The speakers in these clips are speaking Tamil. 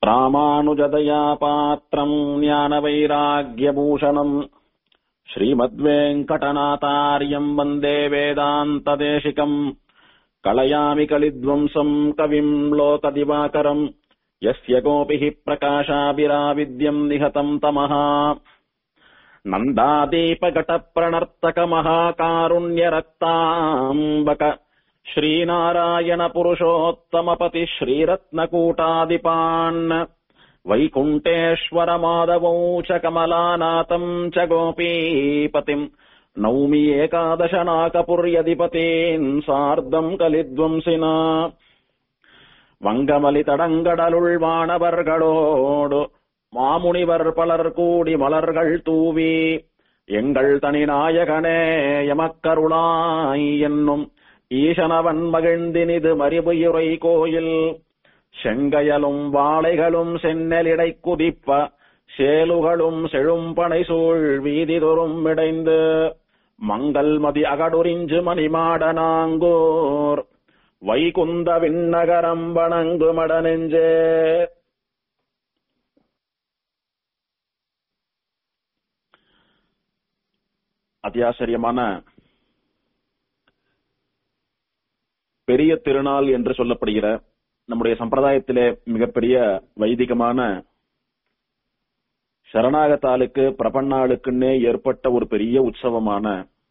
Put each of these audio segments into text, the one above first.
ராமானுஜதயா பாத்திரம் ஞானவைராக்கியபூஷணம் ஸ்ரீமத்வேங்கடநாதாரியம் வந்தே வேதாந்ததேசிகம் கலயாமி கலித்வம்சம் கவிம் லோகதிவாகரம் यस्य गोपिः प्रकाशाभिराविद्यम् निहतम् तमः नन्दादीपघटप्रणर्तकमहाकारुण्यरक्ताम्बक श्रीनारायणपुरुषोत्तमपति श्रीरत्नकूटादिपान् वैकुण्ठेश्वरमाधवौ च कमलानाथम् च गोपीपतिम् नौमि एकादशनाकपुर्यधिपतीन् सार्धम् कलिद्वंसिना வங்கமலி தடங்கடலுள் வானவர்களோடு மாமுனிவர் பலர் கூடி மலர்கள் தூவி எங்கள் தனி நாயகனே எமக்கருளாய் என்னும் ஈசனவன் மகிழ்ந்தினிது மறிபுயுரை கோயில் செங்கையலும் வாழைகளும் சென்னலிடை குதிப்ப சேலுகளும் செழும்பனை சூழ் வீதி தோறும் இடைந்து மங்கள் மதி அகடுரிஞ்சு மணிமாடனாங்கோர் வைகுந்த விண்ணகரம் வணங்கு மடனெஞ்சே அத்தியாச்சரியமான பெரிய திருநாள் என்று சொல்லப்படுகிற நம்முடைய சம்பிரதாயத்திலே மிகப்பெரிய வைதிகமான சரணாகத்தாளுக்கு பிரபன்னாளுக்குன்னே ஏற்பட்ட ஒரு பெரிய உற்சவமான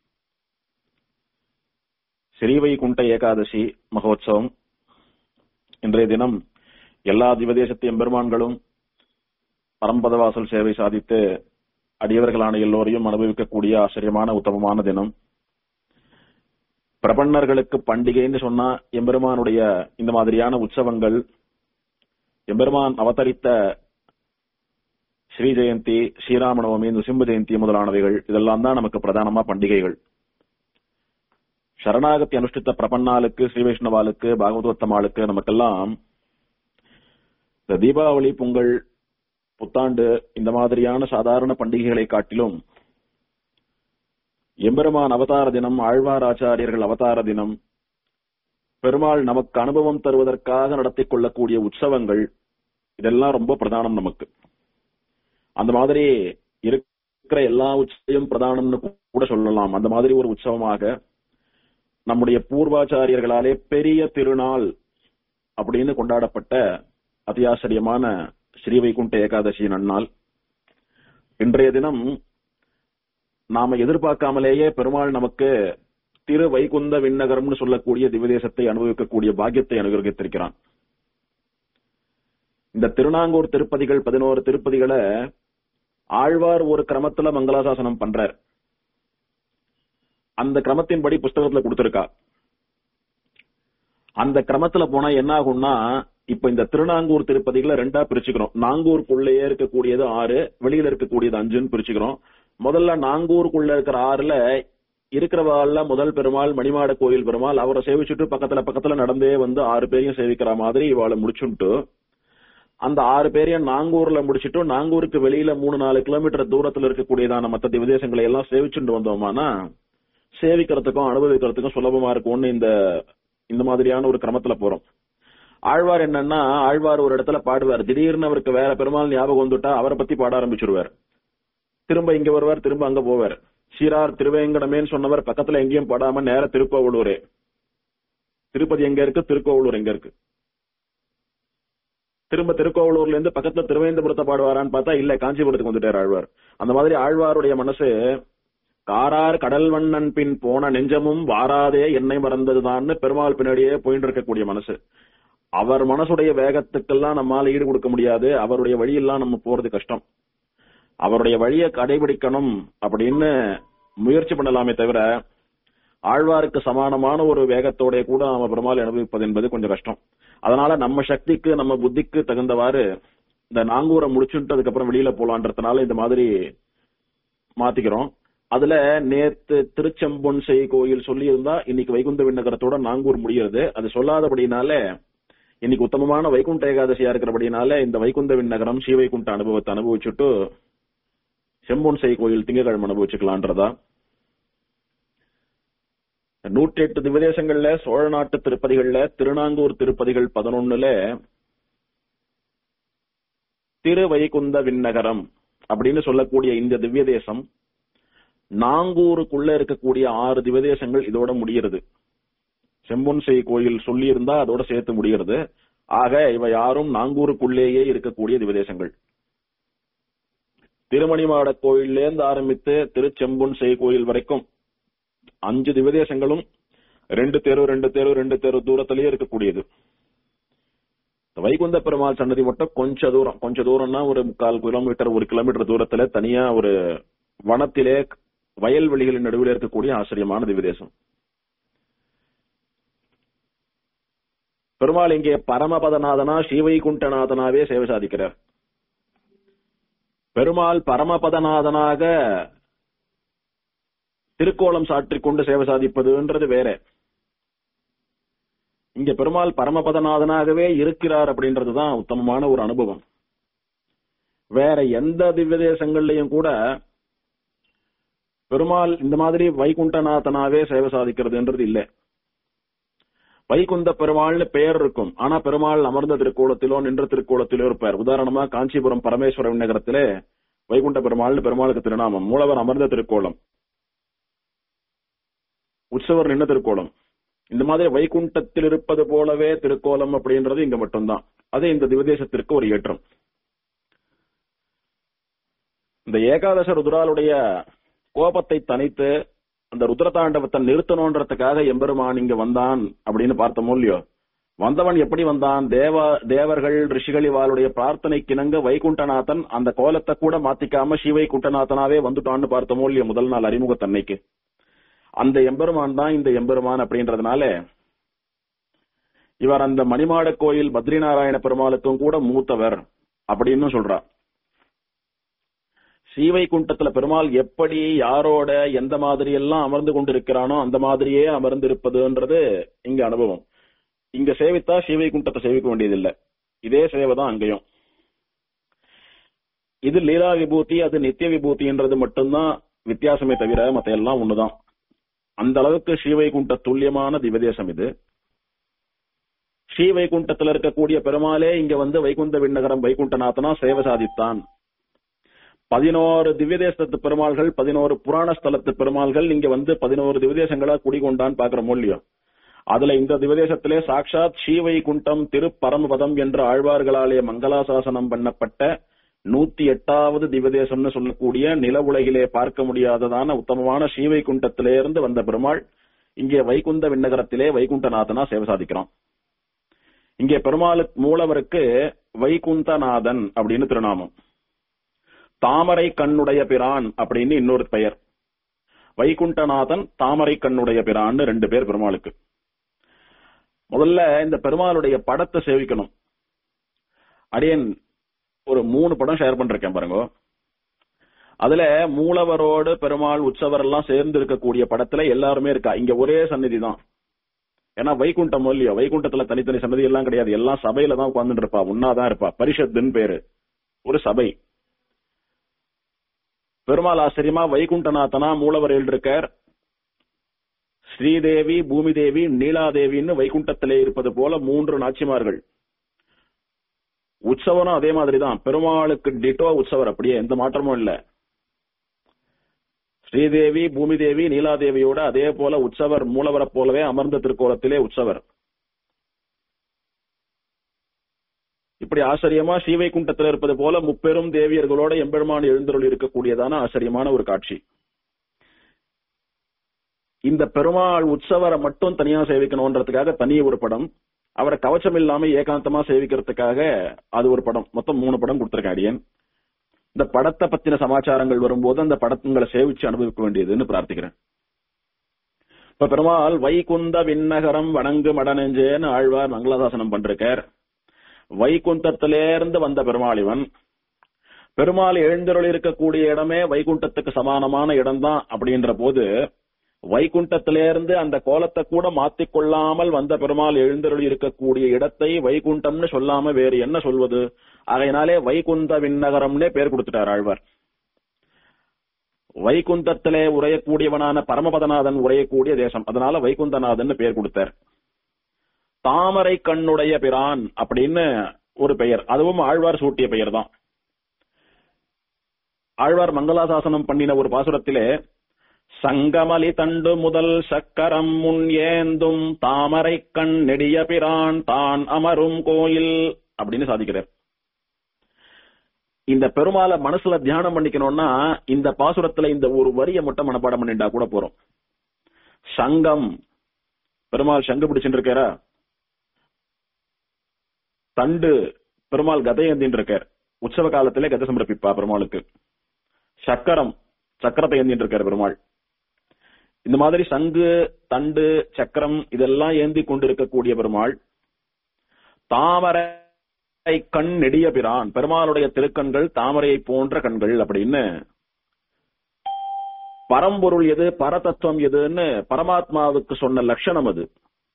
ஸ்ரீவைகுண்ட ஏகாதசி மகோத்சவம் இன்றைய தினம் எல்லா திவதேசத்து எம்பெருமான்களும் பரம்பதவாசல் சேவை சாதித்து அடியவர்களான எல்லோரையும் அனுபவிக்கக்கூடிய ஆச்சரியமான உத்தமமான தினம் பிரபன்னர்களுக்கு பண்டிகைன்னு சொன்னா எம்பெருமானுடைய இந்த மாதிரியான உற்சவங்கள் எம்பெருமான் அவதரித்த ஸ்ரீ ஜெயந்தி ஸ்ரீராமநவமி நுசிம்ப ஜெயந்தி முதலானவைகள் இதெல்லாம் தான் நமக்கு பிரதானமா பண்டிகைகள் சரணாகத்தி அனுஷ்டித்த பிரபன்னாளுக்கு ஸ்ரீ வைஷ்ணவாளுக்கு பாகவதோத்தமாளுக்கு நமக்கெல்லாம் இந்த தீபாவளி பொங்கல் புத்தாண்டு இந்த மாதிரியான சாதாரண பண்டிகைகளை காட்டிலும் எம்பெருமான் அவதார தினம் ஆழ்வார் ஆச்சாரியர்கள் அவதார தினம் பெருமாள் நமக்கு அனுபவம் தருவதற்காக நடத்தி கொள்ளக்கூடிய உற்சவங்கள் இதெல்லாம் ரொம்ப பிரதானம் நமக்கு அந்த மாதிரி இருக்கிற எல்லா உற்சவையும் பிரதானம்னு கூட சொல்லலாம் அந்த மாதிரி ஒரு உற்சவமாக நம்முடைய பூர்வாச்சாரியர்களாலே பெரிய திருநாள் அப்படின்னு கொண்டாடப்பட்ட அத்தியாச்சரியமான ஸ்ரீ வைகுண்ட ஏகாதசி நன்னாள் இன்றைய தினம் நாம எதிர்பார்க்காமலேயே பெருமாள் நமக்கு திரு வைகுந்த விண்ணகரம்னு சொல்லக்கூடிய திவதேசத்தை அனுபவிக்கக்கூடிய பாக்கியத்தை அனுகிரகித்திருக்கிறான் இந்த திருநாங்கூர் திருப்பதிகள் பதினோரு திருப்பதிகளை ஆழ்வார் ஒரு கிரமத்துல மங்களாசாசனம் பண்றார் அந்த கிரமத்தின்படி புஸ்தகத்துல கொடுத்திருக்கா அந்த கிரமத்துல போனா என்ன ஆகும்னா இப்ப இந்த திருநாங்கூர் திருப்பதிகளை ரெண்டா பிரிச்சுக்கிறோம் நாங்கூருக்குள்ளேயே இருக்கக்கூடியது ஆறு வெளியில இருக்கக்கூடியது அஞ்சுன்னு பிரிச்சுக்கிறோம் முதல்ல நாங்கூருக்குள்ள இருக்கிற ஆறுல இருக்கிறவாள்ல முதல் பெருமாள் மணிமாட கோயில் பெருமாள் அவரை சேவிச்சுட்டு பக்கத்துல பக்கத்துல நடந்தே வந்து ஆறு பேரையும் சேவிக்கிற மாதிரி இவாளை முடிச்சுட்டு அந்த ஆறு பேரையும் நாங்கூர்ல முடிச்சிட்டு நாங்கூருக்கு வெளியில மூணு நாலு கிலோமீட்டர் தூரத்துல இருக்கக்கூடியதான மத்த திவதேசங்களை எல்லாம் சேவிச்சுட்டு வந்தோமானா சேவிக்கிறதுக்கும் அனுபவிக்கிறதுக்கும் சுலபமா இருக்கும்னு இந்த இந்த மாதிரியான ஒரு கிரமத்துல போறோம் ஆழ்வார் என்னன்னா ஆழ்வார் ஒரு இடத்துல பாடுவார் திடீர்னு அவருக்கு வேற பெருமாள் ஞாபகம் வந்துட்டா அவரை பத்தி பாட ஆரம்பிச்சிருவார் திரும்ப இங்க வருவார் திரும்ப அங்க போவார் சீரார் திருவேங்கடமேன்னு சொன்னவர் பக்கத்துல எங்கேயும் படாம நேர திருக்கோவலூரே திருப்பதி எங்க இருக்கு திருக்கோவலூர் எங்க இருக்கு திரும்ப திருக்கோவலூர்ல இருந்து பக்கத்துல திருவேந்தபுரத்தை பாடுவாரான்னு பார்த்தா இல்ல காஞ்சிபுரத்துக்கு வந்துட்டார் ஆழ்வார் அந்த மாதிரி ஆழ்வாருடைய மனசு காரார் கடல் வண்ணன் பின் போன நெஞ்சமும் வாராதே என்னை மறந்ததுதான்னு பெருமாள் பின்னாடியே போயிட்டு இருக்கக்கூடிய மனசு அவர் மனசுடைய வேகத்துக்கெல்லாம் நம்மால ஈடு கொடுக்க முடியாது அவருடைய வழியெல்லாம் நம்ம போறது கஷ்டம் அவருடைய வழியை கடைபிடிக்கணும் அப்படின்னு முயற்சி பண்ணலாமே தவிர ஆழ்வாருக்கு சமானமான ஒரு வேகத்தோட கூட நாம பெருமாள் அனுபவிப்பது என்பது கொஞ்சம் கஷ்டம் அதனால நம்ம சக்திக்கு நம்ம புத்திக்கு தகுந்தவாறு இந்த நாங்கூரை முடிச்சுட்டு அதுக்கப்புறம் வெளியில போலான்றதுனால இந்த மாதிரி மாத்திக்கிறோம் அதுல நேத்து திருச்செம்பொன்சை கோயில் சொல்லி இருந்தா இன்னைக்கு வைகுந்த விண்ணகரத்தோட நாங்கூர் முடிகிறது அது சொல்லாதபடினால இன்னைக்கு உத்தமமான வைகுண்ட ஏகாதசியா இருக்கிறபடினால இந்த வைகுந்த விண்ணகரம் ஸ்ரீவைகுண்ட அனுபவத்தை அனுபவிச்சுட்டு செம்பொன்சை கோயில் திங்கக்கிழமை அனுபவிச்சுக்கலான்றதா நூற்றி எட்டு திவதேசங்கள்ல சோழ நாட்டு திருப்பதிகள்ல திருநாங்கூர் திருப்பதிகள் பதினொன்னுல திருவைகுந்த விண்ணகரம் அப்படின்னு சொல்லக்கூடிய இந்த திவ்ய தேசம் நாங்கூருக்குள்ள இருக்கக்கூடிய ஆறு திவ்ய தேசங்கள் இதோட முடிகிறது செம்பொன்செய் கோயில் சொல்லி இருந்தா அதோட சேர்த்து முடிகிறது ஆக இவை யாரும் நாங்கூருக்குள்ளேயே இருக்கக்கூடிய திவதேசங்கள் திருமணிமாட கோயிலேருந்து ஆரம்பித்து திருச்செம்பொன்செய் கோயில் வரைக்கும் அஞ்சு திவதேசங்களும் ரெண்டு தெரு ரெண்டு தெரு ரெண்டு தெரு தூரத்திலேயே இருக்கக்கூடியது வைகுந்த பெருமாள் சன்னதி மட்டும் கொஞ்ச தூரம் கொஞ்ச தூரம்னா ஒரு முக்கால் கிலோமீட்டர் ஒரு கிலோமீட்டர் தூரத்துல தனியா ஒரு வனத்திலே வயல்வெளிகளின் நடுவில் இருக்கக்கூடிய ஆச்சரியமான திவ்யதேசம் பெருமாள் இங்கே பரமபதநாதனா ஸ்ரீவைகுண்டநாதனாவே சேவை சாதிக்கிறார் பெருமாள் பரமபதநாதனாக திருக்கோலம் சாற்றிக் கொண்டு சேவை சாதிப்பதுன்றது வேற இங்க பெருமாள் பரமபதநாதனாகவே இருக்கிறார் அப்படின்றதுதான் உத்தமமான ஒரு அனுபவம் வேற எந்த திவ்ய தேசங்கள்லயும் கூட பெருமாள் இந்த மாதிரி வைகுண்டநாதனாவே சேவை சாதிக்கிறதுன்றது இல்லை வைகுந்த பெருமாள்னு பெயர் இருக்கும் ஆனா பெருமாள் அமர்ந்த திருக்கோலத்திலோ நின்ற திருக்கோலத்திலோ இருப்பார் உதாரணமா காஞ்சிபுரம் பரமேஸ்வரன் நகரத்திலே வைகுண்ட பெருமாள்னு பெருமாளுக்கு திருநாமம் மூலவர் அமர்ந்த திருக்கோலம் உற்சவர் நின்ற திருக்கோலம் இந்த மாதிரி வைகுண்டத்தில் இருப்பது போலவே திருக்கோலம் அப்படின்றது இங்க மட்டும்தான் அது இந்த திவதேசத்திற்கு ஒரு ஏற்றம் இந்த ஏகாதச ருத்ராலுடைய கோபத்தை தனித்து அந்த ருத்ரதாண்டவத்தை நிறுத்தணுன்றதுக்காக எம்பெருமான் இங்க வந்தான் அப்படின்னு பார்த்தோமோ இல்லையோ வந்தவன் எப்படி வந்தான் தேவ தேவர்கள் ரிஷிகள் இவாளுடைய பிரார்த்தனைக்கிணங்க வைகுண்டநாதன் அந்த கோலத்தை கூட மாத்திக்காம ஸ்ரீவைகுண்டநாதனாவே வந்துட்டான்னு பார்த்தோமோ இல்லையோ முதல் நாள் அறிமுகத்தன்னைக்கு அந்த எம்பெருமான் தான் இந்த எம்பெருமான் அப்படின்றதுனால இவர் அந்த மணிமாட கோயில் பத்ரிநாராயண பெருமாளுக்கும் கூட மூத்தவர் அப்படின்னு சொல்றார் ஸ்ரீவைகுண்டத்துல பெருமாள் எப்படி யாரோட எந்த மாதிரி எல்லாம் அமர்ந்து கொண்டிருக்கிறானோ அந்த மாதிரியே அமர்ந்து இருப்பதுன்றது இங்க அனுபவம் இங்க சேவித்தா ஸ்ரீவைகுண்டத்தை சேவிக்க வேண்டியதில்லை இதே சேவை தான் அங்கேயும் இது லீலா விபூதி அது நித்திய விபூதின்றது மட்டும்தான் வித்தியாசமே தவிர மத்த எல்லாம் ஒண்ணுதான் அந்த அளவுக்கு ஸ்ரீவைகுண்ட துல்லியமான திவதேசம் இது ஸ்ரீவைகுண்டத்துல இருக்கக்கூடிய பெருமாளே இங்க வந்து வைகுந்த விண்ணகரம் வைகுண்டநாதனா சேவை சாதித்தான் பதினோரு திவ்யதேசத்து பெருமாள்கள் பதினோரு புராண ஸ்தலத்து பெருமாள்கள் இங்க வந்து பதினோரு திவ்யதேசங்களா குடிகொண்டான்னு பாக்குறோம் இல்லையோ அதுல இந்த திவதேசத்திலே சாட்சாத் ஸ்ரீவைகுண்டம் திருப்பரமபதம் என்ற ஆழ்வார்களாலே மங்களாசாசனம் பண்ணப்பட்ட நூத்தி எட்டாவது திவதேசம்னு சொல்லக்கூடிய நில உலகிலே பார்க்க முடியாததான உத்தமமான ஸ்ரீவைகுண்டத்திலிருந்து வந்த பெருமாள் இங்கே வைகுந்த விண்ணகரத்திலே வைகுண்டநாதனா சேவை சாதிக்கிறோம் இங்கே பெருமாளுக்கு மூலவருக்கு வைகுந்தநாதன் அப்படின்னு திருநாமம் தாமரை கண்ணுடைய பிரான் அப்படின்னு இன்னொரு பெயர் வைகுண்டநாதன் தாமரை கண்ணுடைய பிரான்னு ரெண்டு பேர் பெருமாளுக்கு முதல்ல இந்த பெருமாளுடைய படத்தை சேவிக்கணும் அடியன் ஒரு மூணு படம் ஷேர் பண்றேன் பாருங்க அதுல மூலவரோடு பெருமாள் உற்சவர் எல்லாம் சேர்ந்து இருக்கக்கூடிய படத்துல எல்லாருமே இருக்கா இங்க ஒரே சந்நிதி தான் ஏன்னா வைகுண்டம் இல்லையோ வைகுண்டத்துல தனித்தனி சன்னதி எல்லாம் கிடையாது எல்லாம் சபையில தான் உட்கார்ந்துட்டு இருப்பா உன்னாதான் இருப்பா பரிஷத்துன்னு பேரு ஒரு சபை பெருமாள் ஆச்சரியமா வைகுண்டநாதனா மூலவர் எழுதிருக்கார் ஸ்ரீதேவி பூமிதேவி நீலாதேவின்னு வைகுண்டத்திலே இருப்பது போல மூன்று நாச்சிமார்கள் உற்சவரும் அதே மாதிரிதான் பெருமாளுக்கு டிட்டோ உற்சவர் அப்படியே எந்த மாற்றமும் இல்ல ஸ்ரீதேவி பூமிதேவி நீலாதேவியோட அதே போல உற்சவர் மூலவரை போலவே அமர்ந்த திருக்கோலத்திலே உற்சவர் இப்படி ஆச்சரியமா ஸ்ரீவைகுண்டத்தில் இருப்பது போல முப்பெரும் தேவியர்களோட எம்பெருமான் எழுந்தருள் இருக்கக்கூடியதான ஆச்சரியமான ஒரு காட்சி இந்த பெருமாள் உற்சவரை மட்டும் தனியா சேவிக்கணும்ன்றதுக்காக தனி ஒரு படம் அவரை கவச்சம் இல்லாம ஏகாந்தமா சேவிக்கிறதுக்காக அது ஒரு படம் மொத்தம் மூணு படம் கொடுத்திருக்கேன் அடியன் இந்த படத்தை பத்தின சமாச்சாரங்கள் வரும்போது அந்த படத்துங்களை சேவிச்சு அனுபவிக்க வேண்டியதுன்னு பிரார்த்திக்கிறேன் இப்ப பெருமாள் வைகுந்த விண்ணகரம் வணங்கு மடநெஞ்சேன்னு ஆழ்வார் மங்களாசாசனம் பண்றார் வைகுண்டத்திலேருந்து வந்த பெருமாள் இவன் பெருமாள் எழுந்தருள் இருக்கக்கூடிய இடமே வைகுண்டத்துக்கு சமானமான இடம்தான் அப்படின்ற போது வைகுண்டத்திலிருந்து அந்த கோலத்தை கூட மாத்திக்கொள்ளாமல் வந்த பெருமாள் எழுந்தருள் இருக்கக்கூடிய இடத்தை வைகுண்டம்னு சொல்லாம வேறு என்ன சொல்வது அதனாலே வைகுந்த விண்ணகரம்னே பேர் கொடுத்துட்டார் ஆழ்வார் வைகுந்தத்திலே உரையக்கூடியவனான பரமபதநாதன் உரையக்கூடிய தேசம் அதனால வைகுந்தநாதன் பேர் கொடுத்தார் தாமரை கண்ணுடைய பிரான் அப்படின்னு ஒரு பெயர் அதுவும் ஆழ்வார் சூட்டிய பெயர் தான் ஆழ்வார் மங்களாசாசனம் பண்ணின ஒரு பாசுரத்திலே சங்கமலி தண்டு முதல் சக்கரம் முன் ஏந்தும் தாமரை கண் நெடிய பிரான் தான் அமரும் கோயில் அப்படின்னு சாதிக்கிறார் இந்த பெருமாளை மனசுல தியானம் பண்ணிக்கணும்னா இந்த பாசுரத்துல இந்த ஒரு வரியை மட்டும் மனப்பாடம் பண்ணிட்டா கூட போறோம் சங்கம் பெருமாள் சங்கு பிடிச்சுட்டு இருக்காரா தண்டு பெருமாள் கதை ஏந்தின்னு இருக்கார் உற்சவ காலத்திலே கதை சமர்ப்பிப்பா பெருமாளுக்கு சக்கரம் சக்கரத்தை ஏந்தின்னு இருக்கார் பெருமாள் இந்த மாதிரி சங்கு தண்டு சக்கரம் இதெல்லாம் ஏந்தி கொண்டிருக்கக்கூடிய பெருமாள் தாமரை கண் நெடிய பிரான் பெருமாளுடைய திருக்கண்கள் தாமரையை போன்ற கண்கள் அப்படின்னு பரம்பொருள் எது பரதத்துவம் எதுன்னு பரமாத்மாவுக்கு சொன்ன லட்சணம் அது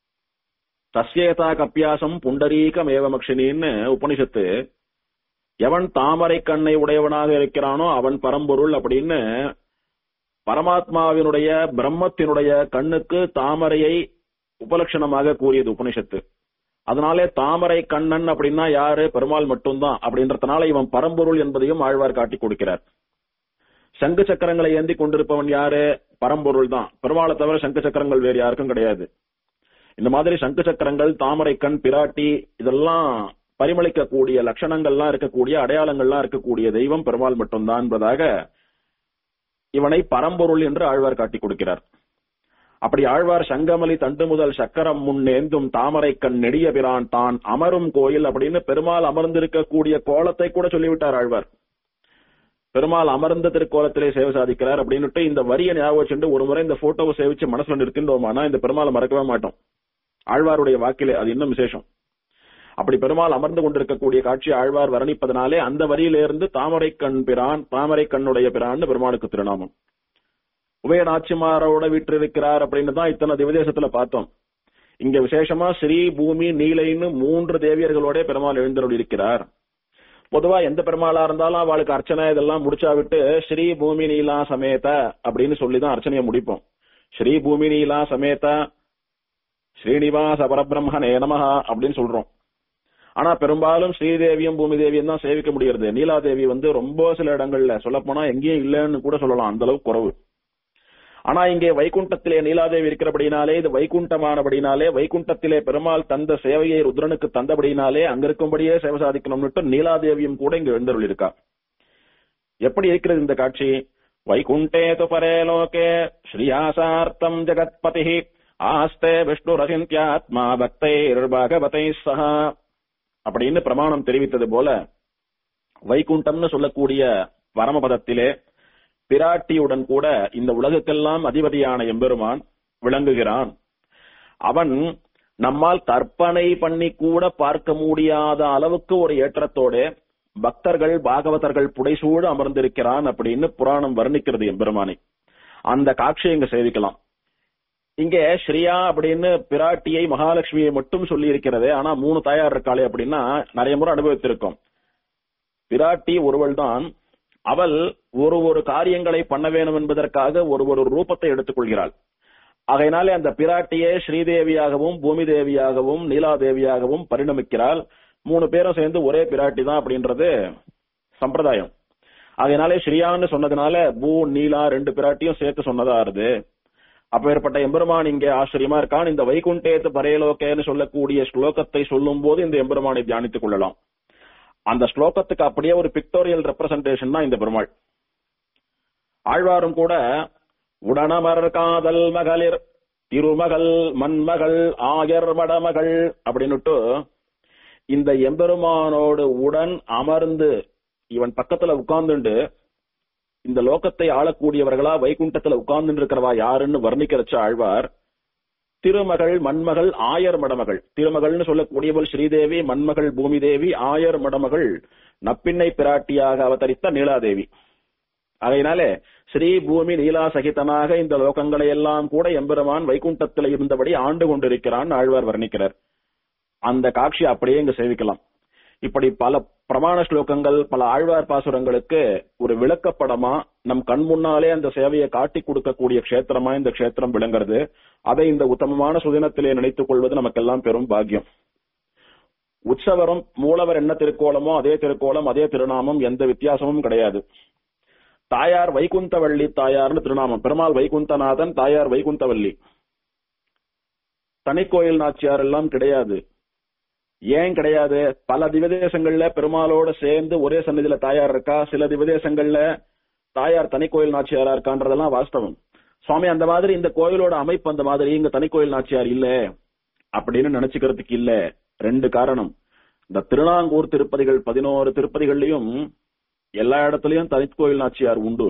தஸ்யேதா கப்பியாசம் புண்டரீகம் ஏவமக்ஷினின்னு உபனிஷத்து எவன் தாமரை கண்ணை உடையவனாக இருக்கிறானோ அவன் பரம்பொருள் அப்படின்னு பரமாத்மாவினுடைய பிரம்மத்தினுடைய கண்ணுக்கு தாமரையை உபலட்சணமாக கூறியது உபனிஷத்து அதனாலே தாமரை கண்ணன் அப்படின்னா யாரு பெருமாள் மட்டும்தான் அப்படின்றதுனால இவன் பரம்பொருள் என்பதையும் ஆழ்வார் காட்டி கொடுக்கிறார் சங்கு சக்கரங்களை ஏந்தி கொண்டிருப்பவன் யாரு பரம்பொருள் தான் பெருமாளை தவிர சங்கு சக்கரங்கள் வேறு யாருக்கும் கிடையாது இந்த மாதிரி சங்கு சக்கரங்கள் தாமரை கண் பிராட்டி இதெல்லாம் பரிமளிக்கக்கூடிய லட்சணங்கள்லாம் இருக்கக்கூடிய அடையாளங்கள்லாம் இருக்கக்கூடிய தெய்வம் பெருமாள் மட்டும்தான் என்பதாக இவனை பரம்பொருள் என்று ஆழ்வார் காட்டி கொடுக்கிறார் அப்படி ஆழ்வார் சங்கமலி தண்டு முதல் சக்கரம் முன்னேந்தும் தாமரை கண் நெடிய பிரான் தான் அமரும் கோயில் அப்படின்னு பெருமாள் அமர்ந்திருக்கக்கூடிய கோலத்தை கூட சொல்லிவிட்டார் ஆழ்வார் பெருமாள் அமர்ந்த திருக்கோலத்திலே சேவை சாதிக்கிறார் அப்படின்னுட்டு இந்த வரியை ஞாபகம் வச்சுட்டு ஒரு முறை இந்த போட்டோவை சேவிச்சு மனசுல நிறுத்தின்றோமானா இந்த பெருமாளை மறக்கவே மாட்டோம் ஆழ்வாருடைய வாக்கிலே அது இன்னும் விசேஷம் அப்படி பெருமாள் அமர்ந்து கொண்டிருக்கக்கூடிய காட்சி ஆழ்வார் வர்ணிப்பதனாலே அந்த வரியிலிருந்து தாமரை கண் பிரான் தாமரை கண்ணுடைய பிரான் பெருமாளுக்கு திருநாமம் உபய நாச்சிமாரோட வீற்றிருக்கிறார் அப்படின்னு தான் இத்தனை திவதேசத்துல பார்த்தோம் இங்க விசேஷமா ஸ்ரீ பூமி நீலைன்னு மூன்று தேவியர்களோட பெருமாள் எழுந்தருள் இருக்கிறார் பொதுவா எந்த பெருமாளா இருந்தாலும் அவளுக்கு அர்ச்சனை இதெல்லாம் முடிச்சா விட்டு ஸ்ரீ பூமி நீலா சமேத அப்படின்னு சொல்லிதான் அர்ச்சனையை முடிப்போம் ஸ்ரீ பூமி நீலா சமேத ஸ்ரீனிவாச பரபிரம்மனே நமஹா அப்படின்னு சொல்றோம் ஆனா பெரும்பாலும் ஸ்ரீதேவியும் பூமி தேவியும் தான் சேவிக்க முடியறது நீலாதேவி வந்து ரொம்ப சில இடங்கள்ல சொல்ல போனா எங்கேயும் இல்லைன்னு கூட சொல்லலாம் அந்த அளவுக்கு குறவு ஆனா இங்கே வைகுண்டத்திலே நீலாதேவி இருக்கிறபடினாலே இது வைகுண்டமானபடினாலே வைகுண்டத்திலே பெருமாள் தந்த சேவையை ருத்ரனுக்கு தந்தபடினாலே அங்க இருக்கும்படியே சேவை சாதிக்கணும்னுட்டு நீலாதேவியும் கூட இங்க எழுந்தருள் இருக்கா எப்படி இருக்கிறது இந்த காட்சி வைகுண்டே து பரே லோகே ஸ்ரீயாசார்த்தம் ஜெகத்பதி ஆஸ்தே விஷ்ணு ரசிந்தியாத்மா பக்தைர் பகவதை சஹா அப்படின்னு பிரமாணம் தெரிவித்தது போல வைகுண்டம்னு சொல்லக்கூடிய பரமபதத்திலே பிராட்டியுடன் கூட இந்த உலகுக்கெல்லாம் அதிபதியான எம்பெருமான் விளங்குகிறான் அவன் நம்மால் கற்பனை பண்ணி கூட பார்க்க முடியாத அளவுக்கு ஒரு ஏற்றத்தோட பக்தர்கள் பாகவதர்கள் புடைசூழ அமர்ந்திருக்கிறான் அப்படின்னு புராணம் வர்ணிக்கிறது எம்பெருமானை அந்த காட்சியை இங்க சேவிக்கலாம் இங்க ஸ்ரீயா அப்படின்னு பிராட்டியை மகாலட்சுமியை மட்டும் சொல்லி இருக்கிறது ஆனா மூணு தாயார் இருக்காளே அப்படின்னா நிறைய முறை அனுபவித்திருக்கோம் பிராட்டி ஒருவள் தான் அவள் ஒரு ஒரு காரியங்களை பண்ண வேணும் என்பதற்காக ஒரு ஒரு ரூபத்தை எடுத்துக்கொள்கிறாள் ஆகையினாலே அந்த பிராட்டியே ஸ்ரீதேவியாகவும் பூமி தேவியாகவும் நீலாதேவியாகவும் பரிணமிக்கிறாள் மூணு பேரும் சேர்ந்து ஒரே பிராட்டி தான் அப்படின்றது சம்பிரதாயம் அதனாலே ஸ்ரீயான்னு சொன்னதுனால பூ நீலா ரெண்டு பிராட்டியும் சேர்த்து சொன்னதா இருது அப்பேற்பட்ட எம்பெருமான் இங்கே ஆச்சரியமா இருக்கான் இந்த வைகுண்டேத்து பரேலோகேன்னு சொல்லக்கூடிய ஸ்லோகத்தை சொல்லும் போது இந்த எம்பெருமானை தியானித்துக் கொள்ளலாம் அந்த ஸ்லோகத்துக்கு அப்படியே ஒரு பிக்டோரியல் ரெப்ரசன்டேஷன் தான் இந்த பெருமாள் ஆழ்வாரும் கூட உடனமர் காதல் மகளிர் திருமகள் மண்மகள் ஆயர் மடமகள் அப்படின்னுட்டு இந்த எம்பெருமானோடு உடன் அமர்ந்து இவன் பக்கத்துல உட்கார்ந்துண்டு இந்த லோகத்தை ஆளக்கூடியவர்களா வைகுண்டத்துல உட்கார்ந்து இருக்கிறவா யாருன்னு வர்ணிக்கிறச்ச ஆழ்வார் திருமகள் மண்மகள் ஆயர் மடமகள் திருமகள்னு சொல்லக்கூடியவள் ஸ்ரீதேவி மண்மகள் பூமி தேவி ஆயர் மடமகள் நப்பிண்ணை பிராட்டியாக அவதரித்த நீலாதேவி அதனாலே ஸ்ரீ பூமி நீலா சகிதனாக இந்த லோகங்களை எல்லாம் கூட எம்பெருமான் வைகுண்டத்தில் இருந்தபடி ஆண்டு கொண்டிருக்கிறான் ஆழ்வார் வர்ணிக்கிறார் அந்த காட்சி அப்படியே இங்கு சேவிக்கலாம் இப்படி பல பிரமாண ஸ்லோகங்கள் பல ஆழ்வார் பாசுரங்களுக்கு ஒரு விளக்கப்படமா நம் கண் முன்னாலே அந்த சேவையை காட்டி கொடுக்கக்கூடிய க்ஷேத்திரமா இந்த க்ஷேத்திரம் விளங்குறது அதை இந்த உத்தமமான சுதினத்திலே நினைத்துக் கொள்வது நமக்கெல்லாம் பெரும் பாக்கியம் உற்சவரும் மூலவர் என்ன திருக்கோலமோ அதே திருக்கோலம் அதே திருநாமம் எந்த வித்தியாசமும் கிடையாது தாயார் வைகுந்தவள்ளி தாயார்னு திருநாமம் பெருமாள் வைகுந்தநாதன் தாயார் வைகுந்தவள்ளி தனிக்கோயில் நாச்சியார் எல்லாம் கிடையாது ஏன் கிடையாது பல திவதேசங்கள்ல பெருமாளோட சேர்ந்து ஒரே சன்னதியில தாயார் இருக்கா சில திவதேசங்கள்ல தாயார் தனிக்கோயில் நாச்சியாரா இருக்கான்றதெல்லாம் வாஸ்தவம் சுவாமி அந்த மாதிரி இந்த கோயிலோட அமைப்பு அந்த மாதிரி இங்க தனிக்கோயில் நாச்சியார் இல்ல அப்படின்னு நினைச்சுக்கிறதுக்கு இல்ல ரெண்டு காரணம் இந்த திருநாங்கூர் திருப்பதிகள் பதினோரு திருப்பதிகள்லயும் எல்லா இடத்துலயும் தனிக்கோயில் நாச்சியார் உண்டு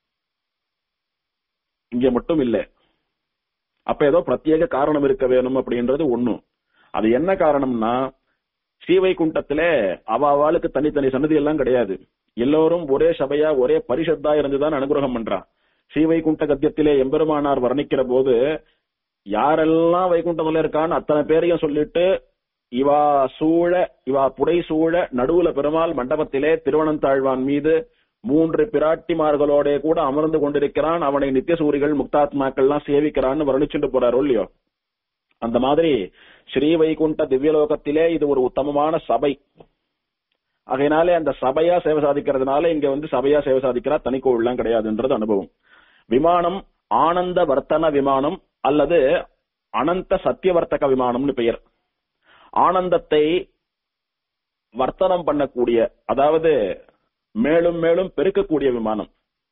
இங்க மட்டும் இல்ல அப்ப ஏதோ பிரத்யேக காரணம் இருக்க வேணும் அப்படின்றது ஒண்ணு அது என்ன காரணம்னா ஸ்ரீவைகுண்டத்துல அவாவாளுக்கு தனித்தனி சன்னதி எல்லாம் கிடையாது எல்லோரும் ஒரே சபையா ஒரே பரிஷத்தா இருந்துதான் அனுகிரகம் பண்றா ஸ்ரீவைகுண்ட கத்தியத்திலே எம்பெருமானார் வர்ணிக்கிற போது யாரெல்லாம் வைகுண்டத்துல இருக்கான்னு அத்தனை பேரையும் சொல்லிட்டு இவா சூழ இவா புடை சூழ நடுவுல பெருமாள் மண்டபத்திலே திருவனந்தாழ்வான் மீது மூன்று பிராட்டிமார்களோட கூட அமர்ந்து கொண்டிருக்கிறான் அவனை நித்தியசூரிகள் முக்தாத்மாக்கள்லாம் சேவிக்கிறான்னு வர்ணிச்சுட்டு போறாரோ இல்லையோ அந்த மாதிரி ஸ்ரீ வைகுண்ட திவ்யலோகத்திலே இது ஒரு உத்தமமான சபை ஆகையினாலே அந்த சபையா சேவை சாதிக்கிறதுனால இங்க வந்து சபையா சேவை சாதிக்கிறா தனிக்கோவில்லாம் கிடையாதுன்றது அனுபவம் விமானம் ஆனந்த வர்த்தன விமானம் அல்லது அனந்த சத்தியவர்த்தக விமானம்னு பெயர் ஆனந்தத்தை வர்த்தனம் பண்ணக்கூடிய அதாவது மேலும் மேலும் பெருக்கக்கூடிய விமானம்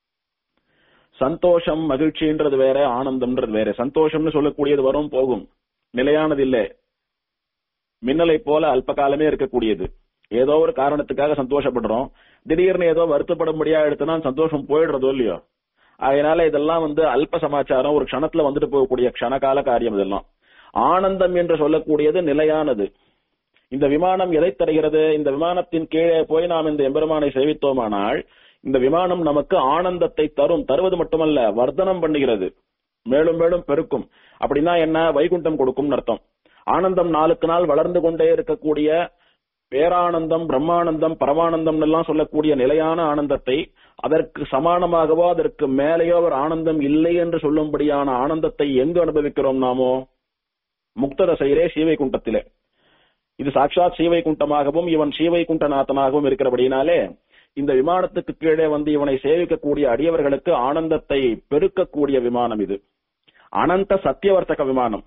சந்தோஷம் மகிழ்ச்சின்றது வேற ஆனந்தம்ன்றது வேற சந்தோஷம்னு சொல்லக்கூடியது வரும் போகும் நிலையானது இல்ல மின்னலை போல அல்ப காலமே இருக்கக்கூடியது ஏதோ ஒரு காரணத்துக்காக சந்தோஷப்படுறோம் திடீர்னு ஏதோ வருத்தப்படும்படியா எடுத்தனா சந்தோஷம் போயிடுறதோ இல்லையோ அதனால இதெல்லாம் வந்து அல்ப சமாச்சாரம் ஒரு க்ஷணத்துல வந்துட்டு போகக்கூடிய க்ஷணகால காரியம் இதெல்லாம் ஆனந்தம் என்று சொல்லக்கூடியது நிலையானது இந்த விமானம் எதை தருகிறது இந்த விமானத்தின் கீழே போய் நாம் இந்த எம்பெருமானை சேவித்தோமானால் இந்த விமானம் நமக்கு ஆனந்தத்தை தரும் தருவது மட்டுமல்ல வர்த்தனம் பண்ணுகிறது மேலும் மேலும் பெருக்கும் அப்படின்னா என்ன வைகுண்டம் கொடுக்கும் அர்த்தம் ஆனந்தம் நாளுக்கு நாள் வளர்ந்து கொண்டே இருக்கக்கூடிய பேரானந்தம் பிரம்மானந்தம் பரமானந்தம் எல்லாம் சொல்லக்கூடிய நிலையான ஆனந்தத்தை அதற்கு சமானமாகவோ அதற்கு மேலேயோ ஒரு ஆனந்தம் இல்லை என்று சொல்லும்படியான ஆனந்தத்தை எங்கு அனுபவிக்கிறோம் நாமோ முக்ததசையிலே ஸ்ரீவைகுண்டத்திலே இது சாட்சாத் ஸ்ரீவைகுண்டமாகவும் இவன் ஸ்ரீவைகுண்டநாதனாகவும் இருக்கிறபடினாலே இந்த விமானத்துக்கு கீழே வந்து இவனை சேவிக்கக்கூடிய அடியவர்களுக்கு ஆனந்தத்தை பெருக்கக்கூடிய விமானம் இது அனந்த சத்தியவர்த்தக விமானம்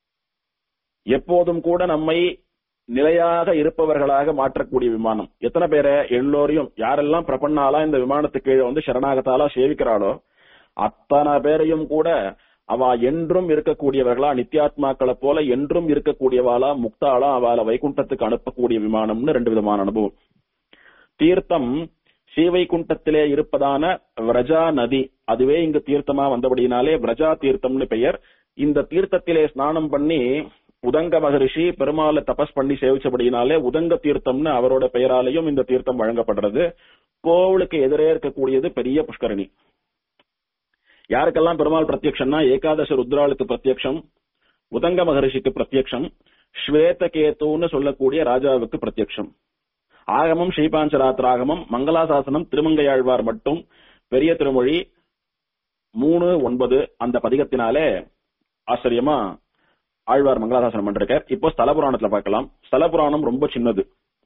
எப்போதும் கூட நம்மை நிலையாக இருப்பவர்களாக மாற்றக்கூடிய விமானம் எத்தனை பேரை எல்லோரையும் யாரெல்லாம் பிரபன்னாலா இந்த விமானத்துக்கு கீழே வந்து சரணாகத்தாலா சேவிக்கிறாளோ அத்தனை பேரையும் கூட அவ என்றும் இருக்கக்கூடியவர்களா நித்யாத்மாக்களை போல என்றும் இருக்கக்கூடியவாளா முக்தாளா அவளை வைகுண்டத்துக்கு அனுப்பக்கூடிய விமானம்னு ரெண்டு விதமான அனுபவம் தீர்த்தம் ஸ்ரீவைகுண்டத்திலே இருப்பதான விரஜா நதி அதுவே இங்கு தீர்த்தமா வந்தபடியினாலே விரஜா தீர்த்தம்னு பெயர் இந்த தீர்த்தத்திலே ஸ்நானம் பண்ணி உதங்க மகரிஷி பெருமாளை தபஸ் பண்ணி சேவிச்சபடியினாலே உதங்க தீர்த்தம்னு அவரோட பெயராலையும் இந்த தீர்த்தம் வழங்கப்படுறது கோவிலுக்கு எதிரே இருக்கக்கூடியது பெரிய புஷ்கரணி யாருக்கெல்லாம் பெருமாள் பிரத்யக்ஷம்னா ஏகாதச ருத்ராளுக்கு பிரத்யக்ஷம் உதங்க மகரிஷிக்கு பிரத்யக்ஷம் ஸ்வேத கேத்துன்னு சொல்லக்கூடிய ராஜாவுக்கு பிரத்யக்ஷம் ஆகமம் ஸ்ரீபாஞ்சராத்திராகமம் மங்களாசாசனம் திருமங்கையாழ்வார் மட்டும் பெரிய திருமொழி மூணு ஒன்பது அந்த பதிகத்தினாலே ஆச்சரியமா ஆழ்வார் மங்களாசாசனம் பண்ணிருக்கார் இப்போ ஸ்தல புராணத்துல பார்க்கலாம் ஸ்தல புராணம் ரொம்ப சின்னது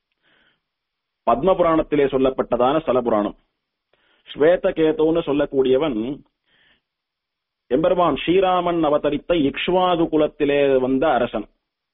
பத்ம புராணத்திலே சொல்லப்பட்டதான ஸ்தல புராணம் ஸ்வேத கேத்துன்னு சொல்லக்கூடியவன் எம்பெருமான் ஸ்ரீராமன் அவதரித்த இக்ஷ்வாகு குலத்திலே வந்த அரசன்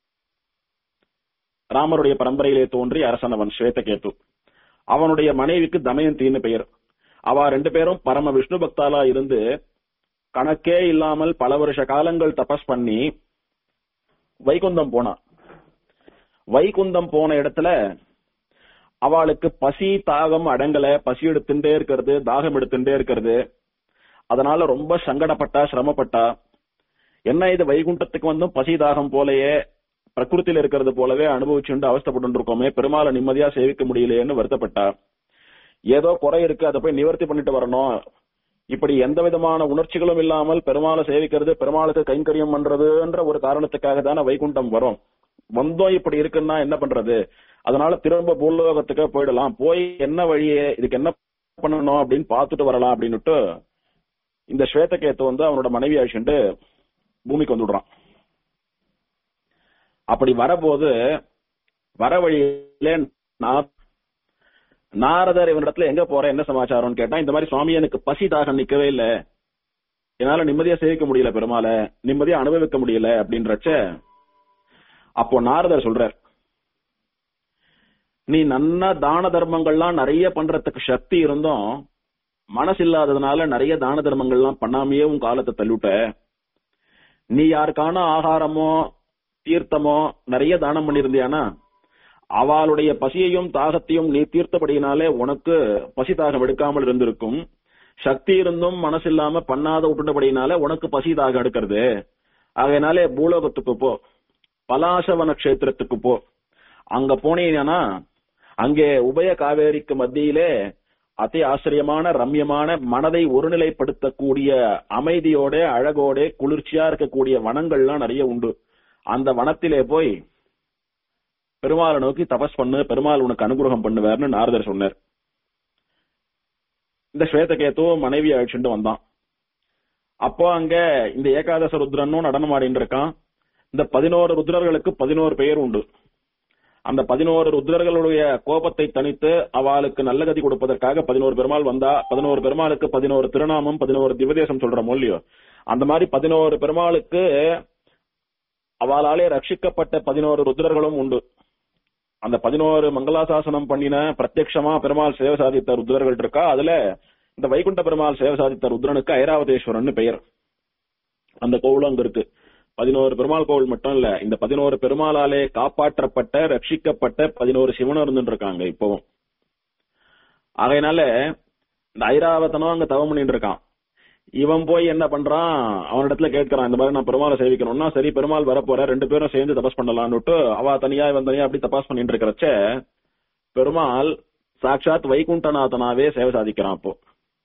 ராமருடைய பரம்பரையிலே தோன்றி அரசன் அவன் ஸ்வேதகேத்து அவனுடைய மனைவிக்கு தமயந்தின்னு பெயர் அவ ரெண்டு பேரும் பரம விஷ்ணு பக்தாலா இருந்து கணக்கே இல்லாமல் பல வருஷ காலங்கள் தபஸ் பண்ணி வைகுந்தம் போனா வைகுந்தம் போன இடத்துல அவளுக்கு பசி தாகம் அடங்கல பசி எடுத்துட்டே இருக்கிறது தாகம் எடுத்துட்டே இருக்கிறது அதனால ரொம்ப சங்கடப்பட்டா சிரமப்பட்டா என்ன இது வைகுண்டத்துக்கு வந்தும் பசி தாகம் போலயே பிரகிருத்தில இருக்கிறது போலவே அனுபவிச்சுண்டு அவஸ்தப்பட்டு இருக்கோமே பெருமாளை நிம்மதியா சேவிக்க முடியலையேன்னு வருத்தப்பட்டா ஏதோ குறை இருக்கு அதை போய் நிவர்த்தி பண்ணிட்டு வரணும் இப்படி எந்த விதமான உணர்ச்சிகளும் இல்லாமல் பெருமாளை சேவிக்கிறது பெருமாளுக்கு கைங்கரியம் பண்றதுன்ற ஒரு காரணத்துக்காக தானே வைகுண்டம் வரும் வந்தோம் இப்படி இருக்குன்னா என்ன பண்றது அதனால திரும்ப பூலோகத்துக்கு போயிடலாம் போய் என்ன வழியே இதுக்கு என்ன பண்ணணும் அப்படின்னு பார்த்துட்டு வரலாம் அப்படின்னுட்டு இந்த ஸ்வேதகேத்து வந்து அவனோட மனைவி அழிச்சுட்டு பூமிக்கு வந்துடுறான் அப்படி வரபோது வர வழியிலே நான் நாரதர் இவனிடத்துல எங்க போற என்ன சமாச்சாரம்னு கேட்டா இந்த மாதிரி சுவாமி எனக்கு பசி தாகம் நிக்கவே இல்ல என்னால நிம்மதியா சேவிக்க முடியல பெருமாளை நிம்மதியா அனுபவிக்க முடியல அப்படின்றச்ச அப்போ நாரதர் சொல்றார் நீ நன்னா தான தர்மங்கள்லாம் நிறைய பண்றதுக்கு சக்தி இருந்தும் மனசு இல்லாததுனால நிறைய தான தர்மங்கள்லாம் பண்ணாமையே உன் காலத்தை தள்ளிவிட்ட நீ யாருக்கான ஆகாரமோ தீர்த்தமோ நிறைய தானம் பண்ணியிருந்தியானா அவளுடைய பசியையும் தாகத்தையும் நீ தீர்த்தபடியினாலே உனக்கு பசி தாகம் எடுக்காமல் இருந்திருக்கும் சக்தி இருந்தும் மனசு இல்லாம பண்ணாத விட்டுட்டபடியினால உனக்கு பசி தாகம் எடுக்கிறது ஆகையினாலே பூலோகத்துக்கு போ பலாசவன கஷேத்திரத்துக்கு போ அங்க போனீங்கன்னா அங்கே உபய காவேரிக்கு மத்தியிலே அதி ஆச்சரியமான ரம்யமான மனதை ஒருநிலைப்படுத்தக்கூடிய அமைதியோட அழகோட குளிர்ச்சியா இருக்கக்கூடிய வனங்கள்லாம் நிறைய உண்டு அந்த வனத்திலே போய் பெருமாளை நோக்கி தபஸ் பண்ணு பெருமாள் உனக்கு அனுகிரகம் பண்ணுவார்னு நாரதர் சொன்னார் இந்த ஸ்வேதகேத்து மனைவி அழிச்சுட்டு வந்தான் அப்போ அங்க இந்த ஏகாதச ருத்ரனும் நடனம் ஆடிட்டு இருக்கான் இந்த பதினோரு ருத்ரர்களுக்கு பதினோரு பெயர் உண்டு அந்த பதினோரு ருத்ரர்களுடைய கோபத்தை தணித்து அவளுக்கு நல்ல கதி கொடுப்பதற்காக பதினோரு பெருமாள் வந்தா பதினோரு பெருமாளுக்கு பதினோரு திருநாமம் பதினோரு திவதேசம் சொல்றோம் இல்லையோ அந்த மாதிரி பதினோரு பெருமாளுக்கு அவளாலே ரட்சிக்கப்பட்ட பதினோரு ருத்ரர்களும் உண்டு அந்த பதினோரு மங்களாசாசனம் பண்ணின பிரத்யக்ஷமா பெருமாள் சேவை சாதித்த ருத்ரர்கள் இருக்கா அதுல இந்த வைகுண்ட பெருமாள் சேவை சாதித்த ருத்ரனுக்கு ஐராவதேஸ்வரன் பெயர் அந்த கோவிலும் அங்க இருக்கு பதினோரு பெருமாள் கோவில் மட்டும் இல்ல இந்த பதினோரு பெருமாளாலே காப்பாற்றப்பட்ட ரட்சிக்கப்பட்ட பதினோரு சிவனும் இருந்துட்டு இருக்காங்க இப்பவும் ஆகையினால இந்த ஐராவதனும் அங்க தவம் பண்ணிட்டு இருக்கான் இவன் போய் என்ன பண்றான் அவனிடத்துல கேட்கறான் இந்த மாதிரி நான் பெருமாளை சேவிக்கணும்னா சரி பெருமாள் வரப்போற ரெண்டு பேரும் சேர்ந்து தபஸ் பண்ணலாம்னுட்டு அவ தனியா இவன் தனியா அப்படி தபாஸ் பண்ணிட்டு இருக்கிறச்ச பெருமாள் சாட்சாத் வைகுண்டநாதனாவே சேவை சாதிக்கிறான் அப்போ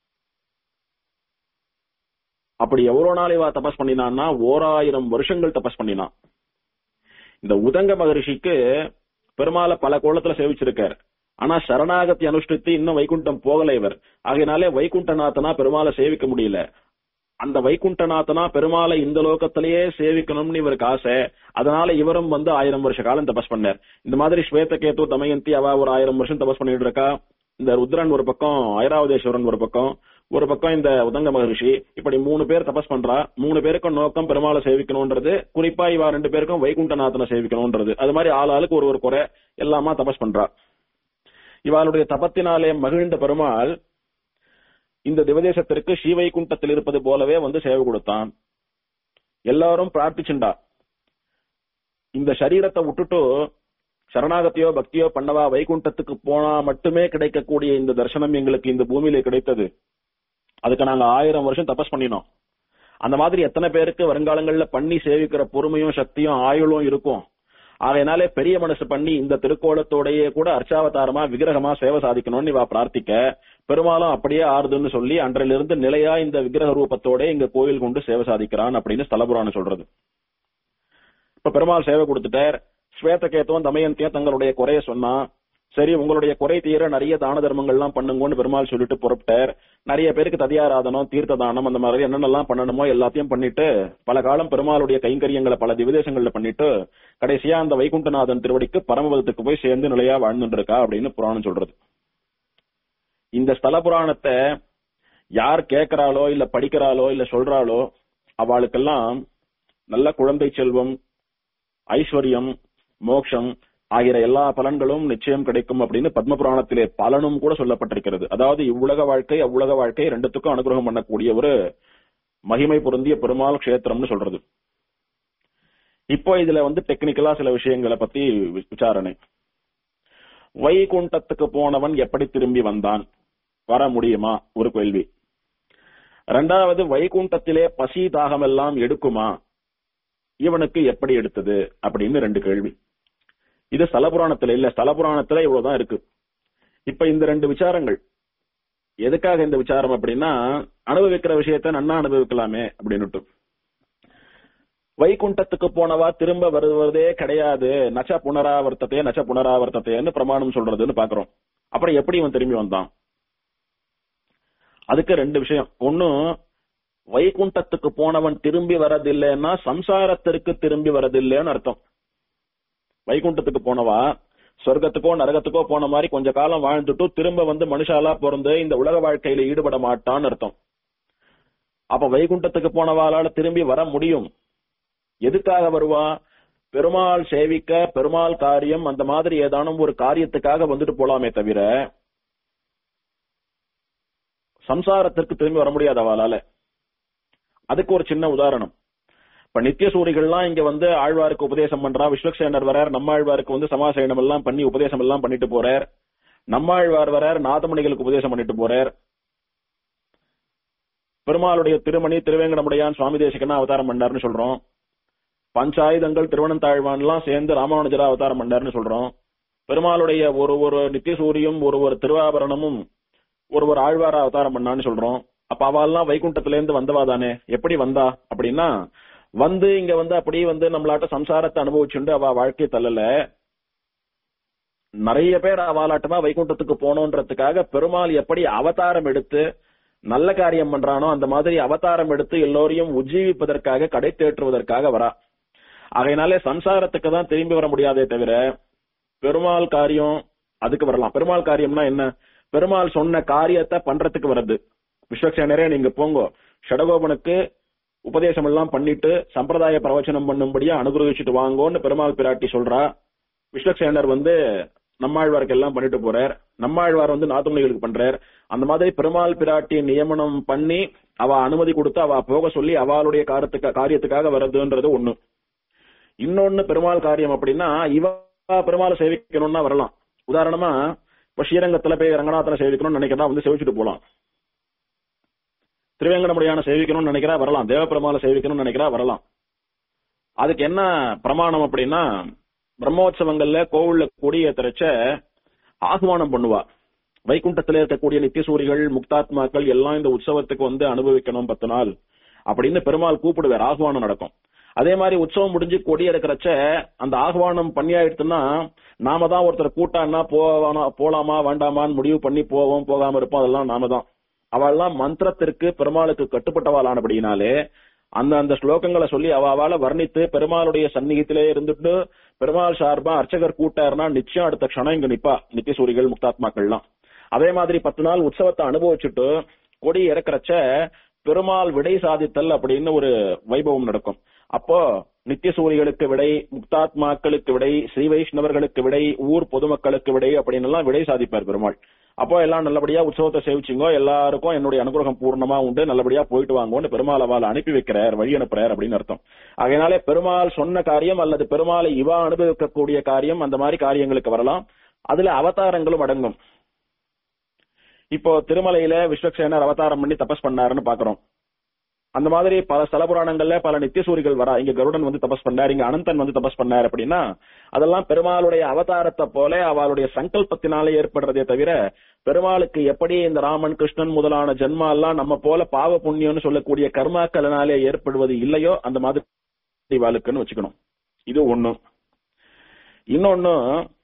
அப்படி எவ்வளவு நாள் இவா தபஸ் பண்ணினான்னா ஓராயிரம் வருஷங்கள் தபஸ் பண்ணினான் இந்த உதங்க மகரிஷிக்கு பெருமாளை பல கோலத்துல சேவிச்சிருக்கார் ஆனா சரணாகத்தி அனுஷ்டித்து இன்னும் வைகுண்டம் போகல இவர் ஆகையினாலே வைகுண்டநாதனா பெருமாளை சேவிக்க முடியல அந்த வைகுண்டநாதனா பெருமாளை இந்த லோகத்திலேயே சேவிக்கணும்னு இவருக்கு ஆசை அதனால இவரும் வந்து ஆயிரம் வருஷ காலம் தபஸ் பண்ணார் இந்த மாதிரி ஸ்வேதகேது தமயந்தி அவ ஒரு ஆயிரம் வருஷம் தபஸ் பண்ணிட்டு இருக்கா இந்த ருத்ரன் ஒரு பக்கம் ஐராவதேஸ்வரன் ஒரு பக்கம் ஒரு பக்கம் இந்த உதங்க மகரிஷி இப்படி மூணு பேர் தபஸ் பண்றா மூணு பேருக்கும் நோக்கம் பெருமாளை சேவிக்கணும்ன்றது குறிப்பா இவா ரெண்டு பேருக்கும் வைகுண்டநாதனை சேவிக்கணும்ன்றது அது மாதிரி ஆள் ஆளுக்கு ஒரு ஒரு குறை எல்லாமா தபஸ் பண்றா இவாளுடைய தபத்தினாலே மகிழ்ந்த பெருமாள் இந்த திவதேசத்திற்கு ஸ்ரீவைகுண்டத்தில் இருப்பது போலவே வந்து சேவை கொடுத்தான் எல்லாரும் பிரார்த்திச்சுண்டா இந்த சரீரத்தை விட்டுட்டு சரணாகத்தியோ பக்தியோ பண்ணவா வைகுண்டத்துக்கு போனா மட்டுமே கிடைக்கக்கூடிய இந்த தர்சனம் எங்களுக்கு இந்த பூமியில கிடைத்தது அதுக்கு நாங்க ஆயிரம் வருஷம் தபஸ் பண்ணினோம் அந்த மாதிரி எத்தனை பேருக்கு வருங்காலங்கள்ல பண்ணி சேவிக்கிற பொறுமையும் சக்தியும் ஆயுளும் இருக்கும் அதனாலே பெரிய மனசு பண்ணி இந்த திருக்கோலத்தோடயே கூட அர்ச்சாவதாரமா விக்கிரகமா சேவை சாதிக்கணும்னு இவா பிரார்த்திக்க பெருமாளும் அப்படியே ஆறுதுன்னு சொல்லி அன்றிலிருந்து நிலையா இந்த விக்கிரக ரூபத்தோட இங்க கோவில் கொண்டு சேவை சாதிக்கிறான் அப்படின்னு ஸ்தலபுராணம் சொல்றது இப்ப பெருமாள் சேவை கொடுத்துட்டார் ஸ்வேதகேத்துவம் தமயந்தியும் தங்களுடைய குறைய சொன்னா சரி உங்களுடைய குறை தீர நிறைய தான தர்மங்கள்லாம் பண்ணுங்கன்னு பெருமாள் சொல்லிட்டு புறப்பட்டார் நிறைய பேருக்கு ததியாராதனம் தீர்த்த தானம் அந்த மாதிரி என்னென்னலாம் பண்ணணுமோ எல்லாத்தையும் பண்ணிட்டு பல காலம் பெருமாளுடைய கைங்கரியங்களை பல திவதேசங்கள்ல பண்ணிட்டு கடைசியா அந்த வைகுண்டநாதன் திருவடிக்கு பரமபதத்துக்கு போய் சேர்ந்து நிலையா வாழ்ந்துட்டு இருக்கா அப்படின்னு புராணம் சொல்றது இந்த ஸ்தல புராணத்தை யார் கேட்கிறாளோ இல்ல படிக்கிறாளோ இல்ல சொல்றாளோ அவளுக்கெல்லாம் நல்ல குழந்தை செல்வம் ஐஸ்வர்யம் மோக்ஷம் ஆகிற எல்லா பலன்களும் நிச்சயம் கிடைக்கும் அப்படின்னு பத்ம புராணத்திலே பலனும் கூட சொல்லப்பட்டிருக்கிறது அதாவது இவ்வுலக வாழ்க்கை அவ்வுலக வாழ்க்கை ரெண்டுத்துக்கும் அனுகிரகம் பண்ணக்கூடிய ஒரு மகிமை பொருந்திய பெருமாள் கஷேத்திரம்னு சொல்றது இப்போ இதுல வந்து டெக்னிக்கலா சில விஷயங்களை பத்தி விசாரணை வைகுண்டத்துக்கு போனவன் எப்படி திரும்பி வந்தான் வர முடியுமா ஒரு கேள்வி ரெண்டாவது வைகுண்டத்திலே பசி தாகம் எல்லாம் எடுக்குமா இவனுக்கு எப்படி எடுத்தது அப்படின்னு ரெண்டு கேள்வி இது ஸ்தலபுராணத்துல இல்ல ஸ்தலபுராணத்துல இவ்வளவுதான் இருக்கு இப்ப இந்த ரெண்டு விசாரங்கள் எதுக்காக இந்த விசாரம் அப்படின்னா அனுபவிக்கிற விஷயத்த நன்னா அனுபவிக்கலாமே அப்படின்னுட்டு வைகுண்டத்துக்கு போனவா திரும்ப வருவதே கிடையாது நச்ச புனராவர்த்தத்தையே நச்ச புனராவர்த்தத்தைன்னு பிரமாணம் சொல்றதுன்னு பாக்குறோம் அப்புறம் எப்படி இவன் திரும்பி வந்தான் அதுக்கு ரெண்டு விஷயம் ஒன்னும் வைகுண்டத்துக்கு போனவன் திரும்பி வரதில்லைன்னா சம்சாரத்திற்கு திரும்பி வரதில்லைன்னு அர்த்தம் வைகுண்டத்துக்கு போனவா சொர்க்கத்துக்கோ நரகத்துக்கோ போன மாதிரி கொஞ்ச காலம் வாழ்ந்துட்டு திரும்ப வந்து மனுஷாலா பிறந்து இந்த உலக வாழ்க்கையில ஈடுபட மாட்டான்னு அர்த்தம் அப்ப வைகுண்டத்துக்கு போனவாளால திரும்பி வர முடியும் எதுக்காக வருவா பெருமாள் சேவிக்க பெருமாள் காரியம் அந்த மாதிரி ஏதானும் ஒரு காரியத்துக்காக வந்துட்டு போலாமே தவிர சம்சாரத்திற்கு திரும்பி வர முடியாது அவளால அதுக்கு ஒரு சின்ன உதாரணம் இப்ப நித்திய சூரிகள்லாம் இங்க வந்து ஆழ்வாருக்கு உபதேசம் பண்றா விஸ்வக்சேனர் வரார் நம்ம ஆழ்வாருக்கு வந்து சமாசயனம் எல்லாம் பண்ணி உபதேசம் எல்லாம் பண்ணிட்டு போறார் நம்ம ஆழ்வார் வரார் நாதமணிகளுக்கு உபதேசம் பண்ணிட்டு போறார் பெருமாளுடைய திருமணி திருவேங்கடமுடையான் சுவாமி தேசிகனா அவதாரம் பண்ணாருன்னு சொல்றோம் பஞ்சாயுதங்கள் திருவனந்தாழ்வான்லாம் சேர்ந்து ராமானுஜரா அவதாரம் பண்ணாருன்னு சொல்றோம் பெருமாளுடைய ஒரு ஒரு நித்திய சூரியும் ஒரு ஒரு திருவாபரணமும் ஒரு ஒரு ஆழ்வார அவதாரம் பண்ணான்னு சொல்றோம் அப்ப அவெல்லாம் வைகுண்டத்துல இருந்து வந்தவா தானே எப்படி வந்தா அப்படின்னா வந்து இங்க வந்து அப்படியே வந்து நம்மளாட்ட சம்சாரத்தை அனுபவிச்சுண்டு அவ வாழ்க்கை தள்ளல நிறைய பேர் அவாலாட்டமா வைகுண்டத்துக்கு போனோன்றதுக்காக பெருமாள் எப்படி அவதாரம் எடுத்து நல்ல காரியம் பண்றானோ அந்த மாதிரி அவதாரம் எடுத்து எல்லோரையும் உஜ்ஜீவிப்பதற்காக கடை தேற்றுவதற்காக வரா ஆகையினாலே சம்சாரத்துக்கு தான் திரும்பி வர முடியாதே தவிர பெருமாள் காரியம் அதுக்கு வரலாம் பெருமாள் காரியம்னா என்ன பெருமாள் சொன்ன காரியத்தை பண்றதுக்கு வர்றது விஸ்வக்சேனரே நீங்க போங்க ஷடகோபனுக்கு உபதேசம் எல்லாம் பண்ணிட்டு சம்பிரதாய பிரவச்சனம் பண்ணும்படியா அனுகிரகிச்சுட்டு வாங்கோன்னு பெருமாள் பிராட்டி சொல்றா விஸ்வக்சேனர் வந்து நம்மாழ்வாருக்கு எல்லாம் பண்ணிட்டு போறார் நம்மாழ்வார் வந்து நாத்துமணிகளுக்கு பண்றார் அந்த மாதிரி பெருமாள் பிராட்டி நியமனம் பண்ணி அவ அனுமதி கொடுத்து அவ போக சொல்லி அவளுடைய காரத்துக்கு காரியத்துக்காக வர்றதுன்றது ஒண்ணு இன்னொன்னு பெருமாள் காரியம் அப்படின்னா இவ பெருமாளை சேவிக்கணும்னா வரலாம் உதாரணமா இப்ப ஸ்ரீரங்கத்துல போய் ரங்கநாதனை சேவிக்கணும்னு நினைக்கிறா வந்து சேவிச்சுட்டு போலாம் திருவேங்கடமுடியான சேவிக்கணும்னு நினைக்கிறா வரலாம் தேவபெருமாளை சேவிக்கணும்னு நினைக்கிறா வரலாம் அதுக்கு என்ன பிரமாணம் அப்படின்னா பிரம்மோற்சவங்கள்ல கோவில்ல கொடியேற்றச்ச ஆகுவானம் பண்ணுவா வைகுண்டத்துல இருக்கக்கூடிய நித்தியசூரிகள் முக்தாத்மாக்கள் எல்லாம் இந்த உற்சவத்துக்கு வந்து அனுபவிக்கணும் பத்து நாள் அப்படின்னு பெருமாள் கூப்பிடுவார் ஆகுவானம் நடக்கும் அதே மாதிரி உற்சவம் முடிஞ்சு கொடி இருக்கிறச்ச அந்த ஆகுவானம் பண்ணியாயிடுச்சுன்னா நாம தான் ஒருத்தர் கூட்டான்னா போவானா போலாமா வேண்டாமான்னு முடிவு பண்ணி போவோம் போகாம இருப்போம் அதெல்லாம் நாம தான் அவள்லாம் மந்திரத்திற்கு பெருமாளுக்கு கட்டுப்பட்டவாளானபடினாலே அந்த அந்த ஸ்லோகங்களை சொல்லி அவ அவளை வர்ணித்து பெருமாளுடைய சந்நிகத்திலே இருந்துட்டு பெருமாள் சார்பா அர்ச்சகர் கூட்டாருன்னா நிச்சயம் அடுத்த க்ஷணம் இங்க நிப்பா நித்தியசூரிகள் முக்தாத்மாக்கள்லாம் அதே மாதிரி பத்து நாள் உற்சவத்தை அனுபவிச்சுட்டு கொடி இறக்குறச்ச பெருமாள் விடை சாதித்தல் அப்படின்னு ஒரு வைபவம் நடக்கும் அப்போ நித்தியசூரிகளுக்கு விடை முக்தாத்மாக்களுக்கு விடை ஸ்ரீ வைஷ்ணவர்களுக்கு விடை ஊர் பொதுமக்களுக்கு விடை அப்படின்னு எல்லாம் விடை சாதிப்பார் பெருமாள் அப்போ எல்லாம் நல்லபடியா உற்சவத்தை சேவிச்சிங்கோ எல்லாருக்கும் என்னுடைய அனுகிரகம் பூர்ணமா உண்டு நல்லபடியா போயிட்டு வாங்கோன்னு பெருமாள் அவளை அனுப்பி வைக்கிறார் வழி அனுப்புறார் அப்படின்னு அர்த்தம் அதனாலே பெருமாள் சொன்ன காரியம் அல்லது பெருமாளை இவா அனுபவிக்கக்கூடிய காரியம் அந்த மாதிரி காரியங்களுக்கு வரலாம் அதுல அவதாரங்களும் அடங்கும் இப்போ திருமலையில விஸ்வக்சேனர் அவதாரம் பண்ணி தபஸ் பண்ணாருன்னு பாக்குறோம் அந்த மாதிரி பல ஸ்தல புராணங்கள்ல பல நித்தியசூரிகள் வரா இங்க கருடன் வந்து தபஸ் பண்ணார் இங்க அனந்தன் வந்து தபஸ் பண்ணார் அப்படின்னா அதெல்லாம் பெருமாளுடைய அவதாரத்தை போல அவளுடைய சங்கல்பத்தினாலே ஏற்படுறதே தவிர பெருமாளுக்கு எப்படி இந்த ராமன் கிருஷ்ணன் முதலான ஜென்மா எல்லாம் நம்ம போல பாவ புண்ணியம்னு சொல்லக்கூடிய கர்மாக்களினாலே ஏற்படுவது இல்லையோ அந்த மாதிரி இவாளுக்குன்னு வச்சுக்கணும் இது ஒண்ணு இன்னொன்னு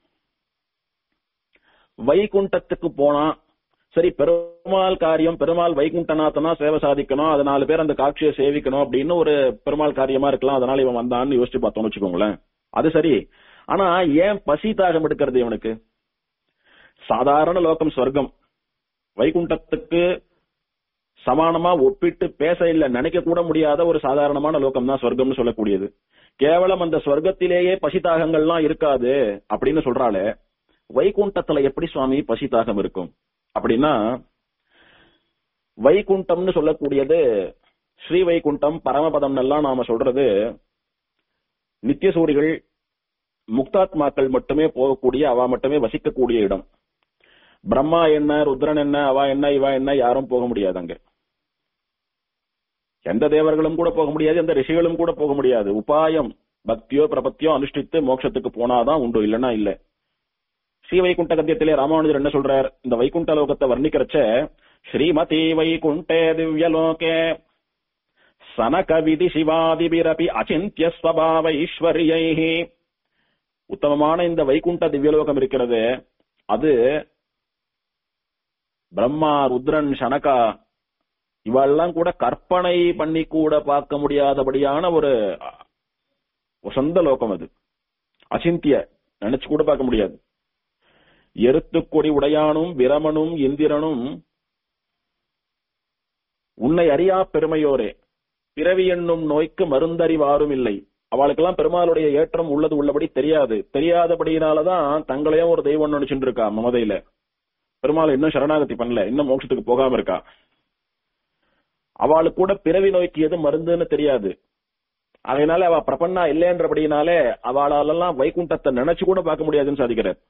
வைகுண்டத்துக்கு போனா சரி பெருமாள் காரியம் பெருமாள் வைகுண்டநாதனா சேவை சாதிக்கணும் அது நாலு பேர் அந்த காட்சியை சேவிக்கணும் அப்படின்னு ஒரு பெருமாள் காரியமா இருக்கலாம் அதனால இவன் வந்தான்னு யோசிச்சு பார்த்தோம்னு வச்சுக்கோங்களேன் அது சரி ஆனா ஏன் பசி தாகம் எடுக்கிறது இவனுக்கு சாதாரண லோகம் சொர்க்கம் வைகுண்டத்துக்கு சமானமா ஒப்பிட்டு பேச இல்ல நினைக்க கூட முடியாத ஒரு சாதாரணமான லோகம் தான் சொர்க்கம்னு சொல்லக்கூடியது கேவலம் அந்த சொர்க்கத்திலேயே பசி தாகங்கள்லாம் இருக்காது அப்படின்னு சொல்றாளே வைகுண்டத்துல எப்படி சுவாமி பசி தாகம் இருக்கும் அப்படின்னா வைகுண்டம்னு சொல்லக்கூடியது ஸ்ரீ வைகுண்டம் பரமபதம் எல்லாம் நாம சொல்றது நித்தியசூரிகள் முக்தாத்மாக்கள் மட்டுமே போகக்கூடிய அவ மட்டுமே வசிக்கக்கூடிய இடம் பிரம்மா என்ன ருத்ரன் என்ன அவ என்ன இவா என்ன யாரும் போக முடியாது அங்க எந்த தேவர்களும் கூட போக முடியாது எந்த ரிஷிகளும் கூட போக முடியாது உபாயம் பக்தியோ பிரபத்தியோ அனுஷ்டித்து மோட்சத்துக்கு போனாதான் உண்டு இல்லைன்னா இல்ல ஸ்ரீ வைகுண்ட கத்தியத்திலே ராமானுஜர் என்ன சொல்றார் இந்த வைகுண்ட லோகத்தை வர்ணிக்கிறச்ச ஸ்ரீமதி வைகுண்டே திவ்யலோகே சனகவிதி சிவாதிபிரபி அச்சிந்திய ஸ்வபாவ ஈஸ்வரியை உத்தமமான இந்த வைகுண்ட திவ்யலோகம் இருக்கிறது அது பிரம்மா ருத்ரன் சனகா இவெல்லாம் கூட கற்பனை பண்ணி கூட பார்க்க முடியாதபடியான ஒரு சொந்த லோகம் அது அச்சிந்திய நினைச்சு கூட பார்க்க முடியாது எருத்துக்கொடி உடையானும் விரமனும் இந்திரனும் உன்னை அறியா பெருமையோரே பிறவி என்னும் நோய்க்கு மருந்தறிவாரும் இல்லை அவளுக்கெல்லாம் பெருமாளுடைய ஏற்றம் உள்ளது உள்ளபடி தெரியாது தெரியாதபடியினாலதான் தங்களையும் ஒரு தெய்வம் நினைச்சுட்டு இருக்கா மமதையில பெருமாள் இன்னும் சரணாகதி பண்ணல இன்னும் மோட்சத்துக்கு போகாம இருக்கா அவளுக்கு கூட பிறவி நோய்க்கு எது மருந்துன்னு தெரியாது அதனால அவ பிரபன்னா இல்லைன்றபடினாலே அவளாலெல்லாம் வைகுண்டத்தை நினைச்சு கூட பார்க்க முடியாதுன்னு சாதிக்கிறார்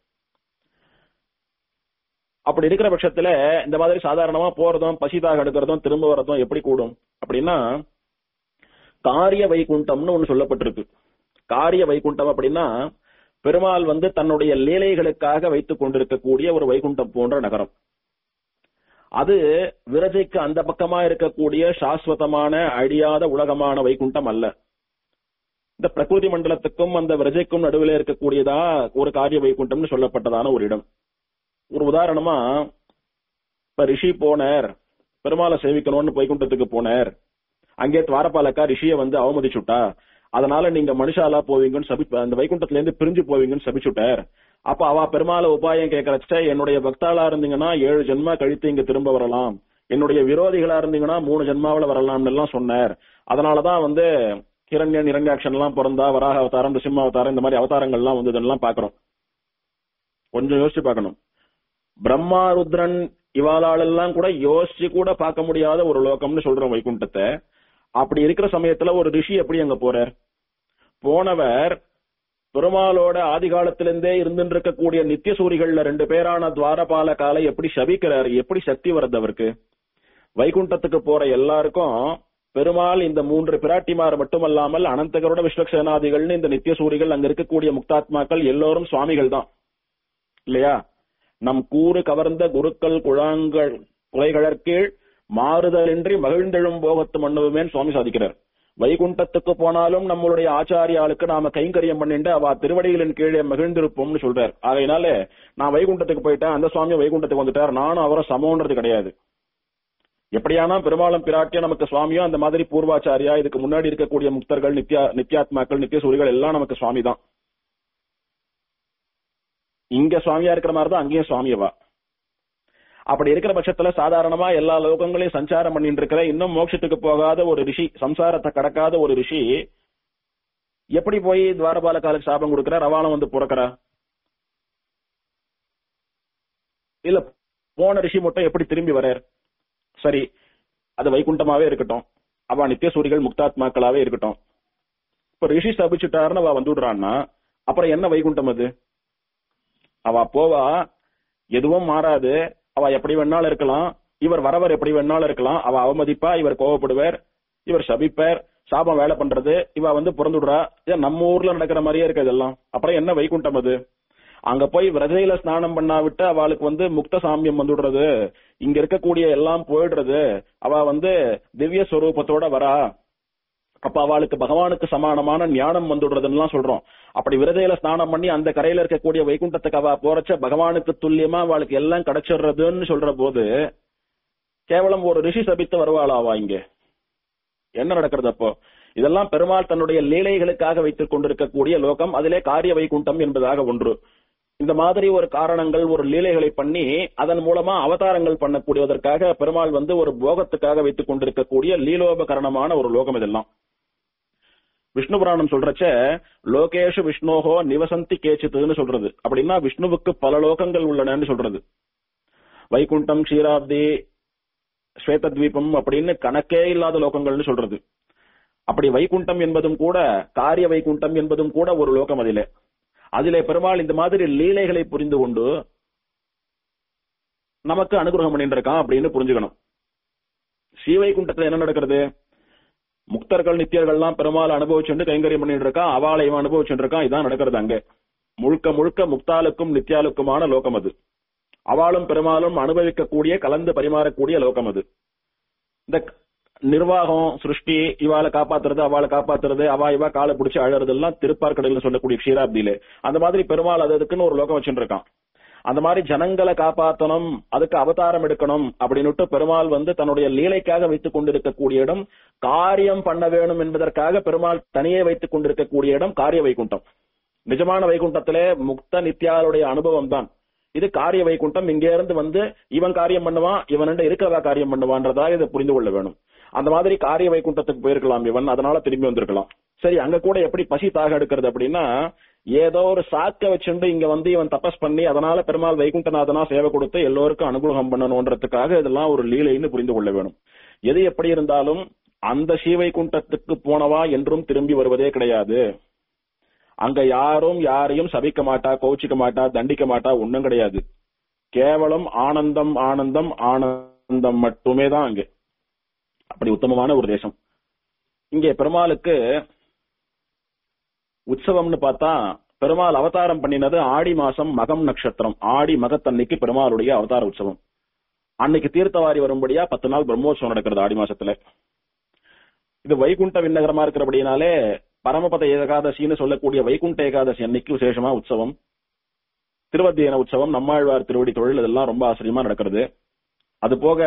அப்படி இருக்கிற பட்சத்துல இந்த மாதிரி சாதாரணமா போறதும் பசிதாக எடுக்கிறதும் திரும்ப வர்றதும் எப்படி கூடும் அப்படின்னா காரிய வைகுண்டம்னு ஒண்ணு சொல்லப்பட்டிருக்கு காரிய வைகுண்டம் அப்படின்னா பெருமாள் வந்து தன்னுடைய லீலைகளுக்காக வைத்துக் கொண்டிருக்கக்கூடிய ஒரு வைகுண்டம் போன்ற நகரம் அது விரஜைக்கு அந்த பக்கமா இருக்கக்கூடிய சாஸ்வதமான அழியாத உலகமான வைகுண்டம் அல்ல இந்த பிரகிருதி மண்டலத்துக்கும் அந்த விரஜைக்கும் நடுவில் இருக்கக்கூடியதா ஒரு காரிய வைகுண்டம்னு சொல்லப்பட்டதான ஒரு இடம் ஒரு உதாரணமா இப்ப ரிஷி போனார் பெருமாளை சேவிக்கணும்னு வைகுண்டத்துக்கு போனார் அங்கே துவாரபாலக்கா ரிஷிய வந்து அவமதிச்சுட்டா அதனால நீங்க மனுஷாலா போவீங்கன்னு சபி அந்த வைகுண்டத்துல இருந்து பிரிஞ்சு போவீங்கன்னு சபிச்சுட்டார் அப்ப அவ பெருமாள உபாயம் கேட்கறச்ச என்னுடைய பக்தாளா இருந்தீங்கன்னா ஏழு ஜென்மா கழித்து இங்க திரும்ப வரலாம் என்னுடைய விரோதிகளா இருந்தீங்கன்னா மூணு ஜென்மாவில வரலாம்னு எல்லாம் சொன்னார் அதனாலதான் வந்து கிரண்யன் இரண்யாட்சன் எல்லாம் பிறந்தா வராக அவதாரம் சிம்ம அவதாரம் இந்த மாதிரி அவதாரங்கள் எல்லாம் வந்ததெல்லாம் பாக்குறோம் கொஞ்சம் யோசிச்சு பார்க்கணும் பிரம்மா ருத்ரன் இவாளாலெல்லாம் கூட யோசிச்சு கூட பார்க்க முடியாத ஒரு லோகம்னு சொல்றோம் வைகுண்டத்தை அப்படி இருக்கிற சமயத்துல ஒரு ரிஷி எப்படி அங்க போறார் போனவர் பெருமாளோட ஆதி காலத்திலிருந்தே இருந்துட்டு இருக்கக்கூடிய நித்திய சூரிகள்ல ரெண்டு பேரான துவாரபால காலை எப்படி சபிக்கிறார் எப்படி சக்தி வருது அவருக்கு வைகுண்டத்துக்கு போற எல்லாருக்கும் பெருமாள் இந்த மூன்று பிராட்டிமார் மட்டுமல்லாமல் அனந்தகரோட விஸ்வக்சேனாதிகள்னு இந்த நித்திய சூரிகள் அங்க இருக்கக்கூடிய முக்தாத்மாக்கள் எல்லோரும் சுவாமிகள் தான் இல்லையா நம் கூறு கவர்ந்த குருக்கள் குழாங்கள் குலைகளற்கீழ் மாறுதலின்றி மகிழ்ந்தெழும் போகத்து மண்ணுவேன் சுவாமி சாதிக்கிறார் வைகுண்டத்துக்கு போனாலும் நம்மளுடைய ஆச்சாரியாளுக்கு நாம கைங்கரியம் பண்ணிட்டு அவ திருவடிகளின் கீழே மகிழ்ந்திருப்போம்னு சொல்றார் ஆகையினால நான் வைகுண்டத்துக்கு போயிட்டேன் அந்த சுவாமி வைகுண்டத்துக்கு வந்துட்டார் நானும் அவரும் சமோன்றது கிடையாது எப்படியானா பெருமாளும் பிராட்டியா நமக்கு சுவாமியோ அந்த மாதிரி பூர்வாச்சாரியா இதுக்கு முன்னாடி இருக்கக்கூடிய முக்தர்கள் நித்யா நித்யாத்மாக்கள் நித்திய சூரிகள் எல்லாம் நமக்கு சுவாமி தான் இங்க சுவாமியா இருக்கிற மாதிரி தான் அங்கேயும் சுவாமியவா அப்படி இருக்கிற பட்சத்துல சாதாரணமா எல்லா லோகங்களையும் சஞ்சாரம் பண்ணிட்டு இருக்கிற இன்னும் மோட்சத்துக்கு போகாத ஒரு ரிஷி சம்சாரத்தை கடக்காத ஒரு ரிஷி எப்படி போய் துவாரபாலகாலுக்கு சாபம் கொடுக்கிற ரவானம் வந்து பிறக்கிறா இல்ல போன ரிஷி மட்டும் எப்படி திரும்பி வரார் சரி அது வைகுண்டமாவே இருக்கட்டும் அவ நித்திய சூரிகள் முக்தாத்மாக்களாவே இருக்கட்டும் இப்ப ரிஷி சபிச்சுட்டாருன்னு அவ வந்துடுறான்னா அப்புறம் என்ன வைகுண்டம் அது அவ போவா எதுவும் மாறாது அவ எப்படி வேணாலும் இருக்கலாம் இவர் வரவர் எப்படி வேணாலும் இருக்கலாம் அவ அவமதிப்பா இவர் கோவப்படுவார் இவர் சபிப்பார் சாபம் வேலை பண்றது இவ வந்து பிறந்துடுறா இது நம்ம ஊர்ல நடக்கிற மாதிரியே இருக்கு இதெல்லாம் அப்புறம் என்ன வைகுண்டம் அது அங்க போய் விரதையில ஸ்நானம் பண்ணாவிட்டு அவளுக்கு வந்து முக்த சாமியம் வந்துடுறது இங்க இருக்கக்கூடிய எல்லாம் போயிடுறது அவ வந்து திவ்ய ஸ்வரூபத்தோட வரா அப்ப அவளுக்கு பகவானுக்கு சமானமான ஞானம் வந்துடுறதுன்னு சொல்றோம் அப்படி விரதையில ஸ்நானம் பண்ணி அந்த கரையில இருக்கக்கூடிய வைகுண்டத்துக்கு அவ போறச்ச பகவானுக்கு துல்லியமா அவளுக்கு எல்லாம் கிடைச்சிடுறதுன்னு சொல்ற போது கேவலம் ஒரு ரிஷி சபித்து வருவாளா அவ இங்க என்ன நடக்கிறது அப்போ இதெல்லாம் பெருமாள் தன்னுடைய லீலைகளுக்காக வைத்துக் கொண்டிருக்கக்கூடிய லோகம் அதிலே காரிய வைகுண்டம் என்பதாக ஒன்று இந்த மாதிரி ஒரு காரணங்கள் ஒரு லீலைகளை பண்ணி அதன் மூலமா அவதாரங்கள் பண்ணக்கூடியதற்காக பெருமாள் வந்து ஒரு போகத்துக்காக வைத்துக் கொண்டிருக்கக்கூடிய லீலோபகரணமான ஒரு லோகம் இதெல்லாம் விஷ்ணு புராணம் சொல்றச்ச லோகேஷு விஷ்ணோகோ நிவசந்தி கேச்சித்துன்னு சொல்றது அப்படின்னா விஷ்ணுவுக்கு பல லோகங்கள் உள்ளனன்னு சொல்றது வைகுண்டம் க்ஷீராப்தி ஸ்வேதத்வீபம் அப்படின்னு கணக்கே இல்லாத லோகங்கள்னு சொல்றது அப்படி வைகுண்டம் என்பதும் கூட காரிய வைகுண்டம் என்பதும் கூட ஒரு லோகம் அதிலே அதிலே பெருமாள் இந்த மாதிரி லீலைகளை புரிந்து கொண்டு நமக்கு அனுகிரகம் பண்ணிட்டு இருக்கான் அப்படின்னு புரிஞ்சுக்கணும் ஸ்ரீவைகுண்டத்துல என்ன நடக்கிறது முக்தர்கள் நித்தியர்கள்லாம் பெருமாள் அனுபவிச்சுட்டு கைங்கரியம் பண்ணிட்டு இருக்கான் அவாளை இவன் அனுபவிச்சுட்டு இருக்கான் இதான் நடக்கிறது அங்க முழுக்க முழுக்க முக்தாலுக்கும் நித்யாலுக்குமான லோகம் அது அவளும் பெருமாளும் அனுபவிக்கக்கூடிய கலந்து பரிமாறக்கூடிய லோகம் அது இந்த நிர்வாகம் சிருஷ்டி இவாளை காப்பாத்துறது அவளை காப்பாத்துறது அவ இவா காலை பிடிச்சி அழறது எல்லாம் திருப்பார்கடல்னு சொல்லக்கூடிய க்ஷீராப்தியில அந்த மாதிரி பெருமாள் அது அதுக்குன்னு ஒரு லோகம் வச்சுட்டு இருக்கான் அந்த மாதிரி ஜனங்களை காப்பாத்தணும் அதுக்கு அவதாரம் எடுக்கணும் அப்படின்னுட்டு பெருமாள் வந்து தன்னுடைய லீலைக்காக வைத்துக் கொண்டிருக்கக்கூடிய இடம் காரியம் பண்ண வேணும் என்பதற்காக பெருமாள் தனியே வைத்துக் கொண்டிருக்கக்கூடிய இடம் காரிய வைகுண்டம் நிஜமான வைகுண்டத்திலே முக்த நித்யாளுடைய அனுபவம் தான் இது காரிய வைகுண்டம் இங்க இருந்து வந்து இவன் காரியம் பண்ணுவான் இவன் இருக்கிறதா காரியம் பண்ணுவான்றதா இதை புரிந்து கொள்ள வேணும் அந்த மாதிரி காரிய வைகுண்டத்துக்கு போயிருக்கலாம் இவன் அதனால திரும்பி வந்திருக்கலாம் சரி அங்க கூட எப்படி பசி தாக எடுக்கிறது அப்படின்னா ஏதோ ஒரு சாக்க வச்சுண்டு இங்க வந்து இவன் தபஸ் பண்ணி அதனால பெருமாள் வைகுண்டநாதனா சேவை கொடுத்து எல்லோருக்கும் அனுகிரகம் பண்ணணும்ன்றதுக்காக இதெல்லாம் ஒரு லீலைன்னு புரிந்து கொள்ள வேணும் எது எப்படி இருந்தாலும் அந்த ஸ்ரீவைகுண்டத்துக்கு போனவா என்றும் திரும்பி வருவதே கிடையாது அங்க யாரும் யாரையும் சபிக்க மாட்டா கோச்சிக்க மாட்டா தண்டிக்க மாட்டா ஒண்ணும் கிடையாது கேவலம் ஆனந்தம் ஆனந்தம் ஆனந்தம் மட்டுமே தான் அங்க அப்படி உத்தமமான ஒரு தேசம் இங்கே பெருமாளுக்கு உற்சவம்னு பார்த்தா பெருமாள் அவதாரம் பண்ணினது ஆடி மாசம் மகம் நட்சத்திரம் ஆடி மகத்தன்னைக்கு பெருமாளுடைய அவதார உற்சவம் அன்னைக்கு தீர்த்தவாரி வரும்படியா பத்து நாள் பிரம்மோற்சவம் நடக்கிறது ஆடி மாசத்துல இது வைகுண்ட விண்ணகரமா இருக்கிறபடினாலே பரமபத ஏகாதசின்னு சொல்லக்கூடிய வைகுண்ட ஏகாதசி அன்னைக்கு விசேஷமா உற்சவம் திருவத்தியன உற்சவம் நம்மாழ்வார் திருவடி தொழில் இதெல்லாம் ரொம்ப ஆச்சரியமா நடக்கிறது அது போக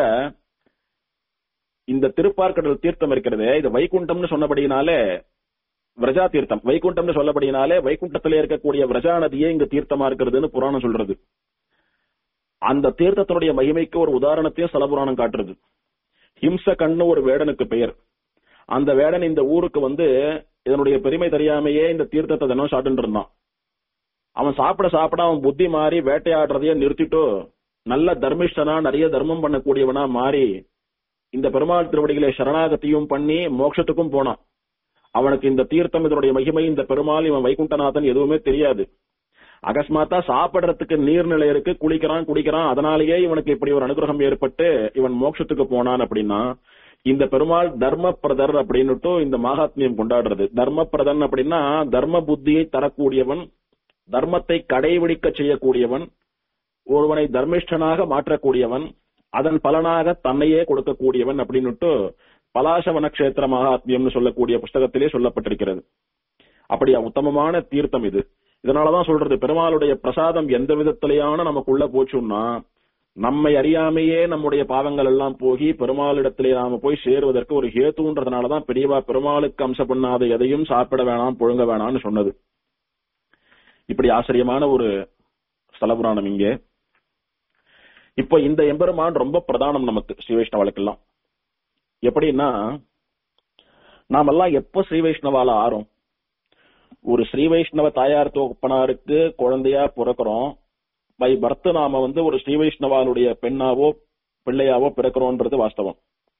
இந்த திருப்பார்கடல் தீர்த்தம் இருக்கிறது இது வைகுண்டம்னு சொன்னபடினாலே விரஜா தீர்த்தம் வைகுண்டம்னு சொல்லபடினாலே வைகுண்டத்திலே இருக்கக்கூடிய விரஜா நதியே இங்க தீர்த்தமா இருக்கிறதுன்னு புராணம் சொல்றது அந்த தீர்த்தத்தினுடைய மகிமைக்கு ஒரு உதாரணத்தையும் ஸ்தல புராணம் காட்டுறது ஹிம்ச கண்ணு ஒரு வேடனுக்கு பெயர் அந்த வேடன் இந்த ஊருக்கு வந்து இதனுடைய பெருமை தெரியாமையே இந்த தீர்த்தத்தை தினம் சாப்பிட்டு இருந்தான் அவன் சாப்பிட சாப்பிட அவன் புத்தி மாறி வேட்டையாடுறதையே நிறுத்திட்டு நல்ல தர்மிஷ்டனா நிறைய தர்மம் பண்ணக்கூடியவனா மாறி இந்த பெருமாள் திருவடிகளை சரணாகத்தியும் பண்ணி மோட்சத்துக்கும் போனான் அவனுக்கு இந்த தீர்த்தம் இதனுடைய மகிமை இந்த பெருமாள் இவன் வைகுண்டநாதன் எதுவுமே தெரியாது அகஸ்மாத்தா சாப்பிடுறதுக்கு நீர்நிலை இருக்கு குளிக்கிறான் குடிக்கிறான் அதனாலேயே இவனுக்கு இப்படி ஒரு அனுகிரகம் ஏற்பட்டு இவன் மோட்சத்துக்கு போனான் அப்படின்னா இந்த பெருமாள் தர்ம பிரதர் அப்படின்னுட்டு இந்த மகாத்மியம் கொண்டாடுறது தர்ம பிரதன் அப்படின்னா தர்ம புத்தியை தரக்கூடியவன் தர்மத்தை கடைபிடிக்க செய்யக்கூடியவன் ஒருவனை தர்மிஷ்டனாக மாற்றக்கூடியவன் அதன் பலனாக தன்னையே கொடுக்கக்கூடியவன் அப்படின்னுட்டு பலாசவன கஷேத்திர மகாத்மியம்னு சொல்லக்கூடிய புஸ்தகத்திலே சொல்லப்பட்டிருக்கிறது அப்படி உத்தமமான தீர்த்தம் இது இதனாலதான் சொல்றது பெருமாளுடைய பிரசாதம் எந்த விதத்திலேயான நமக்குள்ள போச்சுன்னா நம்மை அறியாமையே நம்முடைய பாவங்கள் எல்லாம் போகி பெருமாளிடத்திலே நாம போய் சேருவதற்கு ஒரு ஹேத்துன்றதுனாலதான் பெரியவா பெருமாளுக்கு அம்சம் பண்ணாத எதையும் சாப்பிட வேணாம் புழுங்க வேணாம்னு சொன்னது இப்படி ஆச்சரியமான ஒரு ஸ்தலபுராணம் இங்கே இப்போ இந்த எம்பெருமான் ரொம்ப பிரதானம் நமக்கு ஸ்ரீ வைஷ்ணவாளுக்கெல்லாம் எப்படின்னா நாமெல்லாம் எப்ப ஸ்ரீ வைஷ்ணவால ஆறோம் ஒரு ஸ்ரீ வைஷ்ணவ தாயார் தோப்பனாருக்கு குழந்தையா பிறக்கிறோம் பை பர்த் நாம வந்து ஒரு ஸ்ரீ வைஷ்ணவாளுடைய பெண்ணாவோ பிள்ளையாவோ பிறக்கிறோன்றது வாஸ்தவம்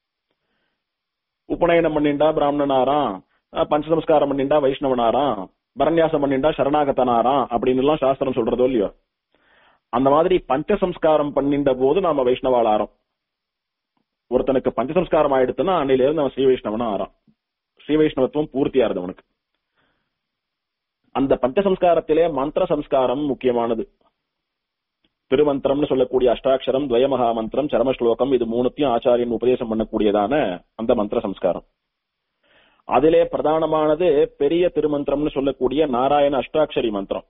உபநயனம் பண்ணிண்டா பிராமணனாராம் பஞ்சசம்ஸ்காரம் பண்ணிண்டா வைஷ்ணவனாராம் பரநியாசம் பண்ணிண்டா சரணாகத்தனாராம் அப்படின்னு எல்லாம் சாஸ்திரம் சொல்றதோ இல்லையோ அந்த மாதிரி பஞ்சசம்ஸ்காரம் பண்ணிண்ட போது நாம வைஷ்ணவால் ஆறோம் ஒருத்தனுக்கு பஞ்சசம்ஸ்காரம் ஆயிடுத்துன்னா அன்னையில இருந்து அவன் ஸ்ரீ வைஷ்ணவனா ஆறான் ஸ்ரீ வைஷ்ணவத்துவம் பூர்த்தி ஆறுது அவனுக்கு அந்த பஞ்சசம்ஸ்காரத்திலே மந்திர சம்ஸ்காரம் முக்கியமானது திருமந்திரம்னு சொல்லக்கூடிய அஷ்டாட்சரம் துவயமகா மந்திரம் சரம ஸ்லோகம் இது மூணுத்தையும் ஆச்சாரியன் உபதேசம் பண்ணக்கூடியதான அந்த மந்திர சம்ஸ்காரம் அதிலே பிரதானமானது பெரிய திருமந்திரம்னு சொல்லக்கூடிய நாராயண அஷ்டாட்சரி மந்திரம்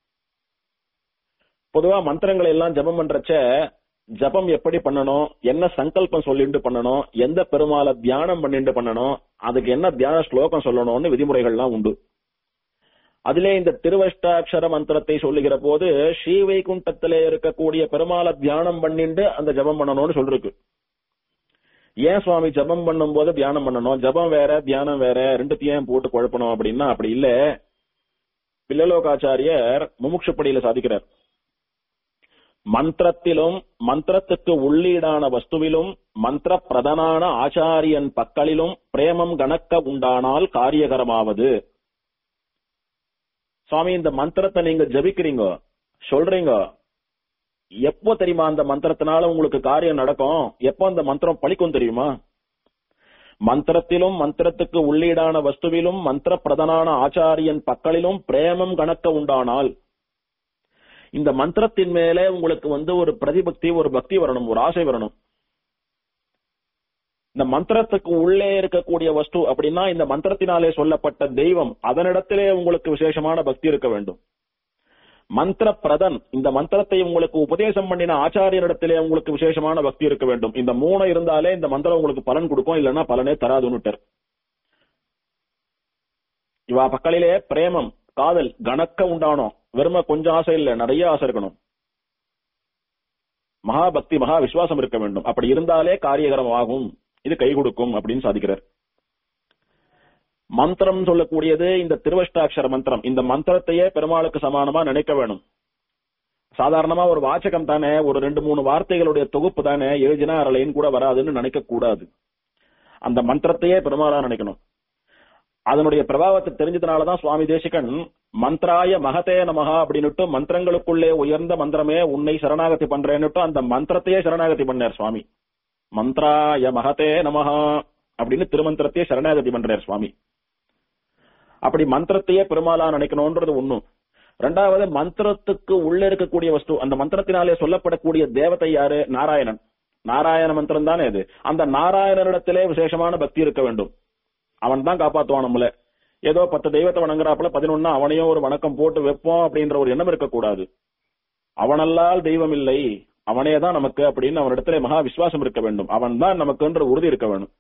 பொதுவா மந்திரங்களை எல்லாம் ஜபம் பண்றச்ச ஜபம் எப்படி பண்ணணும் என்ன சங்கல்பம் சொல்லிட்டு பண்ணணும் எந்த பெருமாளை தியானம் பண்ணிட்டு பண்ணணும் அதுக்கு என்ன தியான ஸ்லோகம் சொல்லணும்னு விதிமுறைகள்லாம் உண்டு அதிலே இந்த திருவஷ்டாட்சர மந்திரத்தை சொல்லுகிற போது ஸ்ரீ வைகுண்டத்திலே இருக்கக்கூடிய பெருமாளை தியானம் பண்ணிட்டு அந்த ஜபம் பண்ணணும்னு சொல்லிருக்கு ஏன் சுவாமி ஜபம் பண்ணும் போது தியானம் பண்ணணும் ஜபம் வேற தியானம் வேற ரெண்டுத்தையும் ஏன் போட்டு குழப்பணும் அப்படின்னா அப்படி இல்ல பில்லலோகாச்சாரியர் முமுட்சுப்படியில சாதிக்கிறார் மந்திரத்திலும் மந்திரத்துக்கு உள்ளீடான வஸ்துவிலும் மந்திர பிரதனான ஆச்சாரியன் பக்களிலும் பிரேமம் கணக்க உண்டானால் காரியகரமாவது சுவாமி இந்த மந்திரத்தை நீங்க ஜபிக்கிறீங்க சொல்றீங்க எப்போ தெரியுமா அந்த மந்திரத்தினால உங்களுக்கு காரியம் நடக்கும் எப்போ அந்த மந்திரம் பழிக்கும் தெரியுமா மந்திரத்திலும் மந்திரத்துக்கு உள்ளீடான வஸ்துவிலும் மந்திர பிரதனான ஆச்சாரியன் பக்களிலும் பிரேமம் கணக்க உண்டானால் இந்த மந்திரத்தின் மேலே உங்களுக்கு வந்து ஒரு பிரதிபக்தி ஒரு பக்தி வரணும் ஒரு ஆசை வரணும் இந்த மந்திரத்துக்கு உள்ளே இருக்கக்கூடிய வஸ்து அப்படின்னா இந்த மந்திரத்தினாலே சொல்லப்பட்ட தெய்வம் அதனிடத்திலே உங்களுக்கு விசேஷமான பக்தி இருக்க வேண்டும் மந்திர பிரதன் இந்த மந்திரத்தை உங்களுக்கு உபதேசம் பண்ணின ஆச்சாரியனிடத்திலே உங்களுக்கு விசேஷமான பக்தி இருக்க வேண்டும் இந்த மூணு இருந்தாலே இந்த மந்திரம் உங்களுக்கு பலன் கொடுக்கும் இல்லைன்னா பலனே தராதுன்னுட்டர் இவா பக்கலிலே பிரேமம் காதல் கணக்க உண்டானோம் வெறும கொஞ்சம் ஆசை இல்ல நிறைய ஆசை இருக்கணும் மகா பக்தி மகா விசுவாசம் இருக்க வேண்டும் அப்படி இருந்தாலே காரியகரம் ஆகும் இது கை கொடுக்கும் அப்படின்னு சாதிக்கிறார் மந்திரம் சொல்லக்கூடியது இந்த திருவஷ்டாட்சர மந்திரம் இந்த மந்திரத்தையே பெருமாளுக்கு சமானமா நினைக்க வேணும் சாதாரணமா ஒரு வாச்சகம் தானே ஒரு ரெண்டு மூணு வார்த்தைகளுடைய தொகுப்பு தானே எழுதினா அரலைன்னு கூட வராதுன்னு நினைக்க கூடாது அந்த மந்திரத்தையே பெருமாளா நினைக்கணும் அதனுடைய பிரபாவத்தை தெரிஞ்சதுனாலதான் சுவாமி தேசிகன் மந்திராய மகதே நமகா அப்படின்னுட்டு மந்திரங்களுக்குள்ளே உயர்ந்த மந்திரமே உன்னை சரணாகதி பண்றேன்னுட்டு அந்த மந்திரத்தையே சரணாகதி பண்ணார் சுவாமி மந்திராய மகதே நமகா அப்படின்னு திருமந்திரத்தையே சரணாகதி பண்றார் சுவாமி அப்படி மந்திரத்தையே பெருமாளா நினைக்கணும்ன்றது ஒண்ணும் ரெண்டாவது மந்திரத்துக்கு உள்ள இருக்கக்கூடிய வஸ்து அந்த மந்திரத்தினாலே சொல்லப்படக்கூடிய தேவதை யாரு நாராயணன் நாராயண மந்திரம் தானே இது அந்த நாராயணனிடத்திலே விசேஷமான பக்தி இருக்க வேண்டும் அவன் தான் காப்பாத்துவான் நம்மள ஏதோ பத்து தெய்வத்தை வணங்குறாப்புல பதினொன்னா அவனையும் ஒரு வணக்கம் போட்டு வைப்போம் அப்படின்ற ஒரு எண்ணம் இருக்கக்கூடாது அவனல்லால் தெய்வம் இல்லை அவனே தான் நமக்கு அப்படின்னு அவனிடத்திலே மகா விசுவாசம் இருக்க வேண்டும் அவன் தான் நமக்குன்ற உறுதி இருக்க வேண்டும்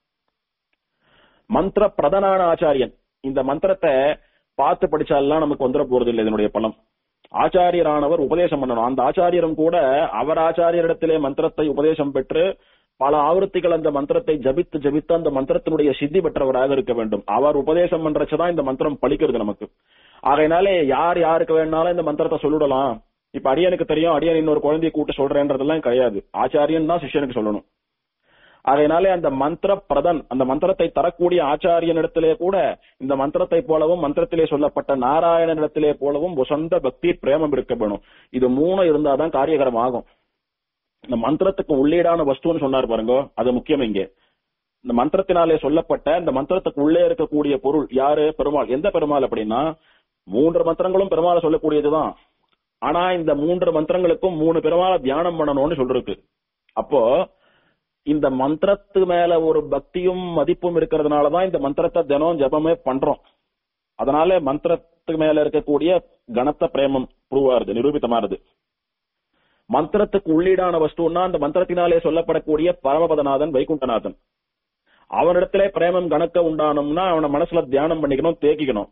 மந்திர பிரதனான ஆச்சாரியன் இந்த மந்திரத்தை பார்த்து படிச்சாலாம் நமக்கு வந்துட போறது இல்லை இதனுடைய பலம் ஆச்சாரியரானவர் உபதேசம் பண்ணணும் அந்த ஆச்சாரியரும் கூட அவர் ஆச்சாரியரிடத்திலே மந்திரத்தை உபதேசம் பெற்று பல ஆவர்த்திகள் அந்த மந்திரத்தை ஜபித்து ஜபித்து அந்த மந்திரத்தினுடைய சித்தி பெற்றவராக இருக்க வேண்டும் அவர் உபதேசம் பண்றச்சுதான் இந்த மந்திரம் பலிக்கிறது நமக்கு ஆகையினாலே யார் யாருக்கு வேணாலும் இந்த மந்திரத்தை சொல்லிடலாம் இப்ப அடியனுக்கு தெரியும் அடியன் இன்னொரு குழந்தையை கூட்டு சொல்றேன்றதெல்லாம் கிடையாது ஆச்சாரியன் தான் சிஷ்யனுக்கு சொல்லணும் ஆகையினாலே அந்த மந்திர பிரதன் அந்த மந்திரத்தை தரக்கூடிய ஆச்சாரியனிடத்திலே கூட இந்த மந்திரத்தை போலவும் மந்திரத்திலே சொல்லப்பட்ட நாராயணனிடத்திலே போலவும் சொந்த பக்தி பிரேமம் இருக்க வேணும் இது மூணு இருந்தாதான் காரியகரம் ஆகும் இந்த மந்திரத்துக்கு உள்ளீடான வஸ்துன்னு சொன்னார் பாருங்க அது முக்கியம் இங்கே இந்த மந்திரத்தினாலே சொல்லப்பட்ட இந்த மந்திரத்துக்கு உள்ளே இருக்கக்கூடிய பொருள் யாரு பெருமாள் எந்த பெருமாள் அப்படின்னா மூன்று மந்திரங்களும் பெருமாளை சொல்லக்கூடியதுதான் ஆனா இந்த மூன்று மந்திரங்களுக்கும் மூணு பெருமாளை தியானம் பண்ணணும்னு சொல்லிருக்கு அப்போ இந்த மந்திரத்து மேல ஒரு பக்தியும் மதிப்பும் இருக்கிறதுனாலதான் இந்த மந்திரத்தை தினம் ஜபமே பண்றோம் அதனால மந்திரத்துக்கு மேல இருக்கக்கூடிய கனத்த பிரேமம் ப்ரூவ் ஆறுது நிரூபிதமாறுது மந்திரத்துக்கு உள்ளீடான வஸ்துன்னா அந்த மந்திரத்தினாலே சொல்லப்படக்கூடிய பரமபதநாதன் வைகுண்டநாதன் அவனிடத்திலே பிரேமம் கணக்க உண்டானோம்னா அவனை மனசுல தியானம் பண்ணிக்கணும் தேக்கிக்கணும்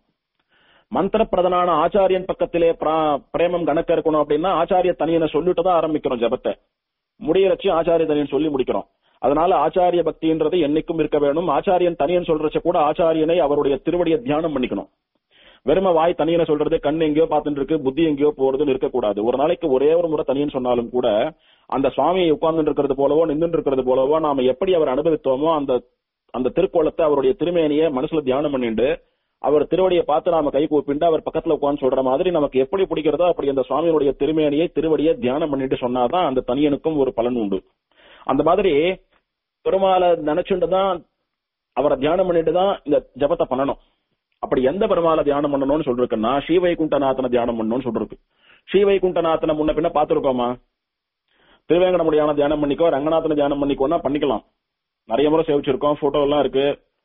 மந்திர பிரதனான ஆச்சாரியன் பக்கத்திலே பிரேமம் கணக்க இருக்கணும் அப்படின்னா ஆச்சாரிய தனியனை சொல்லிட்டு தான் ஆரம்பிக்கிறோம் ஜபத்தை முடியறச்சு ஆச்சாரிய தனியன் சொல்லி முடிக்கிறோம் அதனால ஆச்சாரிய பக்தின்றது என்னைக்கும் இருக்க வேணும் ஆச்சாரியன் தனியன் சொல்றச்ச கூட ஆச்சாரியனை அவருடைய திருவடியை தியானம் பண்ணிக்கணும் வெறும வாய் தனியனை சொல்றது கண் எங்கேயோ பார்த்துட்டு இருக்கு புத்தி எங்கேயோ போறதுன்னு இருக்கக்கூடாது ஒரு நாளைக்கு ஒரே ஒரு முறை தனியன் சொன்னாலும் கூட அந்த சுவாமியை உட்கார்ந்து இருக்கிறது போலவோ நின்று இருக்கிறது போலவோ நாம எப்படி அவர் அனுபவித்தோமோ அந்த அந்த திருக்கோலத்தை அவருடைய திருமேனியை மனசுல தியானம் பண்ணிட்டு அவர் திருவடியை பார்த்து நாம கை கூப்பிண்டு அவர் பக்கத்துல உட்கார்ந்து சொல்ற மாதிரி நமக்கு எப்படி பிடிக்கிறதோ அப்படி அந்த சுவாமியினுடைய திருமேனியை திருவடியை தியானம் பண்ணிட்டு சொன்னாதான் அந்த தனியனுக்கும் ஒரு பலன் உண்டு அந்த மாதிரி பெருமாளை நினைச்சுட்டு தான் அவரை தியானம் பண்ணிட்டு தான் இந்த ஜபத்தை பண்ணணும் அப்படி எந்த பெருமாளை தியானம் பண்ணணும்னு சொல்லிருக்குன்னா ஸ்ரீவைகுண்டநாதனை தியானம் பண்ணணும்னு சொல்லிருக்கு ஸ்ரீவைகுண்டநாதனை முன்ன பின்ன பாத்துருக்கோமா திருவேங்கடமுடியான தியானம் பண்ணிக்கோ ரங்கநாதனை தியானம் பண்ணிக்கோன்னா பண்ணிக்கலாம் நிறைய முறை சேவிச்சிருக்கோம் போட்டோ எல்லாம் இருக்கு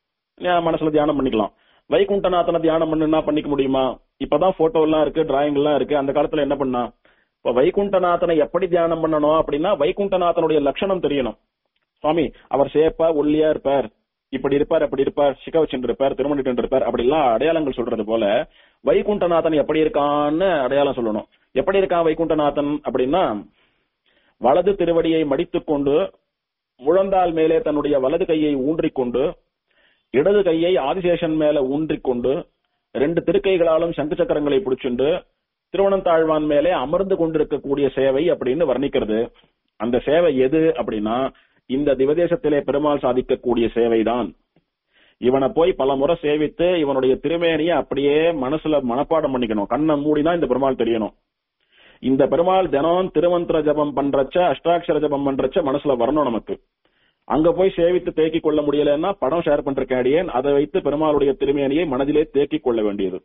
மனசுல தியானம் பண்ணிக்கலாம் வைகுண்டநாதனை தியானம் பண்ணுனா பண்ணிக்க முடியுமா இப்பதான் போட்டோ எல்லாம் இருக்கு டிராயிங் எல்லாம் இருக்கு அந்த காலத்துல என்ன பண்ணா இப்ப வைகுண்டநாதனை எப்படி தியானம் பண்ணணும் அப்படின்னா வைகுண்டநாதனுடைய லட்சணம் தெரியணும் சுவாமி அவர் சேப்பா ஒல்லியா இருப்பார் இப்படி இருப்பார் அப்படி இருப்பார் சிக்க வச்சுட்டு இருப்பார் திருமணிட்டு இருப்பார் அப்படி எல்லாம் அடையாளங்கள் சொல்றது போல வைகுண்டநாதன் எப்படி இருக்கான்னு அடையாளம் சொல்லணும் எப்படி இருக்கான் வைகுண்டநாதன் அப்படின்னா வலது திருவடியை மடித்துக் கொண்டு முழந்தால் மேலே தன்னுடைய வலது கையை ஊன்றிக்கொண்டு இடது கையை ஆதிசேஷன் மேல ஊன்றிக்கொண்டு ரெண்டு திருக்கைகளாலும் சங்கு சக்கரங்களை பிடிச்சுண்டு திருவனந்தாழ்வான் மேலே அமர்ந்து கொண்டிருக்கக்கூடிய சேவை அப்படின்னு வர்ணிக்கிறது அந்த சேவை எது அப்படின்னா இந்த திவதேசத்திலே பெருமாள் சாதிக்கக்கூடிய சேவைதான் இவனை போய் பல முறை சேவித்து இவனுடைய திருமேனியை அப்படியே மனசுல மனப்பாடம் பண்ணிக்கணும் கண்ணை மூடினா இந்த பெருமாள் தெரியணும் இந்த பெருமாள் தினம் திருமந்திர ஜபம் பண்றச்ச அஷ்டாட்சர ஜபம் பண்றச்ச மனசுல வரணும் நமக்கு அங்க போய் சேவித்து தேக்கி கொள்ள முடியலன்னா படம் ஷேர் பண்றேன் அடியேன் அதை வைத்து பெருமாளுடைய திருமேனியை மனதிலே தேக்கி கொள்ள வேண்டியது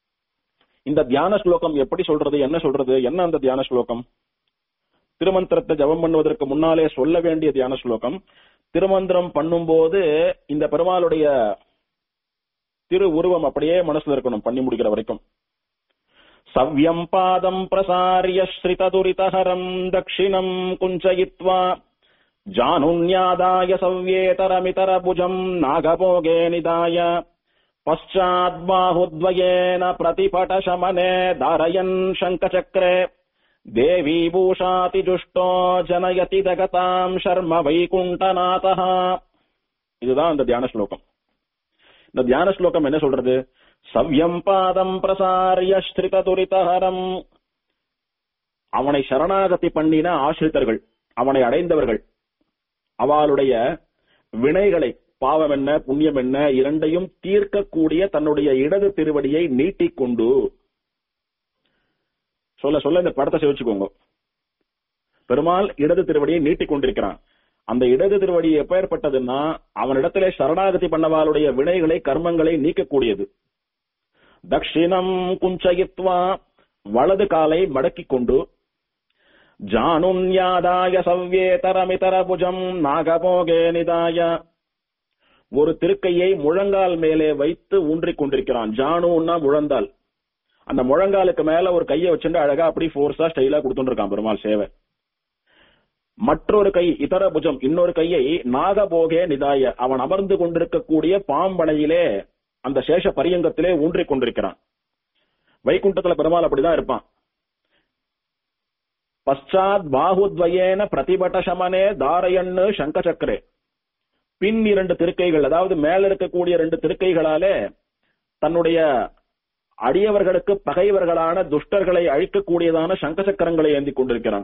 இந்த தியான ஸ்லோகம் எப்படி சொல்றது என்ன சொல்றது என்ன அந்த தியான ஸ்லோகம் திருமந்திரத்தை ஜபம் பண்ணுவதற்கு முன்னாலே சொல்ல வேண்டிய தியான ஸ்லோகம் திருமந்திரம் பண்ணும்போது இந்த பெருமாளுடைய திரு உருவம் அப்படியே மனசுல இருக்கணும் பண்ணி முடிக்கிற வரைக்கும் சவ்யம் பாதம் பிரசாரிய ஸ்ரிததுரிதஹரம் தட்சிணம் குஞ்சயித்வா ஜானுன்யாதாய சவ்யேதரமிதர புஜம் நாகபோகே நிதாய பశ్చాద్బాహుద్వయేన ప్రతిపట శమనే ధారయన్ శంఖచక్రే தேவி பூஷாதி ஜுஷ்டோ ஜனயதி ஜகதாம் சர்ம வைகுண்டநாதா இதுதான் அந்த தியான ஸ்லோகம் இந்த தியான ஸ்லோகம் என்ன சொல்றது சவ்யம் பாதம் பிரசாரிய ஸ்திரித துரிதஹரம் அவனை சரணாகதி பண்ணின ஆசிரித்தர்கள் அவனை அடைந்தவர்கள் அவளுடைய வினைகளை பாவம் என்ன புண்ணியம் என்ன இரண்டையும் தீர்க்கக்கூடிய தன்னுடைய இடது திருவடியை நீட்டிக்கொண்டு சொல்ல சொல்ல இந்த படத்தை சேவிச்சுக்கோங்க பெருமாள் இடது திருவடியை நீட்டிக் கொண்டிருக்கிறான் அந்த இடது திருவடி எப்பேற்பட்டதுன்னா அவனிடத்திலே சரணாகதி பண்ணவாளுடைய வினைகளை கர்மங்களை நீக்கக்கூடியது தக்ஷிணம் குஞ்சயித்வா வலது காலை மடக்கிக் கொண்டு ஜானுன்யாதாய சவ்யேதரமிதர புஜம் நாகபோகே நிதாய ஒரு திருக்கையை முழங்கால் மேலே வைத்து ஊன்றிக் கொண்டிருக்கிறான் ஜானுன்னா முழந்தால் அந்த முழங்காலுக்கு மேல ஒரு கையை வச்சுட்டு அழகா அப்படி ஃபோர்ஸா ஸ்டைலா கொடுத்துட்டு இருக்கான் பெருமாள் சேவை மற்றொரு கை இதர புஜம் இன்னொரு கையை நாகபோகே நிதாய அவன் அமர்ந்து கொண்டிருக்கக்கூடிய பாம்பனையிலே அந்த சேஷ பரியங்கத்திலே ஊன்றிக் கொண்டிருக்கிறான் வைகுண்டத்துல பெருமாள் அப்படிதான் இருப்பான் பశ్చాத் பாகுத்வயேன பிரதிபட்ட சமனே தாரயன்னு சங்க சக்கரே பின் இரண்டு திருக்கைகள் அதாவது மேல இருக்கக்கூடிய ரெண்டு திருக்கைகளாலே தன்னுடைய அடியவர்களுக்கு பகைவர்களான துஷ்டர்களை அழிக்கக்கூடியதான சங்க சக்கரங்களை ஏந்தி கொண்டிருக்கிறான்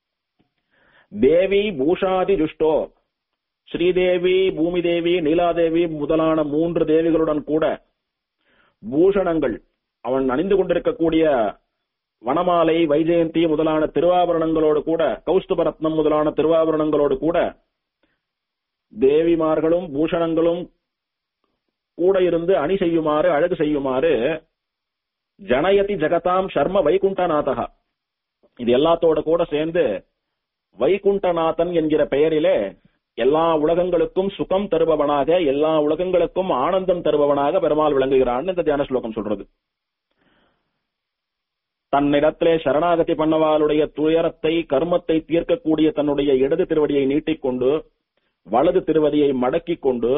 தேவி பூஷாதி துஷ்டோ ஸ்ரீதேவி பூமி தேவி நீலாதேவி முதலான மூன்று தேவிகளுடன் கூட பூஷணங்கள் அவன் அணிந்து கொண்டிருக்கக்கூடிய வனமாலை வைஜெயந்தி முதலான திருவாபரணங்களோடு கூட கௌஸ்துபரத்னம் முதலான திருவாபரணங்களோடு கூட தேவிமார்களும் பூஷணங்களும் கூட இருந்து அணி செய்யுமாறு அழகு செய்யுமாறு ஜனயதி ஜகதாம் சர்ம வைகுண்டநாதகா இது எல்லாத்தோட கூட சேர்ந்து வைகுண்டநாதன் என்கிற பெயரிலே எல்லா உலகங்களுக்கும் சுகம் தருபவனாக எல்லா உலகங்களுக்கும் ஆனந்தம் தருபவனாக பெருமாள் விளங்குகிறான் இந்த தியான ஸ்லோகம் சொல்றது தன்னிடத்திலே சரணாகதி பண்ணவாளுடைய துயரத்தை கர்மத்தை தீர்க்கக்கூடிய தன்னுடைய இடது திருவடியை நீட்டிக்கொண்டு வலது திருவடியை மடக்கிக் கொண்டு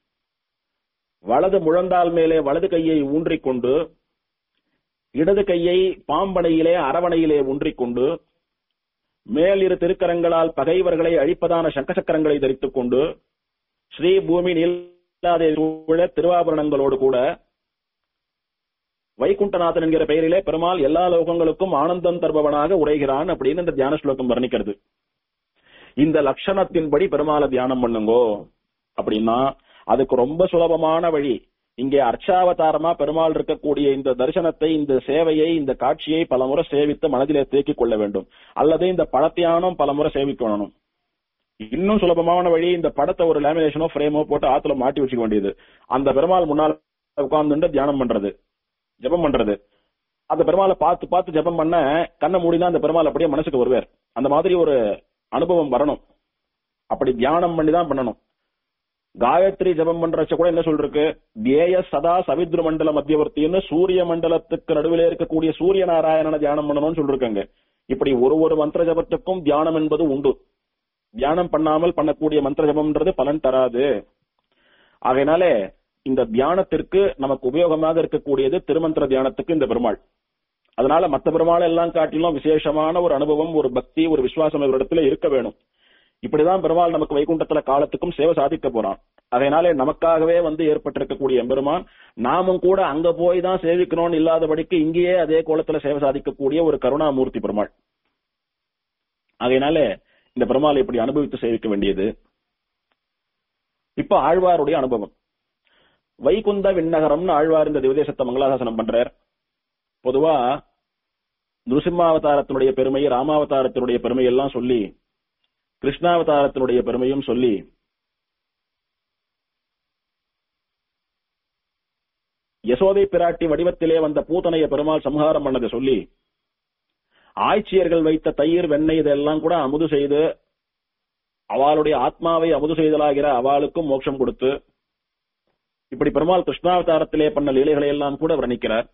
வலது முழந்தால் மேலே வலது கையை ஊன்றிக் கொண்டு இடது கையை பாம்பனையிலே அரவணையிலே ஊன்றிக் கொண்டு மேல் இரு திருக்கரங்களால் பகைவர்களை அழிப்பதான சங்கசக்கரங்களை தரித்துக் கொண்டு ஸ்ரீ பூமி நீலாதேவி சூழ திருவாபரணங்களோடு கூட வைகுண்டநாதன் என்கிற பெயரிலே பெருமாள் எல்லா லோகங்களுக்கும் ஆனந்தம் தருபவனாக உரைகிறான் அப்படின்னு இந்த தியான ஸ்லோகம் வர்ணிக்கிறது இந்த லட்சணத்தின்படி பெருமாளை தியானம் பண்ணுங்கோ அப்படின்னா அதுக்கு ரொம்ப சுலபமான வழி இங்கே அர்ச்சாவதாரமா பெருமாள் இருக்கக்கூடிய இந்த தரிசனத்தை இந்த சேவையை இந்த காட்சியை பலமுறை சேவித்து மனதிலே தேக்கிக் கொள்ள வேண்டும் அல்லது இந்த படத்தியானம் பலமுறை சேவிக்கணும் இன்னும் சுலபமான வழி இந்த படத்தை ஒரு லேமினேஷனோ ஃப்ரேமோ போட்டு ஆத்துல மாட்டி வச்சுக்க வேண்டியது அந்த பெருமாள் முன்னால் உட்கார்ந்துட்டு தியானம் பண்றது ஜெபம் பண்றது அந்த பெருமாளை பார்த்து பார்த்து ஜெபம் பண்ண கண்ணை மூடினா அந்த பெருமாள் அப்படியே மனசுக்கு வருவார் அந்த மாதிரி ஒரு அனுபவம் வரணும் அப்படி தியானம் பண்ணி தான் பண்ணணும் காயத்ரி ஜபம் பண்றச்ச கூட என்ன சொல்லிருக்கு தேய சதா சவித்ரு மண்டல மத்தியவர்த்தின்னு சூரிய மண்டலத்துக்கு நடுவில் இருக்கக்கூடிய சூரிய நாராயணனை தியானம் பண்ணணும்னு சொல்லிருக்காங்க இப்படி ஒரு ஒரு மந்திர ஜபத்துக்கும் தியானம் என்பது உண்டு தியானம் பண்ணாமல் பண்ணக்கூடிய மந்திர ஜபம்ன்றது பலன் தராது ஆகையினாலே இந்த தியானத்திற்கு நமக்கு உபயோகமாக இருக்கக்கூடியது திருமந்திர தியானத்துக்கு இந்த பெருமாள் அதனால மத்த பெருமாள் எல்லாம் காட்டிலும் விசேஷமான ஒரு அனுபவம் ஒரு பக்தி ஒரு விசுவாசம் இவரிடத்துல இருக்க வேணும் இப்படிதான் பெருமாள் நமக்கு வைகுண்டத்துல காலத்துக்கும் சேவை சாதிக்க போறான் அதனாலே நமக்காகவே வந்து ஏற்பட்டிருக்கக்கூடிய எம்பெருமான் நாமும் கூட அங்க போய் தான் சேவிக்கணும்னு இல்லாதபடிக்கு இங்கேயே அதே கோலத்துல சேவை சாதிக்கக்கூடிய ஒரு கருணாமூர்த்தி பெருமாள் அதனால இந்த பெருமாளை இப்படி அனுபவித்து சேவிக்க வேண்டியது இப்ப ஆழ்வாருடைய அனுபவம் வைகுந்த விண்ணகரம்னு ஆழ்வார் இந்த திவதேசத்தை மங்களாசாசனம் பண்றார் பொதுவா நிருசிம்மாவதாரத்தினுடைய பெருமை ராமாவதாரத்தினுடைய பெருமை எல்லாம் சொல்லி கிருஷ்ணாவதாரத்தினுடைய பெருமையும் சொல்லி யசோதை பிராட்டி வடிவத்திலே வந்த பூத்தனைய பெருமாள் சம்ஹாரம் பண்ணதை சொல்லி ஆய்ச்சியர்கள் வைத்த தயிர் வெண்ணெய் இதெல்லாம் கூட அமுது செய்து அவளுடைய ஆத்மாவை அமுது செய்தலாகிற அவளுக்கும் மோட்சம் கொடுத்து இப்படி பெருமாள் கிருஷ்ணாவதாரத்திலே பண்ண லீலைகளை எல்லாம் கூட வர்ணிக்கிறார்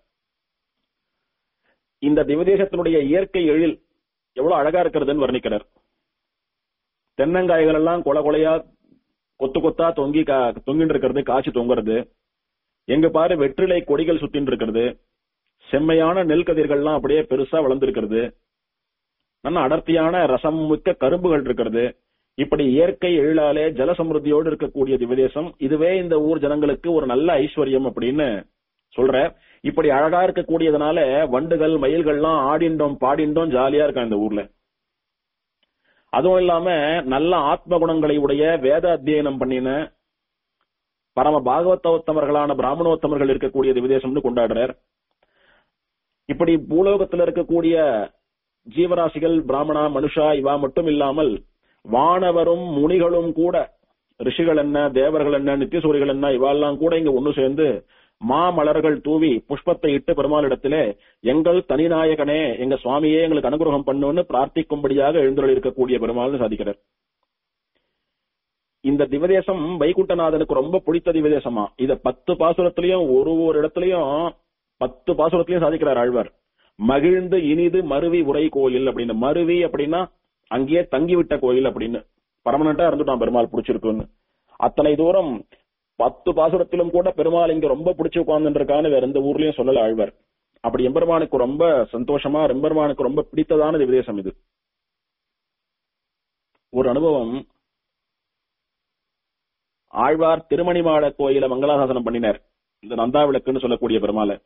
இந்த திவதேசத்தினுடைய இயற்கை எழில் எவ்வளவு அழகா இருக்கிறதுன்னு வர்ணிக்கிறார் தென்னங்காய்கள் எல்லாம் கொலை கொலையா கொத்து கொத்தா தொங்கி கா- தொங்கிட்டு இருக்கிறது காய்ச்சி தொங்குறது எங்க பாரு வெற்றிலை கொடிகள் சுத்தின்னு இருக்கிறது செம்மையான நெல் கதிர்கள்லாம் அப்படியே பெருசா வளர்ந்திருக்கிறது நல்ல அடர்த்தியான ரசம் மிக்க கரும்புகள் இருக்கிறது இப்படி இயற்கை எழிலாலே ஜலசமிருத்தியோடு இருக்கக்கூடிய திவ்யதேசம் இதுவே இந்த ஊர் ஜனங்களுக்கு ஒரு நல்ல ஐஸ்வர்யம் அப்படின்னு சொல்ற இப்படி அழகா இருக்கக்கூடியதுனால வண்டுகள் மயில்கள்லாம் ஆடிண்டோம் பாடிண்டோம் ஜாலியா இருக்கா இந்த ஊர்ல அதுவும் இல்லாம நல்ல ஆத்ம குணங்களை உடைய வேத அத்தியனம் பண்ணின பரம பாகவத்தோத்தமர்களான பிராமணோத்தமர்கள் இருக்கக்கூடிய திவ்யதேசம்னு கொண்டாடுறார் இப்படி பூலோகத்துல இருக்கக்கூடிய ஜீவராசிகள் பிராமணா மனுஷா இவா மட்டும் இல்லாமல் வானவரும் முனிகளும் கூட ரிஷிகள் என்ன தேவர்கள் என்ன நித்தியசூரிகள் என்ன இவாள்லாம் கூட இங்க ஒண்ணு சேர்ந்து மாமலர்கள் தூவி புஷ்பத்தை இட்டு பெருமாளிடத்திலே எங்கள் தனிநாயகனே எங்க சுவாமியே எங்களுக்கு அனுகிரகம் பண்ணுன்னு பிரார்த்திக்கும்படியாக எழுந்தருள் இருக்கக்கூடிய பெருமாள்னு சாதிக்கிறார் இந்த திவதேசம் வைகுண்டநாதனுக்கு ரொம்ப பிடித்த திவதேசமா இத பத்து பாசுரத்திலையும் ஒரு ஒரு இடத்துலயும் பத்து பாசுரத்திலையும் சாதிக்கிறார் ஆழ்வார் மகிழ்ந்து இனிது மருவி உரை கோயில் அப்படின்னு மருவி அப்படின்னா அங்கேயே தங்கிவிட்ட கோயில் அப்படின்னு பர்மனண்டா இருந்துட்டான் பெருமாள் பிடிச்சிருக்குன்னு அத்தனை தூரம் பத்து பாசுரத்திலும் கூட பெருமாள் இங்க ரொம்ப பிடிச்சு உட்கார்ந்துருக்கான்னு வேற எந்த ஊர்லயும் சொல்லல ஆழ்வார் அப்படி எம்பெருமானுக்கு ரொம்ப சந்தோஷமா எம்பெருமானுக்கு ரொம்ப பிடித்ததான திவதேசம் இது ஒரு அனுபவம் ஆழ்வார் திருமணிமாட கோயில மங்களாசாசனம் பண்ணினார் இந்த நந்தா விளக்குன்னு சொல்லக்கூடிய பெருமாளை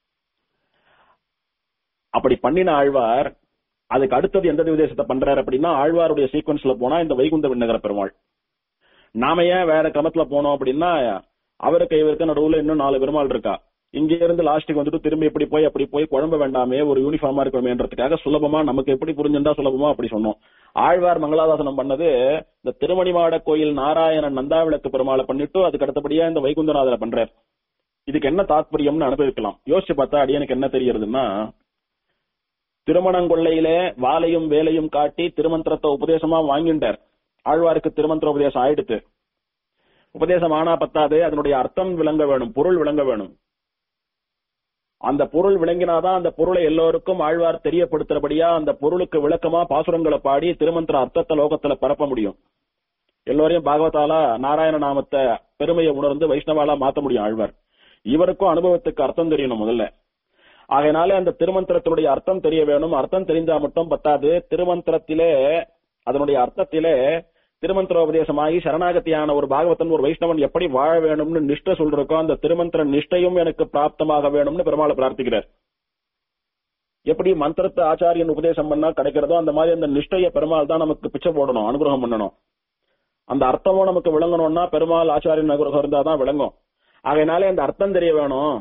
அப்படி பண்ணின ஆழ்வார் அதுக்கு அடுத்தது எந்த திவதேசத்தை பண்றாரு அப்படின்னா ஆழ்வாருடைய சீக்வன்ஸ்ல போனா இந்த வைகுந்த விண்ணகர பெருமாள் நாம ஏன் வேற கிரமத்துல போனோம் அப்படின்னா அவருக்கு இவருக்கு நடுவுல இன்னும் நாலு பெருமாள் இருக்கா இங்க இருந்து லாஸ்ட்டுக்கு வந்துட்டு திரும்பி இப்படி போய் அப்படி போய் குழம்ப வேண்டாமே ஒரு யூனிஃபார்மா இருக்கணுமேன்றதுக்காக சுலபமா நமக்கு எப்படி புரிஞ்சுண்டா சுலபமா அப்படி சொன்னோம் ஆழ்வார் மங்களாதாசனம் பண்ணது இந்த திருமணிமாட கோயில் நாராயணன் நந்தாவிளக்கு பெருமாளை பண்ணிட்டு அதுக்கு அடுத்தபடியா இந்த வைகுந்தநாதரை பண்றார் இதுக்கு என்ன தாத்பரியம்னு அனுபவிக்கலாம் யோசிச்சு பார்த்தா அடியனுக்கு என்ன தெரியறதுன்னா திருமணங்கொள்ளையிலே வாலையும் வேலையும் காட்டி திருமந்திரத்தை உபதேசமா வாங்கிட்டார் ஆழ்வாருக்கு திருமந்திர உபதேசம் ஆயிடுத்து உபதேசம் ஆனா பத்தாது அதனுடைய அர்த்தம் விளங்க வேணும் பொருள் விளங்க வேணும் அந்த பொருள் விளங்கினாதான் அந்த பொருளை எல்லோருக்கும் ஆழ்வார் தெரியப்படுத்துறபடியா அந்த பொருளுக்கு விளக்கமா பாசுரங்களை பாடி திருமந்திர அர்த்தத்தை லோகத்துல பரப்ப முடியும் எல்லோரையும் பாகவதாலா நாராயண நாமத்தை பெருமையை உணர்ந்து வைஷ்ணவாலா மாத்த முடியும் ஆழ்வார் இவருக்கும் அனுபவத்துக்கு அர்த்தம் தெரியணும் முதல்ல ஆகையினாலே அந்த திருமந்திரத்தினுடைய அர்த்தம் தெரிய வேணும் அர்த்தம் தெரிஞ்சா மட்டும் பத்தாது திருமந்திரத்திலே அதனுடைய அர்த்தத்திலே திருமந்திரோபதேசமாகி சரணாகத்தியான ஒரு பாகவதன் ஒரு வைஷ்ணவன் எப்படி வாழ வேணும்னு நிஷ்ட சொல்றக்கோ அந்த திருமந்திர நிஷ்டையும் எனக்கு பிராப்தமாக வேணும்னு பெருமாளை பிரார்த்திக்கிறார் எப்படி மந்திரத்தை ஆச்சாரியன் உபதேசம் பண்ணா கிடைக்கிறதோ அந்த மாதிரி அந்த நிஷ்டைய பெருமாள் தான் நமக்கு பிச்சை போடணும் அனுகிரகம் பண்ணணும் அந்த அர்த்தமும் நமக்கு விளங்கணும்னா பெருமாள் ஆச்சாரியன் அனுகிரகம் இருந்தா தான் விளங்கும் ஆகையினாலே அந்த அர்த்தம் தெரிய வேணும்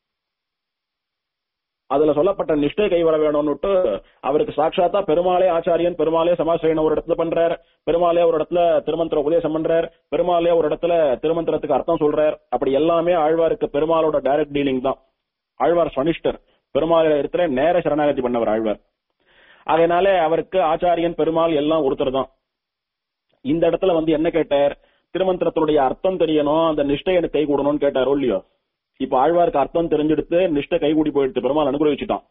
அதுல சொல்லப்பட்ட நிஷ்டை கைவர வேணும்னுட்டு அவருக்கு சாட்சாத்தா பெருமாளே ஆச்சாரியன் பெருமாளே சமாசிரியன் ஒரு இடத்துல பண்றார் பெருமாளே ஒரு இடத்துல திருமந்திர உபதேசம் பண்றார் பெருமாளே ஒரு இடத்துல திருமந்திரத்துக்கு அர்த்தம் சொல்றார் அப்படி எல்லாமே ஆழ்வாருக்கு பெருமாளோட டைரக்ட் டீலிங் தான் ஆழ்வார் சனிஷ்டர் பெருமாள் இடத்துல நேர சரணாகதி பண்ணவர் ஆழ்வார் அதனாலே அவருக்கு ஆச்சாரியன் பெருமாள் எல்லாம் ஒருத்தர் தான் இந்த இடத்துல வந்து என்ன கேட்டார் திருமந்திரத்தினுடைய அர்த்தம் தெரியணும் அந்த நிஷ்டை எனக்கு கை கூடணும்னு கேட்டாரோ இல்லையோ இப்ப ஆழ்வாருக்கு அர்த்தம் தெரிஞ்செடுத்து நிஷ்ட கைகூடி போயிடுத்து பெருமாள் அனுகிரகிச்சுட்டான்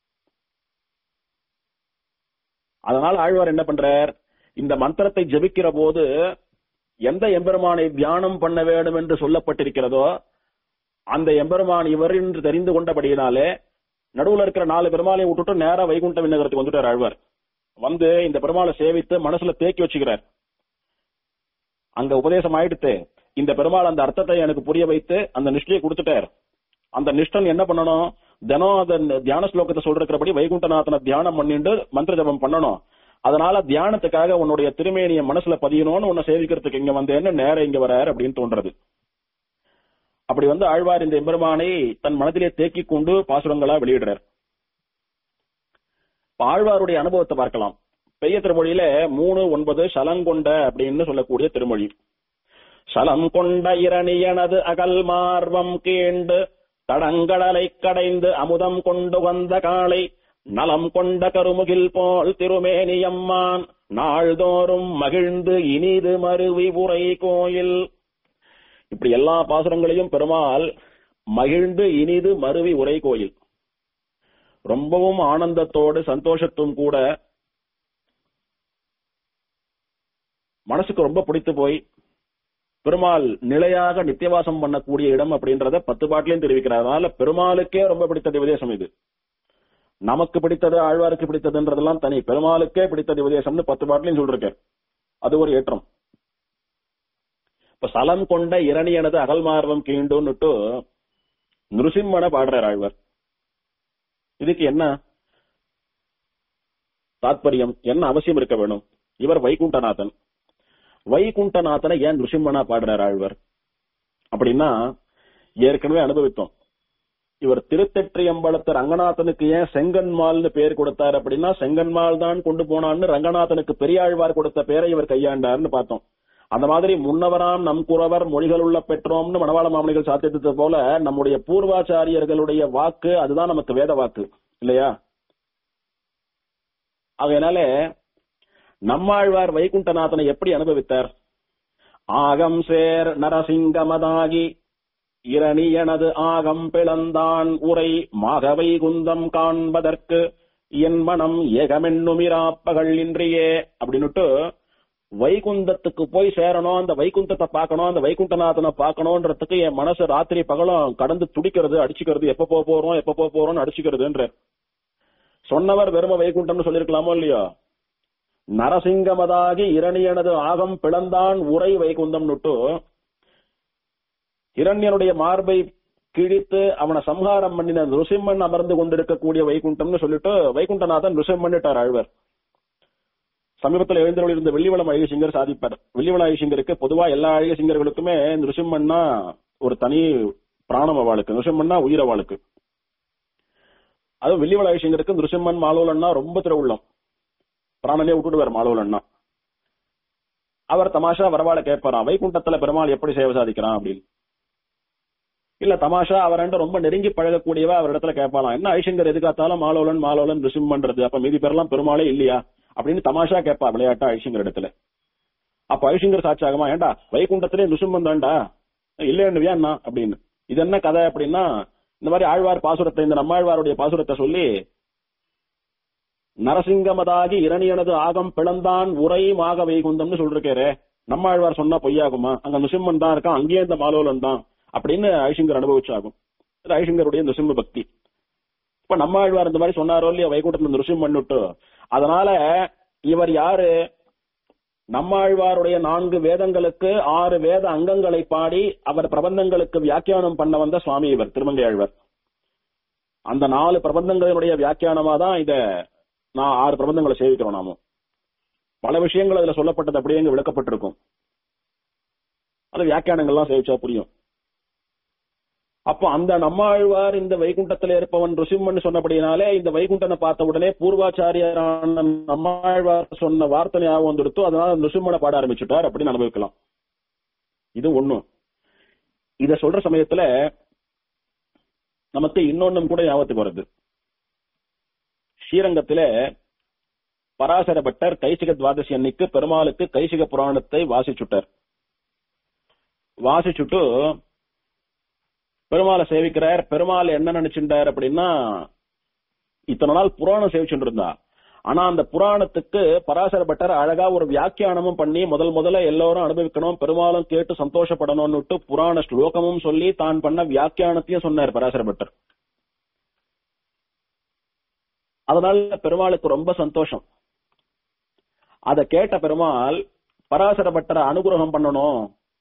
அதனால ஆழ்வார் என்ன பண்றார் இந்த மந்திரத்தை ஜபிக்கிற போது எந்த எம்பெருமானை தியானம் பண்ண வேண்டும் என்று சொல்லப்பட்டிருக்கிறதோ அந்த எம்பெருமான் இவர் என்று தெரிந்து கொண்டபடியினாலே நடுவுல இருக்கிற நாலு பெருமாளையும் விட்டுட்டு நேரா வைகுண்ட விண்ணகரத்துக்கு வந்துட்டார் ஆழ்வார் வந்து இந்த பெருமாளை சேவித்து மனசுல தேக்கி வச்சுக்கிறார் அங்க உபதேசம் ஆயிடுத்து இந்த பெருமாள் அந்த அர்த்தத்தை எனக்கு புரிய வைத்து அந்த நிஷ்டையை கொடுத்துட்டார் அந்த நிஷ்டன் என்ன பண்ணணும் தினம் அந்த தியான ஸ்லோகத்தை சொல்றபடி வைகுண்டநாதனை தியானம் பண்ணிட்டு மந்திர ஜபம் பண்ணணும் அதனால தியானத்துக்காக உன்னுடைய திருமேனிய மனசுல பதியணும்னு உன்னை சேவிக்கிறதுக்கு இங்க வந்தேன்னு நேரம் இங்க வராரு அப்படின்னு தோன்றது அப்படி வந்து ஆழ்வார் இந்த எம்பெருமானை தன் மனதிலே தேக்கி கொண்டு பாசுரங்களா வெளியிடுறார் ஆழ்வாருடைய அனுபவத்தை பார்க்கலாம் பெய்ய திருமொழியில மூணு ஒன்பது சலங்கொண்ட அப்படின்னு சொல்லக்கூடிய திருமொழி சலம் கொண்ட இரணியனது அகல் மார்வம் கீண்டு தடங்கடலை கடைந்து அமுதம் கொண்டு வந்த காளை நலம் கொண்ட கருமுகில் போல் திருமேனியம்மான் நாள்தோறும் மகிழ்ந்து இனிது மருவி உரை கோயில் இப்படி எல்லா பாசுரங்களையும் பெருமாள் மகிழ்ந்து இனிது மருவி உரை கோயில் ரொம்பவும் ஆனந்தத்தோடு சந்தோஷத்தும் கூட மனசுக்கு ரொம்ப பிடித்து போய் பெருமாள் நிலையாக நித்தியவாசம் பண்ணக்கூடிய இடம் அப்படின்றத பத்து பாட்டிலையும் தெரிவிக்கிறார் அதனால பெருமாளுக்கே ரொம்ப பிடித்த திவதேசம் இது நமக்கு பிடித்தது ஆழ்வாருக்கு பிடித்ததுன்றதெல்லாம் தனி பெருமாளுக்கே பிடித்தது உபதேசம்னு பத்து பாட்டிலையும் சொல்லிருக்கார் அது ஒரு ஏற்றம் இப்ப சலம் கொண்ட இரணியனது அகல்மார்வம் கீண்டுன்னுட்டு நிருசிம்மனை பாடுறார் ஆழ்வார் இதுக்கு என்ன தாத்பரியம் என்ன அவசியம் இருக்க வேணும் இவர் வைகுண்டநாதன் வைகுண்டநாதனை ஏன் நிருசிம்மனா பாடுறார் ஆழ்வர் அப்படின்னா ஏற்கனவே அனுபவித்தோம் இவர் திருத்தெற்றியம்பலத்து ரங்கநாதனுக்கு ஏன் செங்கன்மால்னு பேர் கொடுத்தார் அப்படின்னா செங்கன்மால் தான் கொண்டு போனான்னு ரங்கநாதனுக்கு பெரியாழ்வார் கொடுத்த பேரை இவர் கையாண்டார்னு பார்த்தோம் அந்த மாதிரி முன்னவராம் நம் குறவர் மொழிகள் உள்ள பெற்றோம்னு மணவாள மாமணிகள் சாத்தியது போல நம்முடைய பூர்வாச்சாரியர்களுடைய வாக்கு அதுதான் நமக்கு வேத வாக்கு இல்லையா அதனால நம்மாழ்வார் வைகுண்டநாதனை எப்படி அனுபவித்தார் ஆகம் சேர் நரசிங்கமதாகி இரணி எனது ஆகம் பிளந்தான் உரை மாகவை குந்தம் காண்பதற்கு என் மனம் ஏகமென்னுமிராப்பகள் இன்றியே அப்படின்னுட்டு வைகுந்தத்துக்கு போய் சேரணும் அந்த வைகுந்தத்தை பார்க்கணும் அந்த வைகுண்டநாதனை பார்க்கணும்ன்றதுக்கு என் மனசு ராத்திரி பகலும் கடந்து துடிக்கிறது அடிச்சுக்கிறது எப்ப போக போறோம் எப்ப போக போறோம்னு அடிச்சுக்கிறதுன்ற சொன்னவர் வெறும வைகுண்டம்னு சொல்லிருக்கலாமோ இல்லையோ நரசிங்கமதாகி இரணியனது ஆகம் பிளந்தான் உரை வைகுந்தம் நுட்டு இரண்யனுடைய மார்பை கிழித்து அவனை சம்ஹாரம் பண்ணின ருசிம்மன் அமர்ந்து கொண்டிருக்கக்கூடிய வைகுண்டம்னு சொல்லிட்டு வைகுண்டநாதன் ருசிம்மன்னுட்டார் ஆழ்வர் சமீபத்தில் எழுந்தருள் இருந்த வெள்ளிவளம் அழகிய சிங்கர் சாதிப்பார் வெள்ளிவள அழகிய சிங்கருக்கு பொதுவா எல்லா அழகிய சிங்கர்களுக்குமே நிருசிம்மன்னா ஒரு தனி பிராணம் அவளுக்கு நிருசிம்மன்னா உயிர் அவளுக்கு அதுவும் வெள்ளிவள அழகிய சிங்கருக்கு நிருசிம்மன் மாலோலன்னா ரொம்ப திருவுள்ளம் பிராணனே விட்டுடுவார் மாலோலன்னா அவர் தமாஷா வரவாள கேட்பாராம் வைகுண்டத்துல பெருமாள் எப்படி சேவை சாதிக்கிறான் அப்படின்னு இல்ல தமாஷா அவர் ரொம்ப நெருங்கி பழகக்கூடியவ அவர் இடத்துல கேட்பாலாம் என்ன ஐசங்கர் எதுக்காத்தாலும் மாலோலன் மாலோலன் ரிசிம்மன்றது அப்ப மீதி பேரெல்லாம் பெருமாளே இல்லையா அப்படின்னு தமாஷா கேட்பா விளையாட்டா ஐசிங்கர் இடத்துல அப்ப ஐசிங்கர் சாட்சியாகமா ஏண்டா வைகுண்டத்திலே நிருசிம்மன் தான்டா இல்லைன்னு என்ன அப்படின்னு இது என்ன கதை அப்படின்னா இந்த மாதிரி ஆழ்வார் பாசுரத்தை இந்த நம்மாழ்வாருடைய பாசுரத்தை சொல்லி நரசிங்கமதாகி இரணியனது ஆகம் பிளந்தான் உரை மாக வைகுந்தம்னு சொல்லிருக்காரு நம்மாழ்வார் சொன்னா பொய்யாகுமா அங்க நிருசிம்மன் தான் இருக்கான் அங்கேயே இந்த மாலோலன் தான் அப்படின்னு ஐசிங்கர் அனுபவிச்சாகும் இது ஐசிங்கருடைய நிருசிம்ம பக்தி இப்ப நம்மாழ்வார் இந்த மாதிரி சொன்னாரோ இல்லையா வைகுண்டத்துல நிருசிம்மன் விட்டு அதனால இவர் யாரு நம்மாழ்வாருடைய நான்கு வேதங்களுக்கு ஆறு வேத அங்கங்களை பாடி அவர் பிரபந்தங்களுக்கு வியாக்கியானம் பண்ண வந்த சுவாமி இவர் திருமங்கை ஆழ்வார் அந்த நாலு பிரபந்தங்களினுடைய வியாக்கியானமா தான் இத நான் ஆறு பிரபந்தங்களை சேவிக்கிறோம் நாமும் பல விஷயங்கள் அதுல சொல்லப்பட்டது அப்படியே இங்க விளக்கப்பட்டிருக்கும் அது வியாக்கியானங்கள்லாம் சேவிச்சா புரியும் அப்போ அந்த நம்மாழ்வார் இந்த வைகுண்டத்துல இருப்பவன் ருசிம்மன் சொன்னபடினாலே இந்த வைகுண்டனை பார்த்த உடனே பூர்வாச்சாரியரான நம்மாழ்வார் சொன்ன வார்த்தை ஞாபகம் வந்துடுத்து அதனால ருசிம்மனை பாட ஆரம்பிச்சுட்டார் அப்படின்னு அனுபவிக்கலாம் இது ஒண்ணும் இத சொல்ற சமயத்துல நமக்கு இன்னொன்னும் கூட ஞாபகத்துக்கு வருது ஸ்ரீரங்கத்தில பராசர பட்டர் கைசிக துவாதசி அன்னைக்கு பெருமாளுக்கு கைசிக புராணத்தை வாசிச்சுட்டார் வாசிச்சுட்டு பெருமாளை சேவிக்கிறார் பெருமாள் என்ன நினைச்சுட்டார் அப்படின்னா இத்தனை நாள் புராணம் சேவிச்சுட்டு இருந்தா ஆனா அந்த புராணத்துக்கு பராசர பட்டர் அழகா ஒரு வியாக்கியானமும் பண்ணி முதல் முதல்ல எல்லாரும் அனுபவிக்கணும் பெருமாளும் கேட்டு சந்தோஷப்படணும்னுட்டு புராண ஸ்லோகமும் சொல்லி தான் பண்ண வியாக்கியானத்தையும் சொன்னார் பராசர பட்டர் அதனால பெருமாளுக்கு ரொம்ப சந்தோஷம் அத கேட்ட பெருமாள் பராசர பட்டரை அனுகிரகம் பண்ணணும்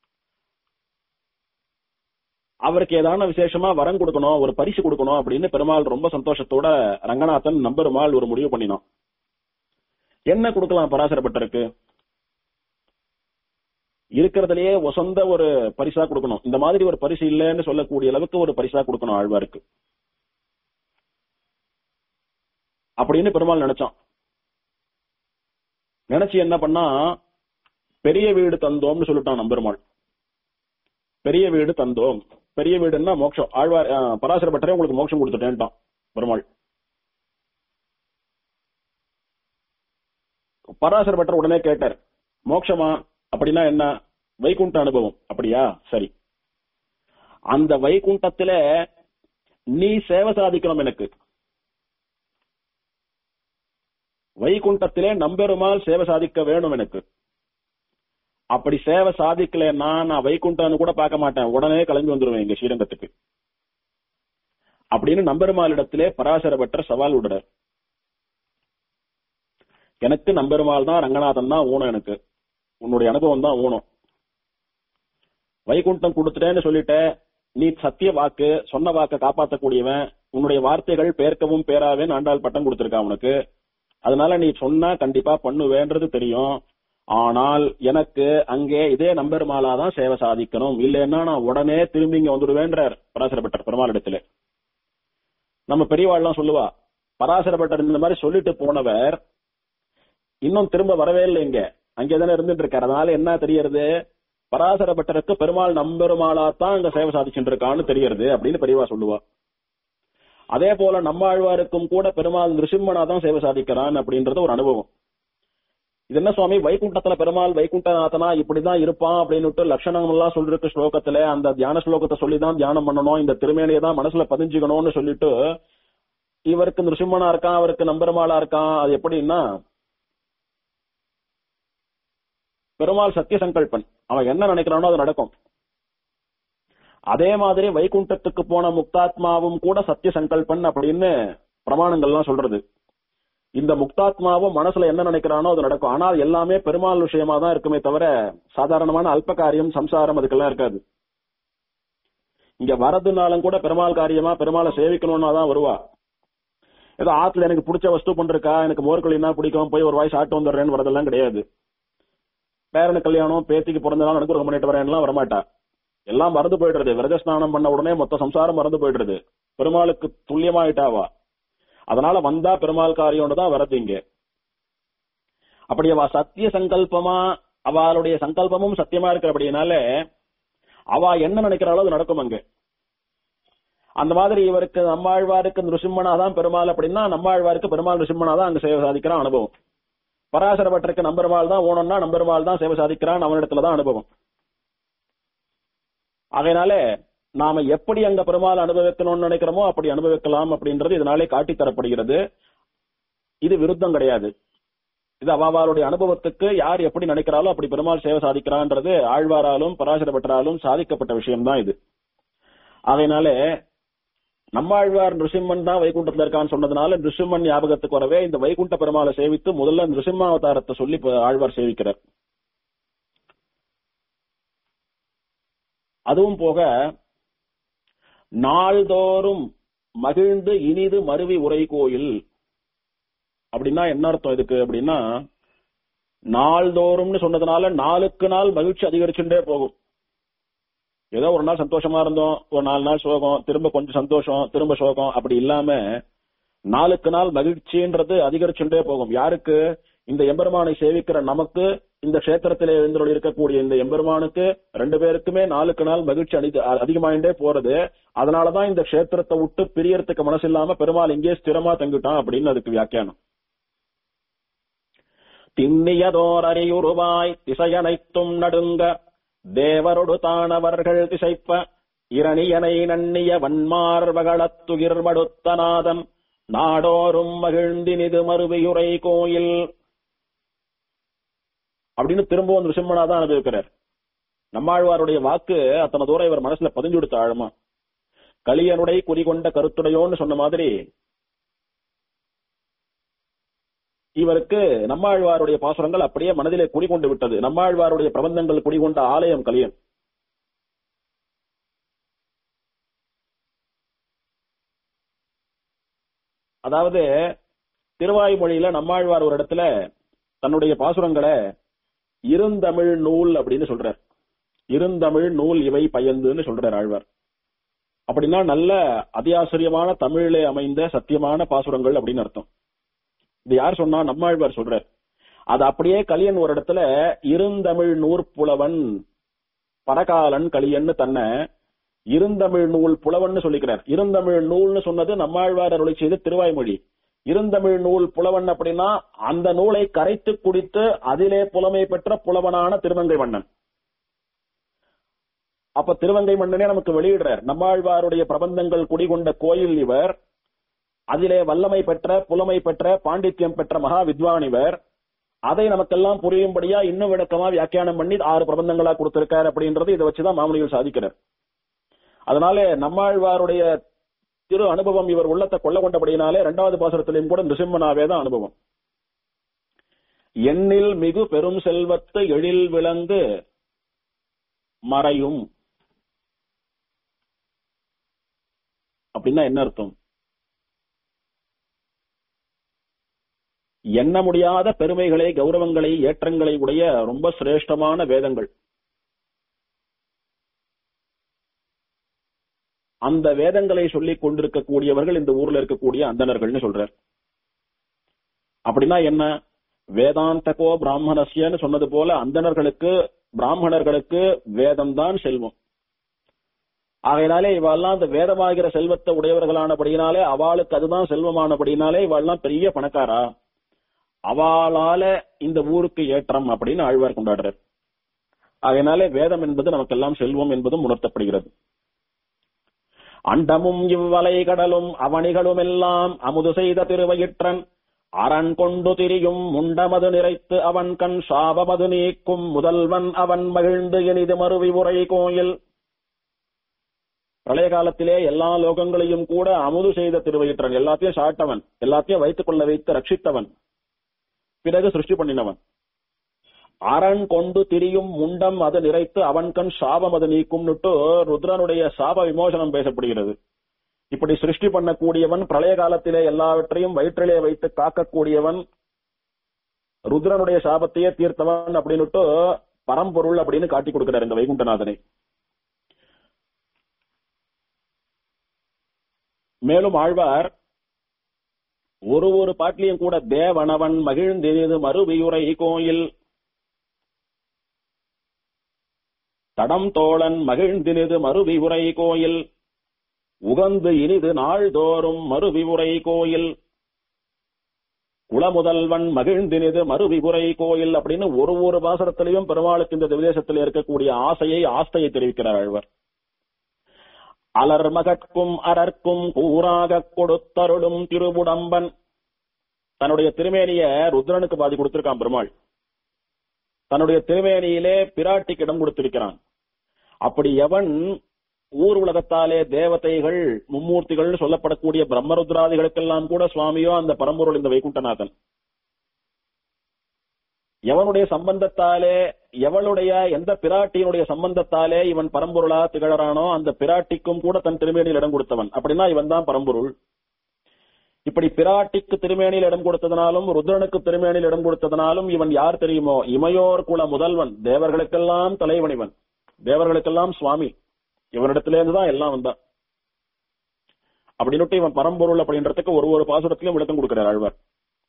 அவருக்கு ஏதான விசேஷமா வரம் கொடுக்கணும் ஒரு பரிசு கொடுக்கணும் அப்படின்னு பெருமாள் ரொம்ப சந்தோஷத்தோட ரங்கநாதன் நம்பெருமாள் ஒரு முடிவு பண்ணினான் என்ன கொடுக்கலாம் பராசரப்பட்டருக்கு இருக்கிறதுலயே வசந்த ஒரு பரிசா கொடுக்கணும் இந்த மாதிரி ஒரு பரிசு இல்லைன்னு சொல்லக்கூடிய அளவுக்கு ஒரு பரிசா கொடுக்கணும் ஆழ்வாருக்கு அப்படின்னு பெருமாள் நினைச்சான் நினைச்சு என்ன பண்ணா பெரிய வீடு தந்தோம்னு சொல்லிட்டான் நம்பெருமாள் பெரிய வீடு தந்தோம் பெரிய வீடுன்னா மோட்சம் ஆழ்வார் பராசர பட்டரே உங்களுக்கு மோட்சம் கொடுத்துட்டேன்ட்டான் பெருமாள் பராசர பட்டர் உடனே கேட்டார் மோட்சமா அப்படின்னா என்ன வைகுண்ட அனுபவம் அப்படியா சரி அந்த வைகுண்டத்துல நீ சேவை சாதிக்கணும் எனக்கு வைகுண்டத்திலே நம்பெருமாள் சேவை சாதிக்க வேணும் எனக்கு அப்படி சேவை சாதிக்கலன்னா நான் வைகுண்டம்னு கூட பார்க்க மாட்டேன் உடனே கிளம்பி வந்துருவேன் இங்க ஸ்ரீரங்கத்துக்கு அப்படின்னு நம்பெருமாளிடத்திலே பராசர பட்டர் சவால் விடுறார் எனக்கு நம்பெருமாள் தான் ரங்கநாதன் தான் ஊனம் எனக்கு உன்னுடைய அனுபவம் தான் ஊனம் வைகுண்டம் கொடுத்துட்டேன்னு சொல்லிட்ட நீ சத்திய வாக்கு சொன்ன வாக்கை காப்பாற்றக்கூடியவன் உன்னுடைய வார்த்தைகள் பேர்க்கவும் பேராவேன் ஆண்டாள் பட்டம் கொடுத்திருக்கான் உனக்கு அதனால நீ சொன்னா கண்டிப்பா பண்ணுவேன்றது தெரியும் ஆனால் எனக்கு அங்கே இதே நம்பெருமாளா தான் சேவை சாதிக்கணும் இல்லைன்னா நான் உடனே திரும்பி இங்க வந்துடுவேன்றார் பராசரப்பட்டர் பெருமாளிடத்துல நம்ம பெரியவாள்லாம் சொல்லுவா பராசரப்பட்டர் இந்த மாதிரி சொல்லிட்டு போனவர் இன்னும் திரும்ப வரவே இல்லை இங்க அங்கேதானே இருந்துட்டு இருக்காரு அதனால என்ன தெரியறது பராசரப்பட்டருக்கு பெருமாள் நம்பெருமாளா தான் அங்க சேவை சாதிச்சுட்டு இருக்கான்னு தெரியறது அப்படின்னு பெரியவா சொல்லுவா அதே போல நம்மாழ்வாருக்கும் கூட பெருமாள் நிருசிம்மனா தான் சேவை சாதிக்கிறான் அப்படின்றது ஒரு அனுபவம் இது என்ன சுவாமி வைகுண்டத்துல பெருமாள் வைகுண்டநாதனா இப்படிதான் இருப்பான் அப்படின்னுட்டு லட்சணம் எல்லாம் சொல்லிருக்கு ஸ்லோகத்துல அந்த தியான ஸ்லோகத்தை சொல்லி தான் தியானம் பண்ணணும் இந்த திருமேனியை தான் மனசுல பதிஞ்சுக்கணும்னு சொல்லிட்டு இவருக்கு நிருசிம்மனா இருக்கான் அவருக்கு நம்பெருமாளா இருக்கான் அது எப்படின்னா பெருமாள் சத்திய சங்கல்பன் அவன் என்ன நினைக்கிறானோ அது நடக்கும் அதே மாதிரி வைகுண்டத்துக்கு போன முக்தாத்மாவும் கூட சத்திய சங்கல்பன் அப்படின்னு பிரமாணங்கள்லாம் சொல்றது இந்த முக்தாத்மாவும் மனசுல என்ன நினைக்கிறானோ அது நடக்கும் ஆனால் எல்லாமே பெருமாள் விஷயமா தான் இருக்குமே தவிர சாதாரணமான அல்ப காரியம் சம்சாரம் அதுக்கெல்லாம் இருக்காது இங்க வரதுனாலும் கூட பெருமாள் காரியமா பெருமாளை சேவிக்கணும்னா தான் வருவா ஏதோ ஆத்துல எனக்கு பிடிச்ச வஸ்து பண்றக்கா எனக்கு மோர்கள்னா பிடிக்கும் போய் ஒரு வாய் சாப்பிட்டு வந்துடுறேன்னு வரதெல்லாம் கிடையாது பேரனு கல்யாணம் பேத்திக்கு பிறந்த நாள் அனுகிரகம் பண்ணிட்டு வரேன்லாம் வரமாட்டா எல்லாம் மறந்து போயிடுறது விரத ஸ்நானம் பண்ண உடனே மொத்த சம்சாரம் மறந்து போயிடுறது பெருமாளுக்கு துல்லியமாயிட்டாவா அதனால வந்தா பெருமாள் காரியம்னு தான் வரது இங்க அப்படி அவ சத்திய சங்கல்பமா அவளுடைய சங்கல்பமும் சத்தியமா இருக்கிறபடினால அவ என்ன நினைக்கிறாளோ அது நடக்கும் அங்க அந்த மாதிரி இவருக்கு நம்மாழ்வாருக்கு நிருசிம்மனா தான் பெருமாள் அப்படின்னா நம்மாழ்வாருக்கு பெருமாள் நிருசிம்மனா தான் அங்க சேவை சாதிக்கிற அனுபவம் பராசரப்பட்டிருக்கு நம்பெருமாள் தான் ஓனம்னா நம்பெருமாள் தான் சேவை சாதிக்கிறான் அவனிடத்துல தான் அனுபவம் அதனால நாம எப்படி அங்க பெருமாள் அனுபவிக்கணும்னு நினைக்கிறோமோ அப்படி அனுபவிக்கலாம் அப்படின்றது இதனாலே காட்டி தரப்படுகிறது இது விருத்தம் கிடையாது இது அவாவாளுடைய அனுபவத்துக்கு யார் எப்படி நினைக்கிறாலோ அப்படி பெருமாள் சேவை சாதிக்கிறான்றது ஆழ்வாராலும் பராசரப்பட்டராலும் சாதிக்கப்பட்ட விஷயம்தான் இது அதனால நம்மாழ்வார் நிருசிம்மன் தான் வைகுண்டத்துல இருக்கான்னு சொன்னதுனால நிருசிம்மன் ஞாபகத்துக்கு வரவே இந்த வைகுண்ட பெருமாளை சேவித்து முதல்ல நிருசிம்மாவதாரத்தை சொல்லி இப்ப ஆழ்வார் சேவிக்கிறார் அதுவும் போக நாள்தோறும் மகிழ்ந்து இனிது மருவி உரை கோயில் அப்படின்னா என்ன அர்த்தம் இதுக்கு அப்படின்னா நாள்தோறும்னு சொன்னதுனால நாளுக்கு நாள் மகிழ்ச்சி அதிகரிச்சுட்டே போகும் ஏதோ ஒரு நாள் சந்தோஷமா இருந்தோம் ஒரு நாலு நாள் சோகம் திரும்ப கொஞ்சம் சந்தோஷம் திரும்ப சோகம் அப்படி இல்லாம நாளுக்கு நாள் மகிழ்ச்சின்றது அதிகரிச்சுட்டே போகும் யாருக்கு இந்த எம்பெருமானை சேவிக்கிற நமக்கு இந்த கஷேத்திரத்திலே எழுந்தருள் இருக்கக்கூடிய இந்த எம்பெருமானுக்கு ரெண்டு பேருக்குமே நாளுக்கு நாள் மகிழ்ச்சி அதி அதிகமாயிட்டே போறது அதனாலதான் இந்த கஷேத்திரத்தை விட்டு பிரியறதுக்கு மனசு இல்லாம பெருமாள் இங்கே ஸ்திரமா தங்கிட்டான் அப்படின்னு அதுக்கு வியாக்கியானம் திண்ணியதோர் அறியுருவாய் திசையனைத்தும் நடுங்க தேவரொடு தானவர்கள் திசைப்ப இரணியனை நன்னிய வன்மார்வகளத்துகிர் மடுத்தநாதன் நாடோறும் மகிழ்ந்தினிது மறுவியுரை கோயில் அப்படின்னு திரும்பவும் நிருசிம்மனா தான் அனுபவிக்கிறார் நம்மாழ்வாருடைய வாக்கு அத்தனை தூரம் இவர் மனசுல பதிஞ்சு கொடுத்த ஆழமா கலியனுடைய குறிகொண்ட கருத்துடையோன்னு சொன்ன மாதிரி இவருக்கு நம்மாழ்வாருடைய பாசுரங்கள் அப்படியே மனதிலே குடிகொண்டு விட்டது நம்மாழ்வாருடைய பிரபந்தங்கள் குடிகொண்ட ஆலயம் கலியன் அதாவது திருவாய்மொழியில நம்மாழ்வார் ஒரு இடத்துல தன்னுடைய பாசுரங்களை இருந்தமிழ் நூல் அப்படின்னு சொல்றார் இருந்தமிழ் நூல் இவை பயந்துன்னு சொல்றார் ஆழ்வார் அப்படின்னா நல்ல அதியாசிரியமான தமிழிலே அமைந்த சத்தியமான பாசுரங்கள் அப்படின்னு அர்த்தம் இது யார் சொன்னா நம்மாழ்வார் சொல்றார் அது அப்படியே கலியன் ஒரு இடத்துல இருந்தமிழ் நூற்புலவன் பரகாலன் கலியன்னு தன்னை இருந்தமிழ் நூல் புலவன் சொல்லிக்கிறார் இருந்தமிழ் நூல்னு சொன்னது நம்மாழ்வார் அருளை செய்த திருவாய்மொழி இருந்தமிழ் நூல் புலவன் அப்படின்னா அந்த நூலை கரைத்து குடித்து அதிலே புலமை பெற்ற புலவனான திருமங்கை மன்னன் அப்ப திருவங்கை மன்னனே நமக்கு வெளியிடுறார் நம்மாழ்வாருடைய பிரபந்தங்கள் குடிகொண்ட கோயில் இவர் அதிலே வல்லமை பெற்ற புலமை பெற்ற பாண்டித்யம் பெற்ற மகா வித்வான் இவர் அதை நமக்கெல்லாம் புரியும்படியா இன்னும் விளக்கமா வியாக்கியானம் பண்ணி ஆறு பிரபந்தங்களா கொடுத்திருக்காரு அப்படின்றது இதை வச்சுதான் மாமனிகள் சாதிக்கிறார் அதனால நம்மாழ்வாருடைய திரு அனுபவம் இவர் உள்ளத்தை கொள்ள கொண்டபடியினாலே இரண்டாவது பாசுரத்திலையும் கூட நிருசிம்மனாவே தான் அனுபவம் எண்ணில் மிகு பெரும் செல்வத்து எழில் விளங்கு மறையும் அப்படின்னா என்ன அர்த்தம் எண்ண முடியாத பெருமைகளை கௌரவங்களை ஏற்றங்களை உடைய ரொம்ப சிரேஷ்டமான வேதங்கள் அந்த வேதங்களை சொல்லிக் கொண்டிருக்கக்கூடியவர்கள் இந்த ஊர்ல இருக்கக்கூடிய அந்தணர்கள்னு சொல்றார் அப்படின்னா என்ன வேதாந்தகோ பிராமணஸ்யன்னு சொன்னது போல அந்தணர்களுக்கு பிராமணர்களுக்கு வேதம் தான் செல்வம் ஆகையினாலே இவெல்லாம் அந்த வேதமாகிற செல்வத்தை உடையவர்களானபடியினாலே அவளுக்கு அதுதான் செல்வமானபடியினாலே இவெல்லாம் பெரிய பணக்காரா அவளால இந்த ஊருக்கு ஏற்றம் அப்படின்னு ஆழ்வார் கொண்டாடுறார் ஆகையினாலே வேதம் என்பது நமக்கெல்லாம் செல்வம் என்பதும் உணர்த்தப்படுகிறது அண்டமும் இவ்வலை கடலும் அவனிகளும் எல்லாம் அமுது செய்த திருவயிற்றன் அரண் கொண்டு திரியும் முண்டமது நிறைத்து அவன் கண் சாபமது நீக்கும் முதல்வன் அவன் மகிழ்ந்து இனிது மறுவி உரை கோயில் பிரளய காலத்திலே எல்லா லோகங்களையும் கூட அமுது செய்த திருவயிற்றன் எல்லாத்தையும் சாட்டவன் எல்லாத்தையும் வைத்துக் கொள்ள வைத்து ரட்சித்தவன் பிறகு சிருஷ்டி பண்ணினவன் அரண் கொண்டு திரியும் முண்டம் அது நிறைத்து அவன் கண் சாபம் அது நீக்கும்னுட்டு ருத்ரனுடைய சாப விமோசனம் பேசப்படுகிறது இப்படி சிருஷ்டி பண்ணக்கூடியவன் பிரளய காலத்திலே எல்லாவற்றையும் வயிற்றிலே வைத்து காக்கக்கூடியவன் ருத்ரனுடைய சாபத்தையே தீர்த்தவன் அப்படின்னுட்டு பரம்பொருள் அப்படின்னு காட்டி கொடுக்கிறார் இந்த வைகுண்டநாதனை மேலும் ஆழ்வார் ஒரு ஒரு பாட்டிலையும் கூட தேவனவன் மகிழ்ந்தெனிது மறுவியுரை கோயில் தடம் தோழன் மகிழ்ந்தினிது மறுவிவுரை கோயில் உகந்து இனிது நாள்தோறும் மறுவிவுரை கோயில் குலமுதல்வன் மகிழ்ந்தினிது மறுவிபுரை கோயில் அப்படின்னு ஒரு ஒரு பாசனத்திலையும் பெருமாளுக்கு இந்த விதேசத்தில் இருக்கக்கூடிய ஆசையை ஆஸ்தையை தெரிவிக்கிறார் ஆழ்வர் அலர் மகட்கும் அரர்க்கும் கூறாக கொடுத்தருளும் திருவுடம்பன் தன்னுடைய திருமேனிய ருத்ரனுக்கு பாதி கொடுத்திருக்கான் பெருமாள் தன்னுடைய திருமேனியிலே பிராட்டிக்கு இடம் கொடுத்திருக்கிறான் அப்படி எவன் ஊர் உலகத்தாலே தேவதைகள் மும்மூர்த்திகள் சொல்லப்படக்கூடிய பிரம்மருத்ராதிகளுக்கெல்லாம் கூட சுவாமியோ அந்த பரம்பொருள் இந்த வைகுண்டநாதன் எவனுடைய சம்பந்தத்தாலே எவளுடைய எந்த பிராட்டியினுடைய சம்பந்தத்தாலே இவன் பரம்பொருளா திகழறானோ அந்த பிராட்டிக்கும் கூட தன் திருமேனியில் இடம் கொடுத்தவன் அப்படின்னா இவன் தான் பரம்பொருள் இப்படி பிராட்டிக்கு திருமேனியில் இடம் கொடுத்ததனாலும் ருத்ரனுக்கு திருமேனியில் இடம் கொடுத்ததனாலும் இவன் யார் தெரியுமோ இமையோர் குல முதல்வன் தேவர்களுக்கெல்லாம் தலைவன் இவன் தேவர்களுக்கெல்லாம் சுவாமி இவனிடத்துல இருந்து தான் எல்லாம் வந்தான் அப்படின்னுட்டு இவன் பரம்பொருள் அப்படின்றதுக்கு ஒரு ஒரு பாசுரத்திலும் விளக்கம் கொடுக்கிறார் ஆழ்வார்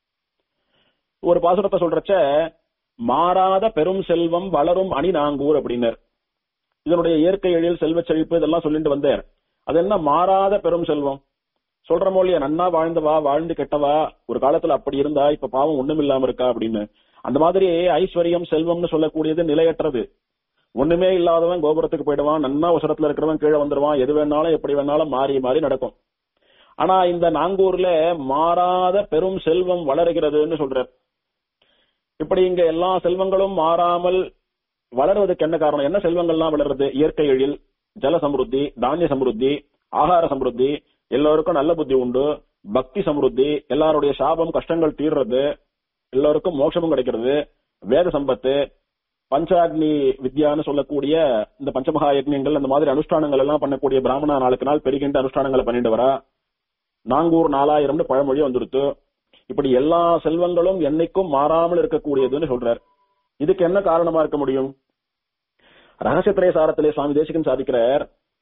ஒரு பாசுரத்தை சொல்றச்ச மாறாத பெரும் செல்வம் வளரும் அணி நாங்கூர் அப்படின்னர் இதனுடைய இயற்கை எழில் செல்வ செழிப்பு இதெல்லாம் சொல்லிட்டு வந்தார் அது என்ன மாறாத பெரும் செல்வம் சொல்ற மொழிய நன்னா வாழ்ந்தவா வாழ்ந்து கெட்டவா ஒரு காலத்துல அப்படி இருந்தா இப்ப பாவம் ஒண்ணும் இல்லாம இருக்கா அப்படின்னு அந்த மாதிரி ஐஸ்வர்யம் செல்வம்னு சொல்லக்கூடியது நிலையற்றது ஒண்ணுமே இல்லாதவன் கோபுரத்துக்கு போயிடுவான் நன்னா உசரத்துல இருக்கிறவன் கீழே வந்துருவான் எது வேணாலும் எப்படி வேணாலும் மாறி மாறி நடக்கும் ஆனா இந்த நாங்கூர்ல மாறாத பெரும் செல்வம் வளருகிறதுன்னு சொல்றார் இப்படி இங்க எல்லா செல்வங்களும் மாறாமல் வளருவதற்கு என்ன காரணம் என்ன செல்வங்கள்லாம் வளருது இயற்கை எழில் ஜல சம்ருத்தி தானிய சம்ருத்தி ஆகார சம்ருத்தி எல்லோருக்கும் நல்ல புத்தி உண்டு பக்தி சம்ருத்தி எல்லாருடைய சாபம் கஷ்டங்கள் தீர்றது எல்லோருக்கும் மோட்சமும் கிடைக்கிறது வேத சம்பத்து பஞ்சாக்னி வித்யான்னு சொல்லக்கூடிய இந்த பஞ்சமகா யஜ்யங்கள் அந்த மாதிரி அனுஷ்டானங்கள் எல்லாம் பண்ணக்கூடிய பிராமணா நாளுக்கு நாள் பெருகின்ற அனுஷ்டானங்களை பண்ணிட்டு வரா நாங்கூர் நாலாயிரம்னு பழமொழி வந்துருத்து இப்படி எல்லா செல்வங்களும் என்னைக்கும் மாறாமல் இருக்கக்கூடியதுன்னு சொல்றார் இதுக்கு என்ன காரணமா இருக்க முடியும் ரகசியத்திரை சாரத்திலே சுவாமி தேசிகன் சாதிக்கிறார்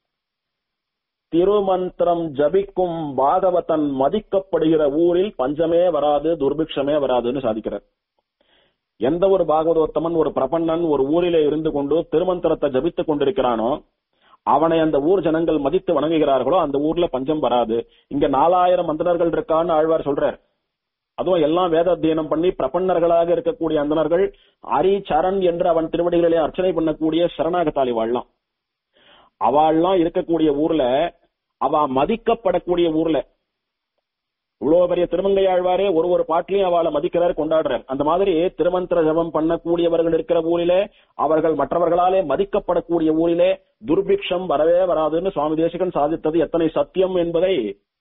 திருமந்திரம் ஜபிக்கும் பாகவதன் மதிக்கப்படுகிற ஊரில் பஞ்சமே வராது துர்பிக்ஷமே வராதுன்னு சாதிக்கிறார் எந்த ஒரு பாகவதோத்தமன் ஒரு பிரபன்னன் ஒரு ஊரிலே இருந்து கொண்டு திருமந்திரத்தை ஜபித்துக் கொண்டிருக்கிறானோ அவனை அந்த ஊர் ஜனங்கள் மதித்து வணங்குகிறார்களோ அந்த ஊர்ல பஞ்சம் வராது இங்க நாலாயிரம் மந்திரர்கள் இருக்கான்னு ஆழ்வார் சொல்றார் அதுவும் எல்லாம் வேத அத்தியனம் பண்ணி பிரபன்னர்களாக இருக்கக்கூடிய அந்தனர்கள் அரி சரண் என்று அவன் திருவடிகளிலே அர்ச்சனை பண்ணக்கூடிய சரணாகத்தாளி வாழலாம் அவாள்லாம் இருக்கக்கூடிய ஊர்ல அவ மதிக்கப்படக்கூடிய ஊர்ல இவ்வளவு பெரிய திருமங்கையாழ்வாரே ஒரு ஒரு பாட்டிலையும் அவளை மதிக்கிறார் கொண்டாடுறார் அந்த மாதிரி திருமந்திர ஜபம் பண்ணக்கூடியவர்கள் இருக்கிற ஊரிலே அவர்கள் மற்றவர்களாலே மதிக்கப்படக்கூடிய ஊரிலே துர்பிக்ஷம் வரவே வராதுன்னு சுவாமி தேசிகன் சாதித்தது எத்தனை சத்தியம் என்பதை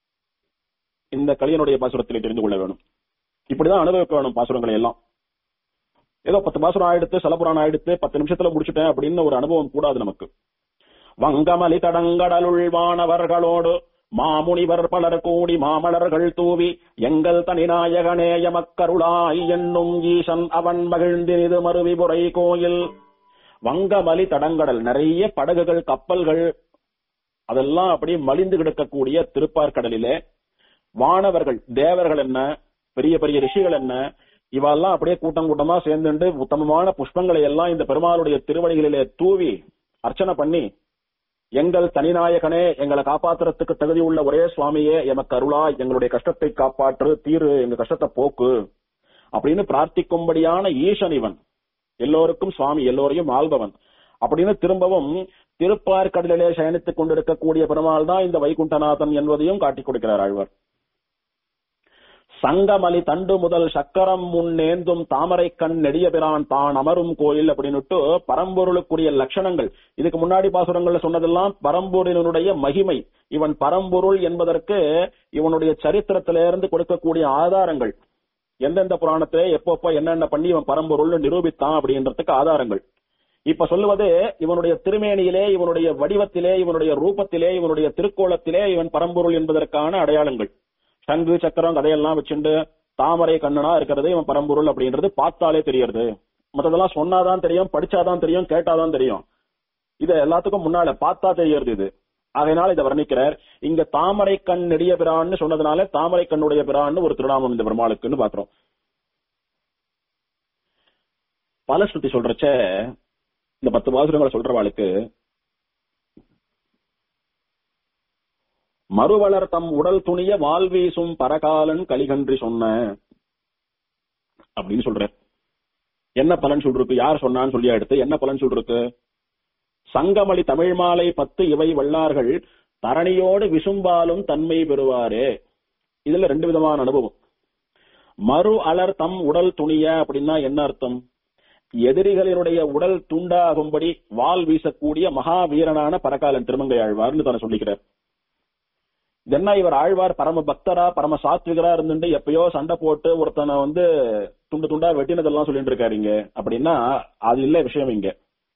இந்த கலியனுடைய பாசுரத்திலே தெரிந்து கொள்ள வேணும் இப்படிதான் அனுபவிக்க வேணும் பாசுரங்களை எல்லாம் ஏதோ பத்து பாசுரம் ஆயிடுத்து சலபுராணம் ஆயிடுத்து பத்து நிமிஷத்துல முடிச்சுட்டேன் அப்படின்னு ஒரு அனுபவம் கூடாது நமக்கு வங்கமலி தடங்கடலுள் வானவர்களோடு மாமுனிவர் பலர் கூடி மாமலர்கள் தூவி எங்கள் தனிநாயகனே எமக்கருளாய் என்னும் ஈசன் அவன் மகிழ்ந்தினிது மருவிபுரை கோயில் வங்கமலி தடங்கடல் நிறைய படகுகள் கப்பல்கள் அதெல்லாம் அப்படி மலிந்து கிடக்கக்கூடிய திருப்பார்கடலிலே வானவர்கள் தேவர்கள் என்ன பெரிய பெரிய ரிஷிகள் என்ன இவெல்லாம் அப்படியே கூட்டம் கூட்டமா சேர்ந்துண்டு உத்தமமான புஷ்பங்களை எல்லாம் இந்த பெருமாளுடைய திருவடிகளிலே தூவி அர்ச்சனை பண்ணி எங்கள் தனிநாயகனே எங்களை காப்பாத்துறதுக்கு தகுதி உள்ள ஒரே சுவாமியே எமக்கு அருளாய் எங்களுடைய கஷ்டத்தை காப்பாற்று தீரு எங்க கஷ்டத்தை போக்கு அப்படின்னு பிரார்த்திக்கும்படியான ஈசன் இவன் எல்லோருக்கும் சுவாமி எல்லோரையும் ஆள்பவன் அப்படின்னு திரும்பவும் திருப்பார்கடலிலே சயனித்துக் கொண்டிருக்கக்கூடிய பெருமாள் தான் இந்த வைகுண்டநாதன் என்பதையும் காட்டிக் கொடுக்கிறார் ஆழ்வார் சங்கமலி தண்டு முதல் சக்கரம் முன்னேந்தும் தாமரை கண் நெடிய பிரான் தான் அமரும் கோயில் அப்படின்னுட்டு பரம்பொருளுக்குரிய லட்சணங்கள் இதுக்கு முன்னாடி பாசுரங்கள்ல சொன்னதெல்லாம் பரம்பொருளினுடைய மகிமை இவன் பரம்பொருள் என்பதற்கு இவனுடைய சரித்திரத்திலிருந்து கொடுக்கக்கூடிய ஆதாரங்கள் எந்தெந்த புராணத்திலே எப்பப்போ என்னென்ன பண்ணி இவன் பரம்பொருள் நிரூபித்தான் அப்படின்றதுக்கு ஆதாரங்கள் இப்ப சொல்லுவது இவனுடைய திருமேனியிலே இவனுடைய வடிவத்திலே இவனுடைய ரூபத்திலே இவனுடைய திருக்கோலத்திலே இவன் பரம்பொருள் என்பதற்கான அடையாளங்கள் சங்கு சக்கரம் கதையெல்லாம் வச்சுண்டு தாமரை கண்ணனா இருக்கிறது இவன் பரம்பொருள் அப்படின்றது பார்த்தாலே தெரியறது மத்ததெல்லாம் சொன்னாதான் தெரியும் படிச்சாதான் தெரியும் கேட்டாதான் தெரியும் இது எல்லாத்துக்கும் முன்னால பார்த்தா தெரியறது இது அதனால இதை வர்ணிக்கிறார் இங்க தாமரை கண் நெடிய பிரான்னு சொன்னதுனால தாமரை கண்ணுடைய பிரான்னு ஒரு திருநாமம் இந்த பெருமாளுக்குன்னு பாக்குறோம் பலஸ்ருதி சொல்றச்ச இந்த பத்து பாசுரங்களை சொல்றவாளுக்கு மறுவளர் தம் உடல் துணிய வால் வீசும் பரகாலன் கலிகன்றி சொன்ன அப்படின்னு சொல்ற என்ன பலன் சொல்றக்கு யார் சொன்னான்னு சொல்லி எடுத்து என்ன பலன் சொல்றக்கு சங்கமளி தமிழ் மாலை பத்து இவை வல்லார்கள் தரணியோடு விசும்பாலும் தன்மை பெறுவாரே இதுல ரெண்டு விதமான அனுபவம் மறு அலர் தம் உடல் துணிய அப்படின்னா என்ன அர்த்தம் எதிரிகளினுடைய உடல் துண்டாகும்படி வால் வீசக்கூடிய மகாவீரனான பரகாலன் திருமங்கை ஆழ்வார்னு தானே சொல்லிக்கிறார் என்ன இவர் ஆழ்வார் பரம பக்தரா பரம சாத்விகரா இருந்துட்டு எப்பயோ சண்டை போட்டு ஒருத்தனை வந்து துண்டு துண்டா வெட்டினதெல்லாம் சொல்லிட்டு இருக்காருங்க அப்படின்னா அது இல்ல விஷயம் இங்க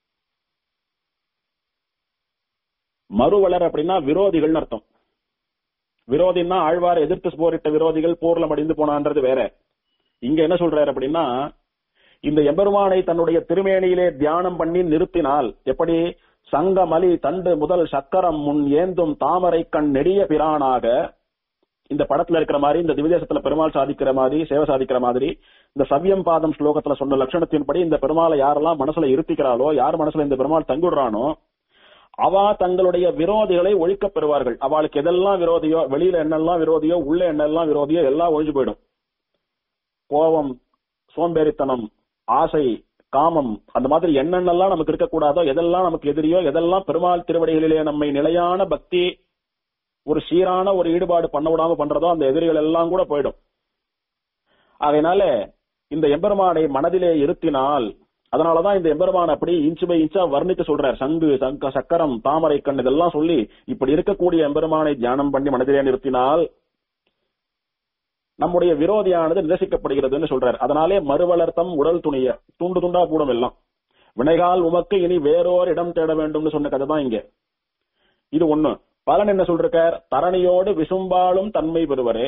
மறுவளர் அப்படின்னா விரோதிகள்னு அர்த்தம் விரோதின்னா ஆழ்வார் எதிர்த்து போரிட்ட விரோதிகள் போர்ல மடிந்து போனான்றது வேற இங்க என்ன சொல்றாரு அப்படின்னா இந்த எம்பெருமானை தன்னுடைய திருமேனியிலே தியானம் பண்ணி நிறுத்தினால் எப்படி சங்கமலி தண்டு முதல் சக்கரம் முன் ஏந்தும் தாமரை கண் நெடிய பிரானாக இந்த படத்துல இருக்கிற மாதிரி இந்த திவிதேசத்துல பெருமாள் சாதிக்கிற மாதிரி சேவை சாதிக்கிற மாதிரி இந்த சவ்யம் பாதம் ஸ்லோகத்துல சொன்ன லட்சணத்தின்படி இந்த பெருமாளை யாரெல்லாம் மனசுல இருத்திக்கிறாளோ யார் மனசுல இந்த பெருமாள் தங்குடுறானோ அவா தங்களுடைய விரோதிகளை ஒழிக்க பெறுவார்கள் அவளுக்கு எதெல்லாம் விரோதியோ வெளியில என்னெல்லாம் விரோதியோ உள்ள என்னெல்லாம் விரோதியோ எல்லாம் ஒழிஞ்சு போயிடும் கோபம் சோம்பேறித்தனம் ஆசை காமம் அந்த மாதிரி என்னென்னலாம் நமக்கு இருக்கக்கூடாதோ எதெல்லாம் நமக்கு எதிரியோ எதெல்லாம் பெருமாள் திருவடிகளிலே நம்மை நிலையான பக்தி ஒரு சீரான ஒரு ஈடுபாடு பண்ண விடாம பண்றதோ அந்த எதிரிகள் எல்லாம் கூட போயிடும் அதனால இந்த எம்பெருமானை மனதிலே இருத்தினால் அதனாலதான் இந்த எம்பெருமான் அப்படி இன்ச்சு பை இன்ச்சா வர்ணிக்க சொல்றார் சங்கு சங்க சக்கரம் தாமரை கண் இதெல்லாம் சொல்லி இப்படி இருக்கக்கூடிய எம்பெருமானை தியானம் பண்ணி மனதிலே நிறுத்தினால் நம்முடைய விரோதியானது நிரசிக்கப்படுகிறதுன்னு சொல்றார் அதனாலே மறுவளர்த்தம் உடல் துணிய துண்டு துண்டா கூடும் எல்லாம் வினைகால் உமக்கு இனி வேறோர் இடம் தேட வேண்டும்னு சொன்ன கதை தான் இங்க இது ஒண்ணு பலன் என்ன சொல்றார் தரணியோடு விசும்பாலும் தன்மை பெறுவரே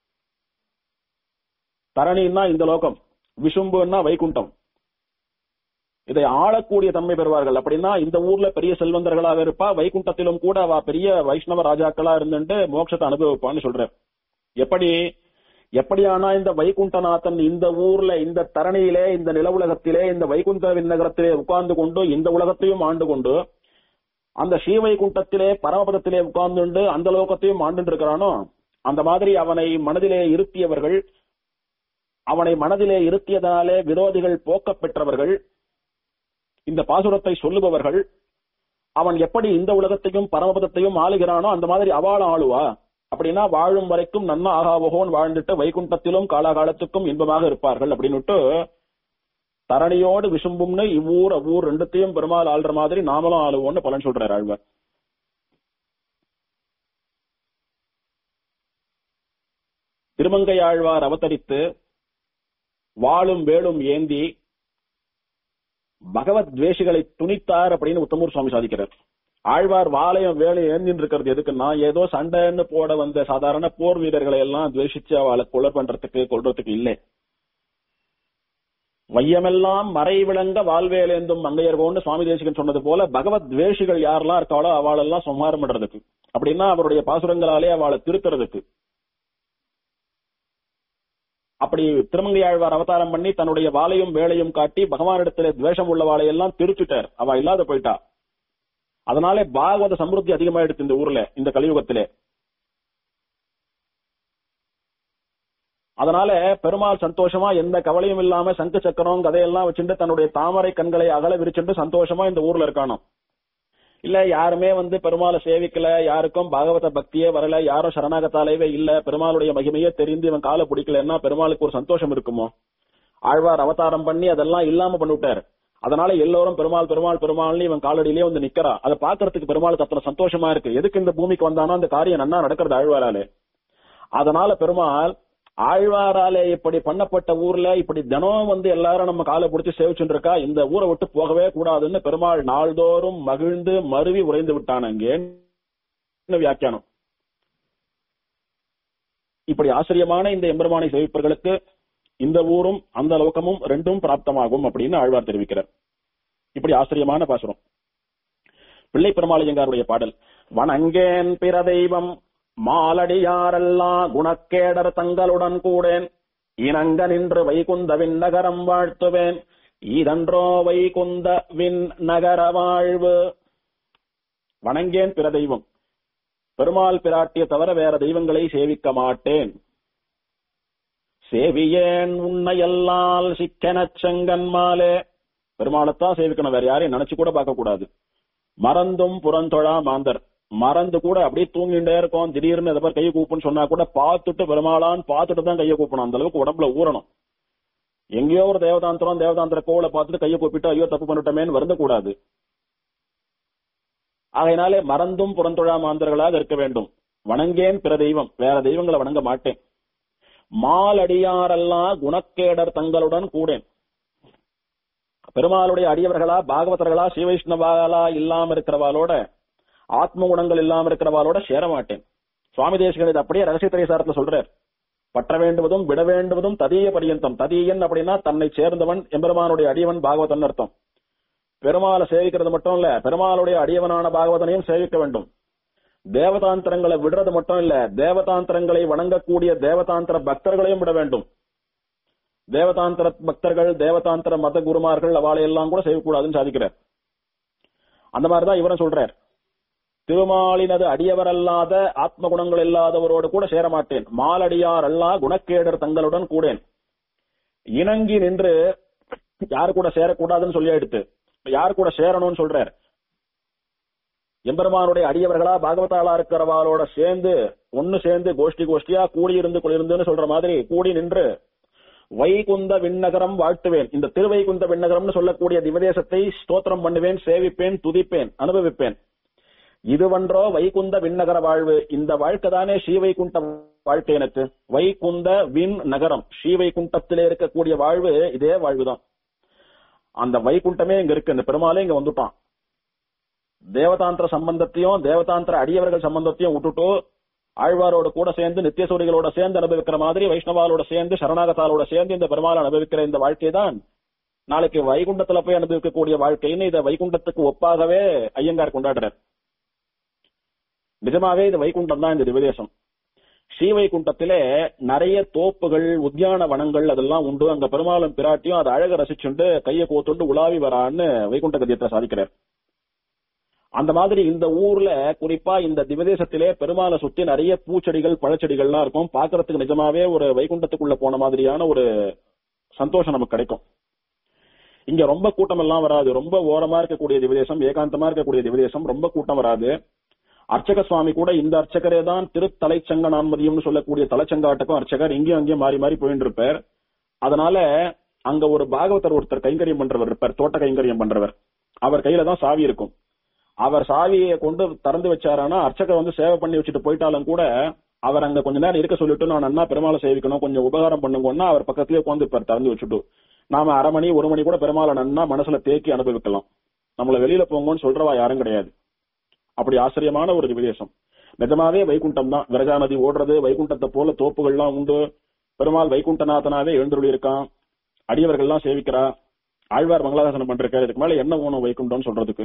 தரணின்னா இந்த லோகம் விசும்புன்னா வைகுண்டம் இதை ஆளக்கூடிய தன்மை பெறுவார்கள் அப்படின்னா இந்த ஊர்ல பெரிய செல்வந்தர்களாக இருப்பா வைகுண்டத்திலும் கூட அவ பெரிய வைஷ்ணவ ராஜாக்களா இருந்துட்டு மோட்சத்தை அனுபவிப்பான்னு சொல்ற எப்படி எப்படியானா இந்த வைகுண்டநாதன் இந்த ஊர்ல இந்த தரணியிலே இந்த நில உலகத்திலே இந்த வைகுண்ட நகரத்திலே உட்கார்ந்து கொண்டு இந்த உலகத்தையும் ஆண்டு கொண்டு அந்த ஸ்ரீவைகுண்டத்திலே பரமபதத்திலே உட்கார்ந்து அந்த லோகத்தையும் ஆண்டு இருக்கிறானோ அந்த மாதிரி அவனை மனதிலே இருத்தியவர்கள் அவனை மனதிலே இருத்தியதனாலே விரோதிகள் போக்க பெற்றவர்கள் இந்த பாசுரத்தை சொல்லுபவர்கள் அவன் எப்படி இந்த உலகத்தையும் பரமபதத்தையும் ஆளுகிறானோ அந்த மாதிரி அவாள ஆளுவா அப்படின்னா வாழும் வரைக்கும் நன்மை ஆகாவகோன் வாழ்ந்துட்டு வைகுண்டத்திலும் காலாகாலத்துக்கும் இன்பமாக இருப்பார்கள் அப்படின்னுட்டு தரணியோடு விசும்பும்னு இவ்வூர் அவ்வூர் ரெண்டுத்தையும் பெருமாள் ஆள்ற மாதிரி நாமளும் ஆளுவோம்னு பலன் சொல்றாரு ஆழ்வார் திருமங்கையாழ்வார் அவதரித்து வாளும் வேலும் ஏந்தி பகவத் துவேஷிகளை துணித்தார் அப்படின்னு உத்தமூர் சுவாமி சாதிக்கிறார் ஆழ்வார் வாளையும் வேலையும் ஏந்தின்னு இருக்கிறது எதுக்குன்னா ஏதோ சண்டைன்னு போட வந்த சாதாரண போர் வீரர்களை எல்லாம் துவேஷிச்சு அவளை கொலை பண்றதுக்கு கொல்றதுக்கு இல்லை வையமெல்லாம் மறை விளங்க வாழ்வேலேந்தும் மங்கையர்கோன்னு சுவாமி தேசிகன் சொன்னது போல பகவத் துவேஷிகள் யாரெல்லாம் இருக்காளோ அவளெல்லாம் சம்ஹாரம் பண்றதுக்கு அப்படின்னா அவருடைய பாசுரங்களாலே அவளை திருத்துறதுக்கு அப்படி திருமங்கையாழ்வார் அவதாரம் பண்ணி தன்னுடைய வாளையும் வேலையும் காட்டி பகவானிடத்திலே துவேஷம் உள்ள வாளையெல்லாம் திருச்சுட்டார் அவ இல்லாத போயிட்டா அதனாலே பாகவத சமிருத்தி அதிகமாயிடுச்சு இந்த ஊர்ல இந்த கலியுகத்திலே அதனால பெருமாள் சந்தோஷமா எந்த கவலையும் இல்லாம சங்கு சக்கரம் கதையெல்லாம் வச்சுட்டு தன்னுடைய தாமரை கண்களை அகல விரிச்சுட்டு சந்தோஷமா இந்த ஊர்ல இருக்கானோ இல்ல யாருமே வந்து பெருமாளை சேவிக்கல யாருக்கும் பாகவத பக்தியே வரல யாரும் சரணாகத்தாலேவே இல்ல பெருமாளுடைய மகிமையே தெரிந்து இவன் காலை பிடிக்கலன்னா பெருமாளுக்கு ஒரு சந்தோஷம் இருக்குமோ ஆழ்வார் அவதாரம் பண்ணி அதெல்லாம் இல்லாம பண்ணிவிட்டார் அதனால எல்லோரும் பெருமாள் பெருமாள் பெருமாள்னு இவன் காலடியிலே வந்து நிக்கிறா அதை பாக்குறதுக்கு பெருமாளுக்கு அத்தனை சந்தோஷமா இருக்கு எதுக்கு இந்த பூமிக்கு வந்தானோ அந்த காரியம் நன்னா நடக்கிறது ஆழ்வாராலே அதனால பெருமாள் ஆழ்வாராலே இப்படி பண்ணப்பட்ட ஊர்ல இப்படி தினம் வந்து எல்லாரும் நம்ம காலை பிடிச்சி சேவிச்சுட்டு இருக்கா இந்த ஊரை விட்டு போகவே கூடாதுன்னு பெருமாள் நாள்தோறும் மகிழ்ந்து மருவி உறைந்து விட்டான் அங்கே வியாக்கியானம் இப்படி ஆச்சரியமான இந்த எம்பெருமானை சேவிப்பவர்களுக்கு இந்த ஊரும் அந்த லோகமும் ரெண்டும் பிராப்தமாகும் அப்படின்னு ஆழ்வார் தெரிவிக்கிறார் இப்படி ஆச்சரியமான பாசுரம் பிள்ளை பெருமாளையங்காருடைய பாடல் வணங்கேன் பிற தெய்வம் மாலடியாரெல்லாம் குணக்கேடர் தங்களுடன் கூடேன் இணங்க நின்று வைகுந்த விண்ணகரம் வாழ்த்துவேன் இதன்றோ வைகுந்த விண் நகர வாழ்வு வணங்கேன் பிற தெய்வம் பெருமாள் பிராட்டிய தவிர வேற தெய்வங்களை சேவிக்க மாட்டேன் சேவியேன் உன்னையல்லால் சிக்கனச் செங்கன்மாலே பெருமாளைத்தான் சேவிக்கணும் வேற யாரையும் நினைச்சு கூட பார்க்க கூடாது மறந்தும் புறந்தொழா மாந்தர் மறந்து கூட அப்படியே தூங்கிட்டே இருக்கும் திடீர்னு எதை கையை கூப்புன்னு சொன்னா கூட பார்த்துட்டு பெருமாளான்னு பார்த்துட்டு தான் கையை கூப்பணும் அந்த அளவுக்கு உடம்புல ஊறணும் எங்கேயோ ஒரு தேவதாந்திரம் தேவதாந்திர கோவிலை பார்த்துட்டு கையை கூப்பிட்டு ஐயோ தப்பு பண்ணிட்டோமேன்னு வருந்தக்கூடாது ஆகையினாலே மறந்தும் புறந்தொழா மாந்தர்களாக இருக்க வேண்டும் வணங்கேன் பிற தெய்வம் வேற தெய்வங்களை வணங்க மாட்டேன் மாலடியாரெல்லாம் குணக்கேடர் தங்களுடன் கூடேன் பெருமாளுடைய அடியவர்களா பாகவதர்களா ஸ்ரீவைஷ்ணவாலா இல்லாம இருக்கிறவாளோட ஆத்ம குணங்கள் இல்லாம இருக்கிறவாளோட சேர மாட்டேன் சுவாமி தேசிகன் இது அப்படியே ரகசிய திரைசாரத்துல சொல்றார் பற்ற வேண்டுவதும் விட வேண்டுவதும் ததீய பரியந்தம் ததீயன் அப்படின்னா தன்னை சேர்ந்தவன் எம்பெருமானுடைய அடியவன் பாகவதன் அர்த்தம் பெருமாளை சேவிக்கிறது மட்டும் இல்ல பெருமாளுடைய அடியவனான பாகவதனையும் சேவிக்க வேண்டும் தேவதாந்திரங்களை விடுறது மட்டும் இல்ல தேவதாந்திரங்களை வணங்கக்கூடிய தேவதாந்திர பக்தர்களையும் விட வேண்டும் தேவதாந்திர பக்தர்கள் தேவதாந்திர மத குருமார்கள் அவளை எல்லாம் கூட செய்யக்கூடாதுன்னு சாதிக்கிறார் அந்த மாதிரிதான் இவரும் சொல்றார் திருமாலினது அடியவரல்லாத ஆத்ம குணங்கள் இல்லாதவரோடு கூட சேர மாட்டேன் மாலடியார் அல்லா குணக்கேடர் தங்களுடன் கூடேன் இணங்கி நின்று யாரு கூட சேரக்கூடாதுன்னு சொல்லி எடுத்து யார் கூட சேரணும்னு சொல்றார் எம்பெருமானுடைய அடியவர்களா பாகவதாளா இருக்கிறவாளோட சேர்ந்து ஒன்னு சேர்ந்து கோஷ்டி கோஷ்டியா கூடியிருந்து குளிர்ந்துன்னு சொல்ற மாதிரி கூடி நின்று வைகுந்த விண்ணகரம் வாழ்த்துவேன் இந்த திருவைகுந்த விண்ணகரம்னு சொல்லக்கூடிய திவதேசத்தை ஸ்தோத்திரம் பண்ணுவேன் சேவிப்பேன் துதிப்பேன் அனுபவிப்பேன் இதுவன்றோ வைகுந்த விண்ணகர வாழ்வு இந்த வாழ்க்கை தானே ஸ்ரீவைகுண்ட வாழ்க்கை எனக்கு வைகுந்த விண் நகரம் ஸ்ரீவைகுண்டத்திலே இருக்கக்கூடிய வாழ்வு இதே வாழ்வுதான் அந்த வைகுண்டமே இங்க இருக்கு இந்த பெருமாளே இங்க வந்துட்டான் தேவதாந்திர சம்பந்தத்தையும் தேவதாந்திர அடியவர்கள் சம்பந்தத்தையும் விட்டுட்டு ஆழ்வாரோட கூட சேர்ந்து நித்தியசூரிகளோட சேர்ந்து அனுபவிக்கிற மாதிரி வைஷ்ணவாலோட சேர்ந்து சரணாகத்தாலோட சேர்ந்து இந்த பெருமாள் அனுபவிக்கிற இந்த வாழ்க்கை தான் நாளைக்கு வைகுண்டத்துல போய் அனுபவிக்கக்கூடிய வாழ்க்கைன்னு இதை வைகுண்டத்துக்கு ஒப்பாகவே ஐயங்கார் கொண்டாடுறார் நிஜமாவே இது வைகுண்டம் தான் இந்த திவதேசம் ஸ்ரீவைகுண்டத்திலே நிறைய தோப்புகள் உத்தியான வனங்கள் அதெல்லாம் உண்டு அங்க பெருமாளும் பிராட்டியும் அதை அழக ரசிச்சுண்டு கையை கோத்துண்டு உலாவி வரான்னு வைகுண்ட கதியத்தை சாதிக்கிறார் அந்த மாதிரி இந்த ஊர்ல குறிப்பா இந்த திவதேசத்திலே பெருமாளை சுத்தி நிறைய பூச்செடிகள் பழச்செடிகள்லாம் இருக்கும் பாக்குறதுக்கு நிஜமாவே ஒரு வைகுண்டத்துக்குள்ள போன மாதிரியான ஒரு சந்தோஷம் நமக்கு கிடைக்கும் இங்க ரொம்ப கூட்டம் எல்லாம் வராது ரொம்ப ஓரமா இருக்கக்கூடிய திவதேசம் ஏகாந்தமா இருக்கக்கூடிய திவதேசம் ரொம்ப கூட்டம் வராது அர்ச்சக சுவாமி கூட இந்த அர்ச்சகரே தான் திருத்தலைச்சங்க நான்மதியம்னு சொல்லக்கூடிய தலைச்சங்காட்டுக்கும் அர்ச்சகர் இங்கேயும் அங்கேயும் மாறி மாறி போயிட்டு இருப்பார் அதனால அங்க ஒரு பாகவதர் ஒருத்தர் கைங்கரியம் பண்றவர் இருப்பார் தோட்ட கைங்கரியம் பண்றவர் அவர் கையில தான் சாவி இருக்கும் அவர் சாவியை கொண்டு திறந்து வச்சாரானா அர்ச்சகர் வந்து சேவை பண்ணி வச்சுட்டு போயிட்டாலும் கூட அவர் அங்க கொஞ்ச நேரம் இருக்க சொல்லிட்டு நான் அண்ணா பெருமாளை சேவிக்கணும் கொஞ்சம் உபகாரம் பண்ணுங்கன்னா அவர் பக்கத்துலயே உட்காந்து இருப்பார் திறந்து வச்சுட்டு நாம அரை மணி ஒரு மணி கூட பெருமாளை நன்னா மனசுல தேக்கி அனுபவிக்கலாம் நம்மள வெளியில போங்கன்னு சொல்றவா யாரும் கிடையாது அப்படி ஆச்சரியமான ஒரு விதேசம் நிஜமாவே வைகுண்டம் தான் விரஜா நதி ஓடுறது வைகுண்டத்தை போல தோப்புகள்லாம் உண்டு பெருமாள் வைகுண்டநாதனாவே எழுந்துள்ளி இருக்கான் அடியவர்கள்லாம் சேவிக்கிறா ஆழ்வார் மங்களாதாசனம் பண்றாரு இதுக்கு மேல என்ன ஊனம் வைகுண்டம்னு சொல்றதுக்கு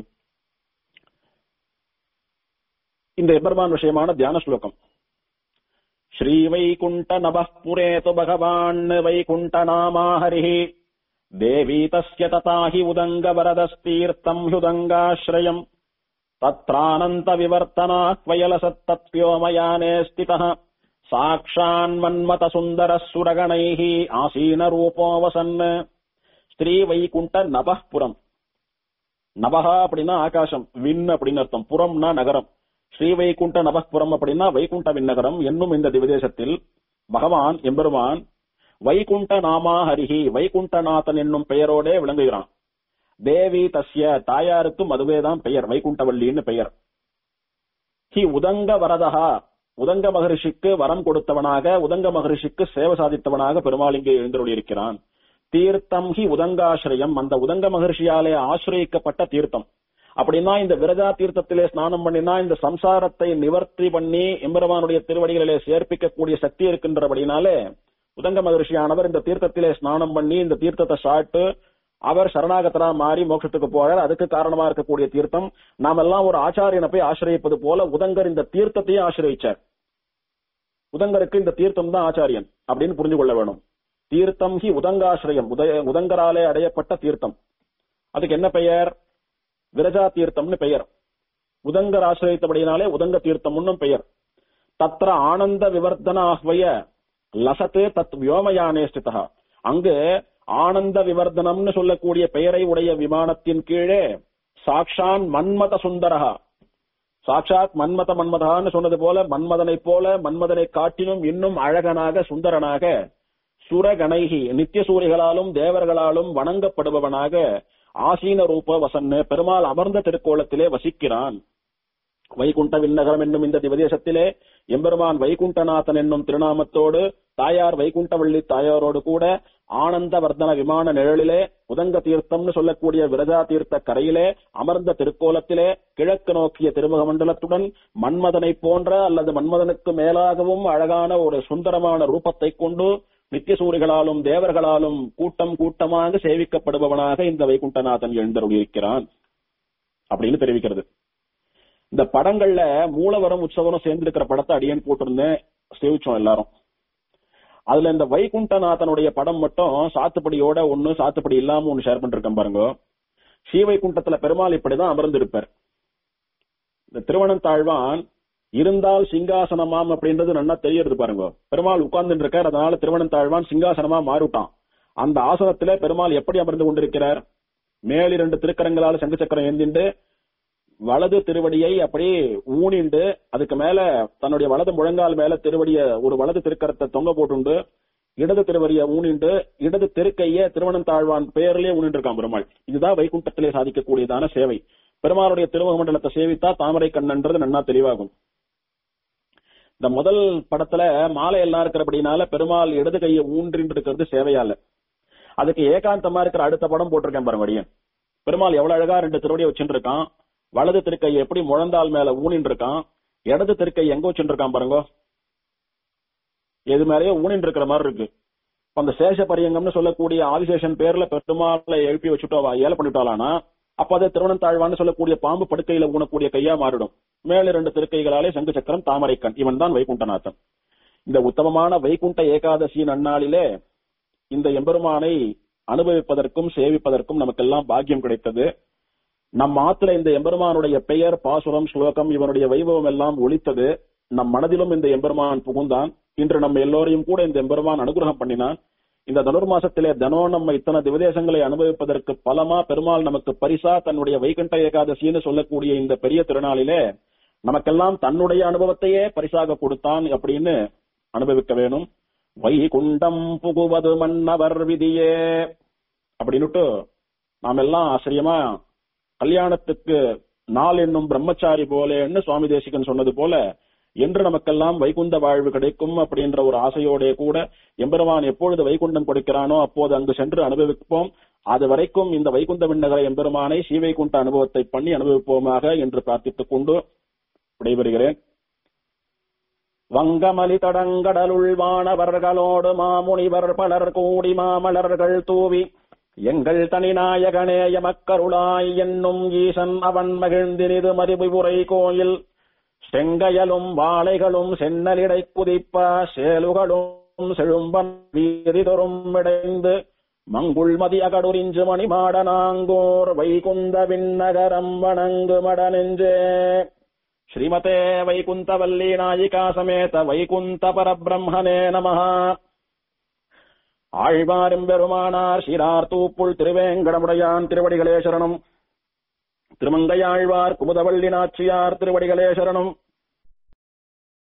இந்த எபெருமான் விஷயமான தியான ஸ்லோகம் ஸ்ரீ வைகுண்ட நபுரேது பகவான் வைகுண்ட நாமா ஹரி தேவி தஸ்ய ததாஹி உதங்க வரதஸ்தீர்த்தம் ஹுதங்காஸ்ரயம் தத்ரானந்த விவர்த்தனாக்வயலசத்தத்யோமயானே ஸ்திதः சாக்ஷான்மன்மத சுந்தர சுரகணைः ஆசீன ரூபோவசன் ஸ்ரீ வைகுண்ட நபப்புரம் நபஹா அப்படின்னா ஆகாசம் விண் அப்படின்னு அர்த்தம் புறம்னா நகரம் ஸ்ரீ வைகுண்ட நபப்புரம் அப்படின்னா வைகுண்ட விண்ணகரம் என்னும் இந்த திவதேசத்தில் பகவான் எம்பெருமான் வைகுண்ட நாமா ஹரிஹி வைகுண்டநாதன் என்னும் பெயரோடே விளங்குகிறான் தேவி தஸ்ய தாயாருக்கும் அதுவேதான் பெயர் வைகுண்டவல்லின்னு பெயர் ஹி உதங்க வரதகா உதங்க மகரிஷிக்கு வரம் கொடுத்தவனாக உதங்க மகரிஷிக்கு சேவை சாதித்தவனாக பெருமாள் இங்கே எழுந்தருளியிருக்கிறான் தீர்த்தம் ஹி உதங்காசிரயம் அந்த உதங்க மகர்ஷியாலே ஆசிரியக்கப்பட்ட தீர்த்தம் அப்படின்னா இந்த விரஜா தீர்த்தத்திலே ஸ்நானம் பண்ணினா இந்த சம்சாரத்தை நிவர்த்தி பண்ணி எம்பெருமானுடைய திருவடிகளிலே சேர்ப்பிக்கக்கூடிய சக்தி இருக்கின்றபடினாலே உதங்க மகர்ஷியானவர் இந்த தீர்த்தத்திலே ஸ்நானம் பண்ணி இந்த தீர்த்தத்தை சாப்பிட்டு அவர் சரணாகத்தரா மாறி மோட்சத்துக்கு போறார் அதுக்கு காரணமா இருக்கக்கூடிய தீர்த்தம் நாமெல்லாம் ஒரு ஆச்சாரியனை போய் ஆசிரியப்பது போல உதங்கர் இந்த தீர்த்தத்தையும் ஆசிரியிச்சார் உதங்கருக்கு இந்த தீர்த்தம் தான் ஆச்சாரியன் அப்படின்னு புரிஞ்சு கொள்ள வேணும் தீர்த்தம் ஹி உதங்காசிரயம் உதய உதங்கராலே அடையப்பட்ட தீர்த்தம் அதுக்கு என்ன பெயர் விரஜா தீர்த்தம்னு பெயர் உதங்கர் ஆசிரியத்தபடினாலே உதங்க தீர்த்தம்னு பெயர் தத்ர ஆனந்த விவர்த்தனாஹ்வய லசத்தே தத் வியோமயானே ஸ்திதா அங்கு ஆனந்த விவர்தனம்னு சொல்லக்கூடிய பெயரை உடைய விமானத்தின் கீழே சாக்ஷான் மன்மத சுந்தரஹா சாட்சாத் மன்மத மன்மதான்னு சொன்னது போல மன்மதனை போல மன்மதனை காட்டிலும் இன்னும் அழகனாக சுந்தரனாக சுரகணைகி நித்திய சூரிகளாலும் தேவர்களாலும் வணங்கப்படுபவனாக ஆசீன ரூப வசன்னு பெருமாள் அமர்ந்த திருக்கோலத்திலே வசிக்கிறான் வைகுண்ட விண்ணகரம் என்னும் இந்த திவதேசத்திலே எம்பெருமான் வைகுண்டநாதன் என்னும் திருநாமத்தோடு தாயார் வைகுண்டவள்ளி தாயாரோடு கூட ஆனந்த வர்தன விமான நிழலிலே உதங்க தீர்த்தம்னு சொல்லக்கூடிய விரஜா தீர்த்த கரையிலே அமர்ந்த திருக்கோலத்திலே கிழக்கு நோக்கிய திருமுக மண்டலத்துடன் மன்மதனை போன்ற அல்லது மன்மதனுக்கு மேலாகவும் அழகான ஒரு சுந்தரமான ரூபத்தை கொண்டு நித்தியசூரிகளாலும் தேவர்களாலும் கூட்டம் கூட்டமாக சேவிக்கப்படுபவனாக இந்த வைகுண்டநாதன் எழுந்தருளியிருக்கிறான் அப்படின்னு தெரிவிக்கிறது இந்த படங்கள்ல மூலவரம் உற்சவரம் சேர்ந்திருக்கிற படத்தை அடியன் போட்டிருந்தேன் சேவிச்சோம் எல்லாரும் அதுல இந்த வைகுண்டநாதனுடைய படம் மட்டும் சாத்துப்படியோட ஒண்ணு சாத்துப்படி இல்லாம ஒண்ணு ஷேர் பண்ணிருக்கேன் பாருங்க ஸ்ரீவைகுண்டத்துல பெருமாள் இப்படிதான் அமர்ந்திருப்பார் இந்த திருவனந்தாழ்வான் இருந்தால் சிங்காசனமாம் அப்படின்றது நல்லா தெரியறது பாருங்க பெருமாள் உட்கார்ந்து இருக்கார் அதனால திருவனந்தாழ்வான் சிங்காசனமா மாறிவிட்டான் அந்த ஆசனத்திலே பெருமாள் எப்படி அமர்ந்து கொண்டிருக்கிறார் மேலிரண்டு திருக்கரங்களால சங்கு சக்கரம் ஏந்திண்டு வலது திருவடியை அப்படி ஊனிண்டு அதுக்கு மேல தன்னுடைய வலது முழங்கால் மேல திருவடிய ஒரு வலது திருக்கரத்தை தொங்க போட்டுண்டு இடது திருவடிய ஊனிண்டு இடது திருக்கைய திருவனந்தாழ்வான் பெயர்லயே ஊனிட்டு இருக்கான் பெருமாள் இதுதான் வைகுண்டத்திலே சாதிக்கக்கூடியதான சேவை பெருமாளுடைய திருமுக மண்டலத்தை சேவித்தா தாமரை கண்ணன்றது நன்னா தெளிவாகும் இந்த முதல் படத்துல மாலை எல்லாம் இருக்கிறபடினால பெருமாள் இடது கையை ஊன்றின்னு இருக்கிறது சேவையால அதுக்கு ஏகாந்தமா இருக்கிற அடுத்த படம் போட்டிருக்கேன் பாருங்க அடியன் பெருமாள் எவ்வளவு அழகா ரெண்டு திருவடியை வச்சுட்டு இருக்கான் வலது திருக்கை எப்படி முழந்தால் மேல ஊனின்னு இருக்கான் இடது திருக்கை எங்க வச்சுட்டு இருக்கான் பாருங்க எது மேலேயோ ஊனின்னு இருக்கிற மாதிரி இருக்கு அந்த சேஷ பரியங்கம்னு சொல்லக்கூடிய ஆதிசேஷன் பேர்ல பெருமாளை எழுப்பி வச்சுட்டோவா ஏல பண்ணிட்டாலானா அப்ப அது திருவனந்தாழ்வான்னு சொல்லக்கூடிய பாம்பு படுக்கையில ஊனக்கூடிய கையா மாறிடும் மேல ரெண்டு திருக்கைகளாலே சங்கு சக்கரம் தாமரைக்கண் இவன் தான் வைகுண்டநாதன் இந்த உத்தமமான வைகுண்ட ஏகாதசி நன்னாளிலே இந்த எம்பெருமானை அனுபவிப்பதற்கும் சேவிப்பதற்கும் நமக்கெல்லாம் பாக்கியம் கிடைத்தது நம் ஆத்துல இந்த எம்பெருமானுடைய பெயர் பாசுரம் ஸ்லோகம் இவனுடைய வைபவம் எல்லாம் ஒழித்தது நம் மனதிலும் இந்த எம்பெருமான் புகுந்தான் இன்று நம்ம எல்லோரையும் கூட இந்த எம்பெருமான் அனுகிரகம் பண்ணினான் இந்த தனுர்மாசத்திலே தனோ நம்ம இத்தனை திவதேசங்களை அனுபவிப்பதற்கு பலமா பெருமாள் நமக்கு பரிசா தன்னுடைய வைகுண்ட ஏகாதசின்னு சொல்லக்கூடிய இந்த பெரிய திருநாளிலே நமக்கெல்லாம் தன்னுடைய அனுபவத்தையே பரிசாக கொடுத்தான் அப்படின்னு அனுபவிக்க வேணும் வைகுண்டம் புகுவது மன்னவர் விதியே அப்படின்னுட்டு நாம் எல்லாம் ஆச்சரியமா கல்யாணத்துக்கு நாள் என்னும் பிரம்மச்சாரி போலேன்னு சுவாமி தேசிகன் சொன்னது போல என்று நமக்கெல்லாம் வைகுந்த வாழ்வு கிடைக்கும் அப்படின்ற ஒரு ஆசையோட கூட எம்பெருமான் எப்பொழுது வைகுண்டம் கொடுக்கிறானோ அப்போது அங்கு சென்று அனுபவிப்போம் அது வரைக்கும் இந்த வைகுந்த விண்ணகர எம்பெருமானை ஸ்ரீவைகுண்ட அனுபவத்தை பண்ணி அனுபவிப்போமாக என்று பிரார்த்தித்துக் கொண்டு விடைபெறுகிறேன் வங்கமலி தடங்கடலுள் வானவர்களோடு மாமுனிவர் பலர் கூடி மாமலர்கள் தூவி எங்கள் தனிநாயகனே எமக்கருளாய் என்னும் ஈசன் அவன் மகிழ்ந்தினிது மதிபுரை கோயில் செங்கையலும் வாழைகளும் சென்னலிடை குதிப்ப சேலுகளும் செழும்பன் வீதி தொறும் இடைந்து மங்குள் மதி அகடுரிஞ்சு மணிமாடனாங்கோர் வைகுந்த விண்ணகரம் வணங்கு மடனெஞ்சே ஸ்ரீமதே வைகுந்தவல்லி நாயிகா சமேத வைகுந்த பரபிரம்மனே நமஹ ஆழ்வாரும் பெருமானார் சிறார் தூப்புள் திருவேங்கடமுடையான் திருவடிகளே சரணம் திருமங்கையாழ்வார் குமுதவள்ளி நாச்சியார் திருவடிகளே சரணம்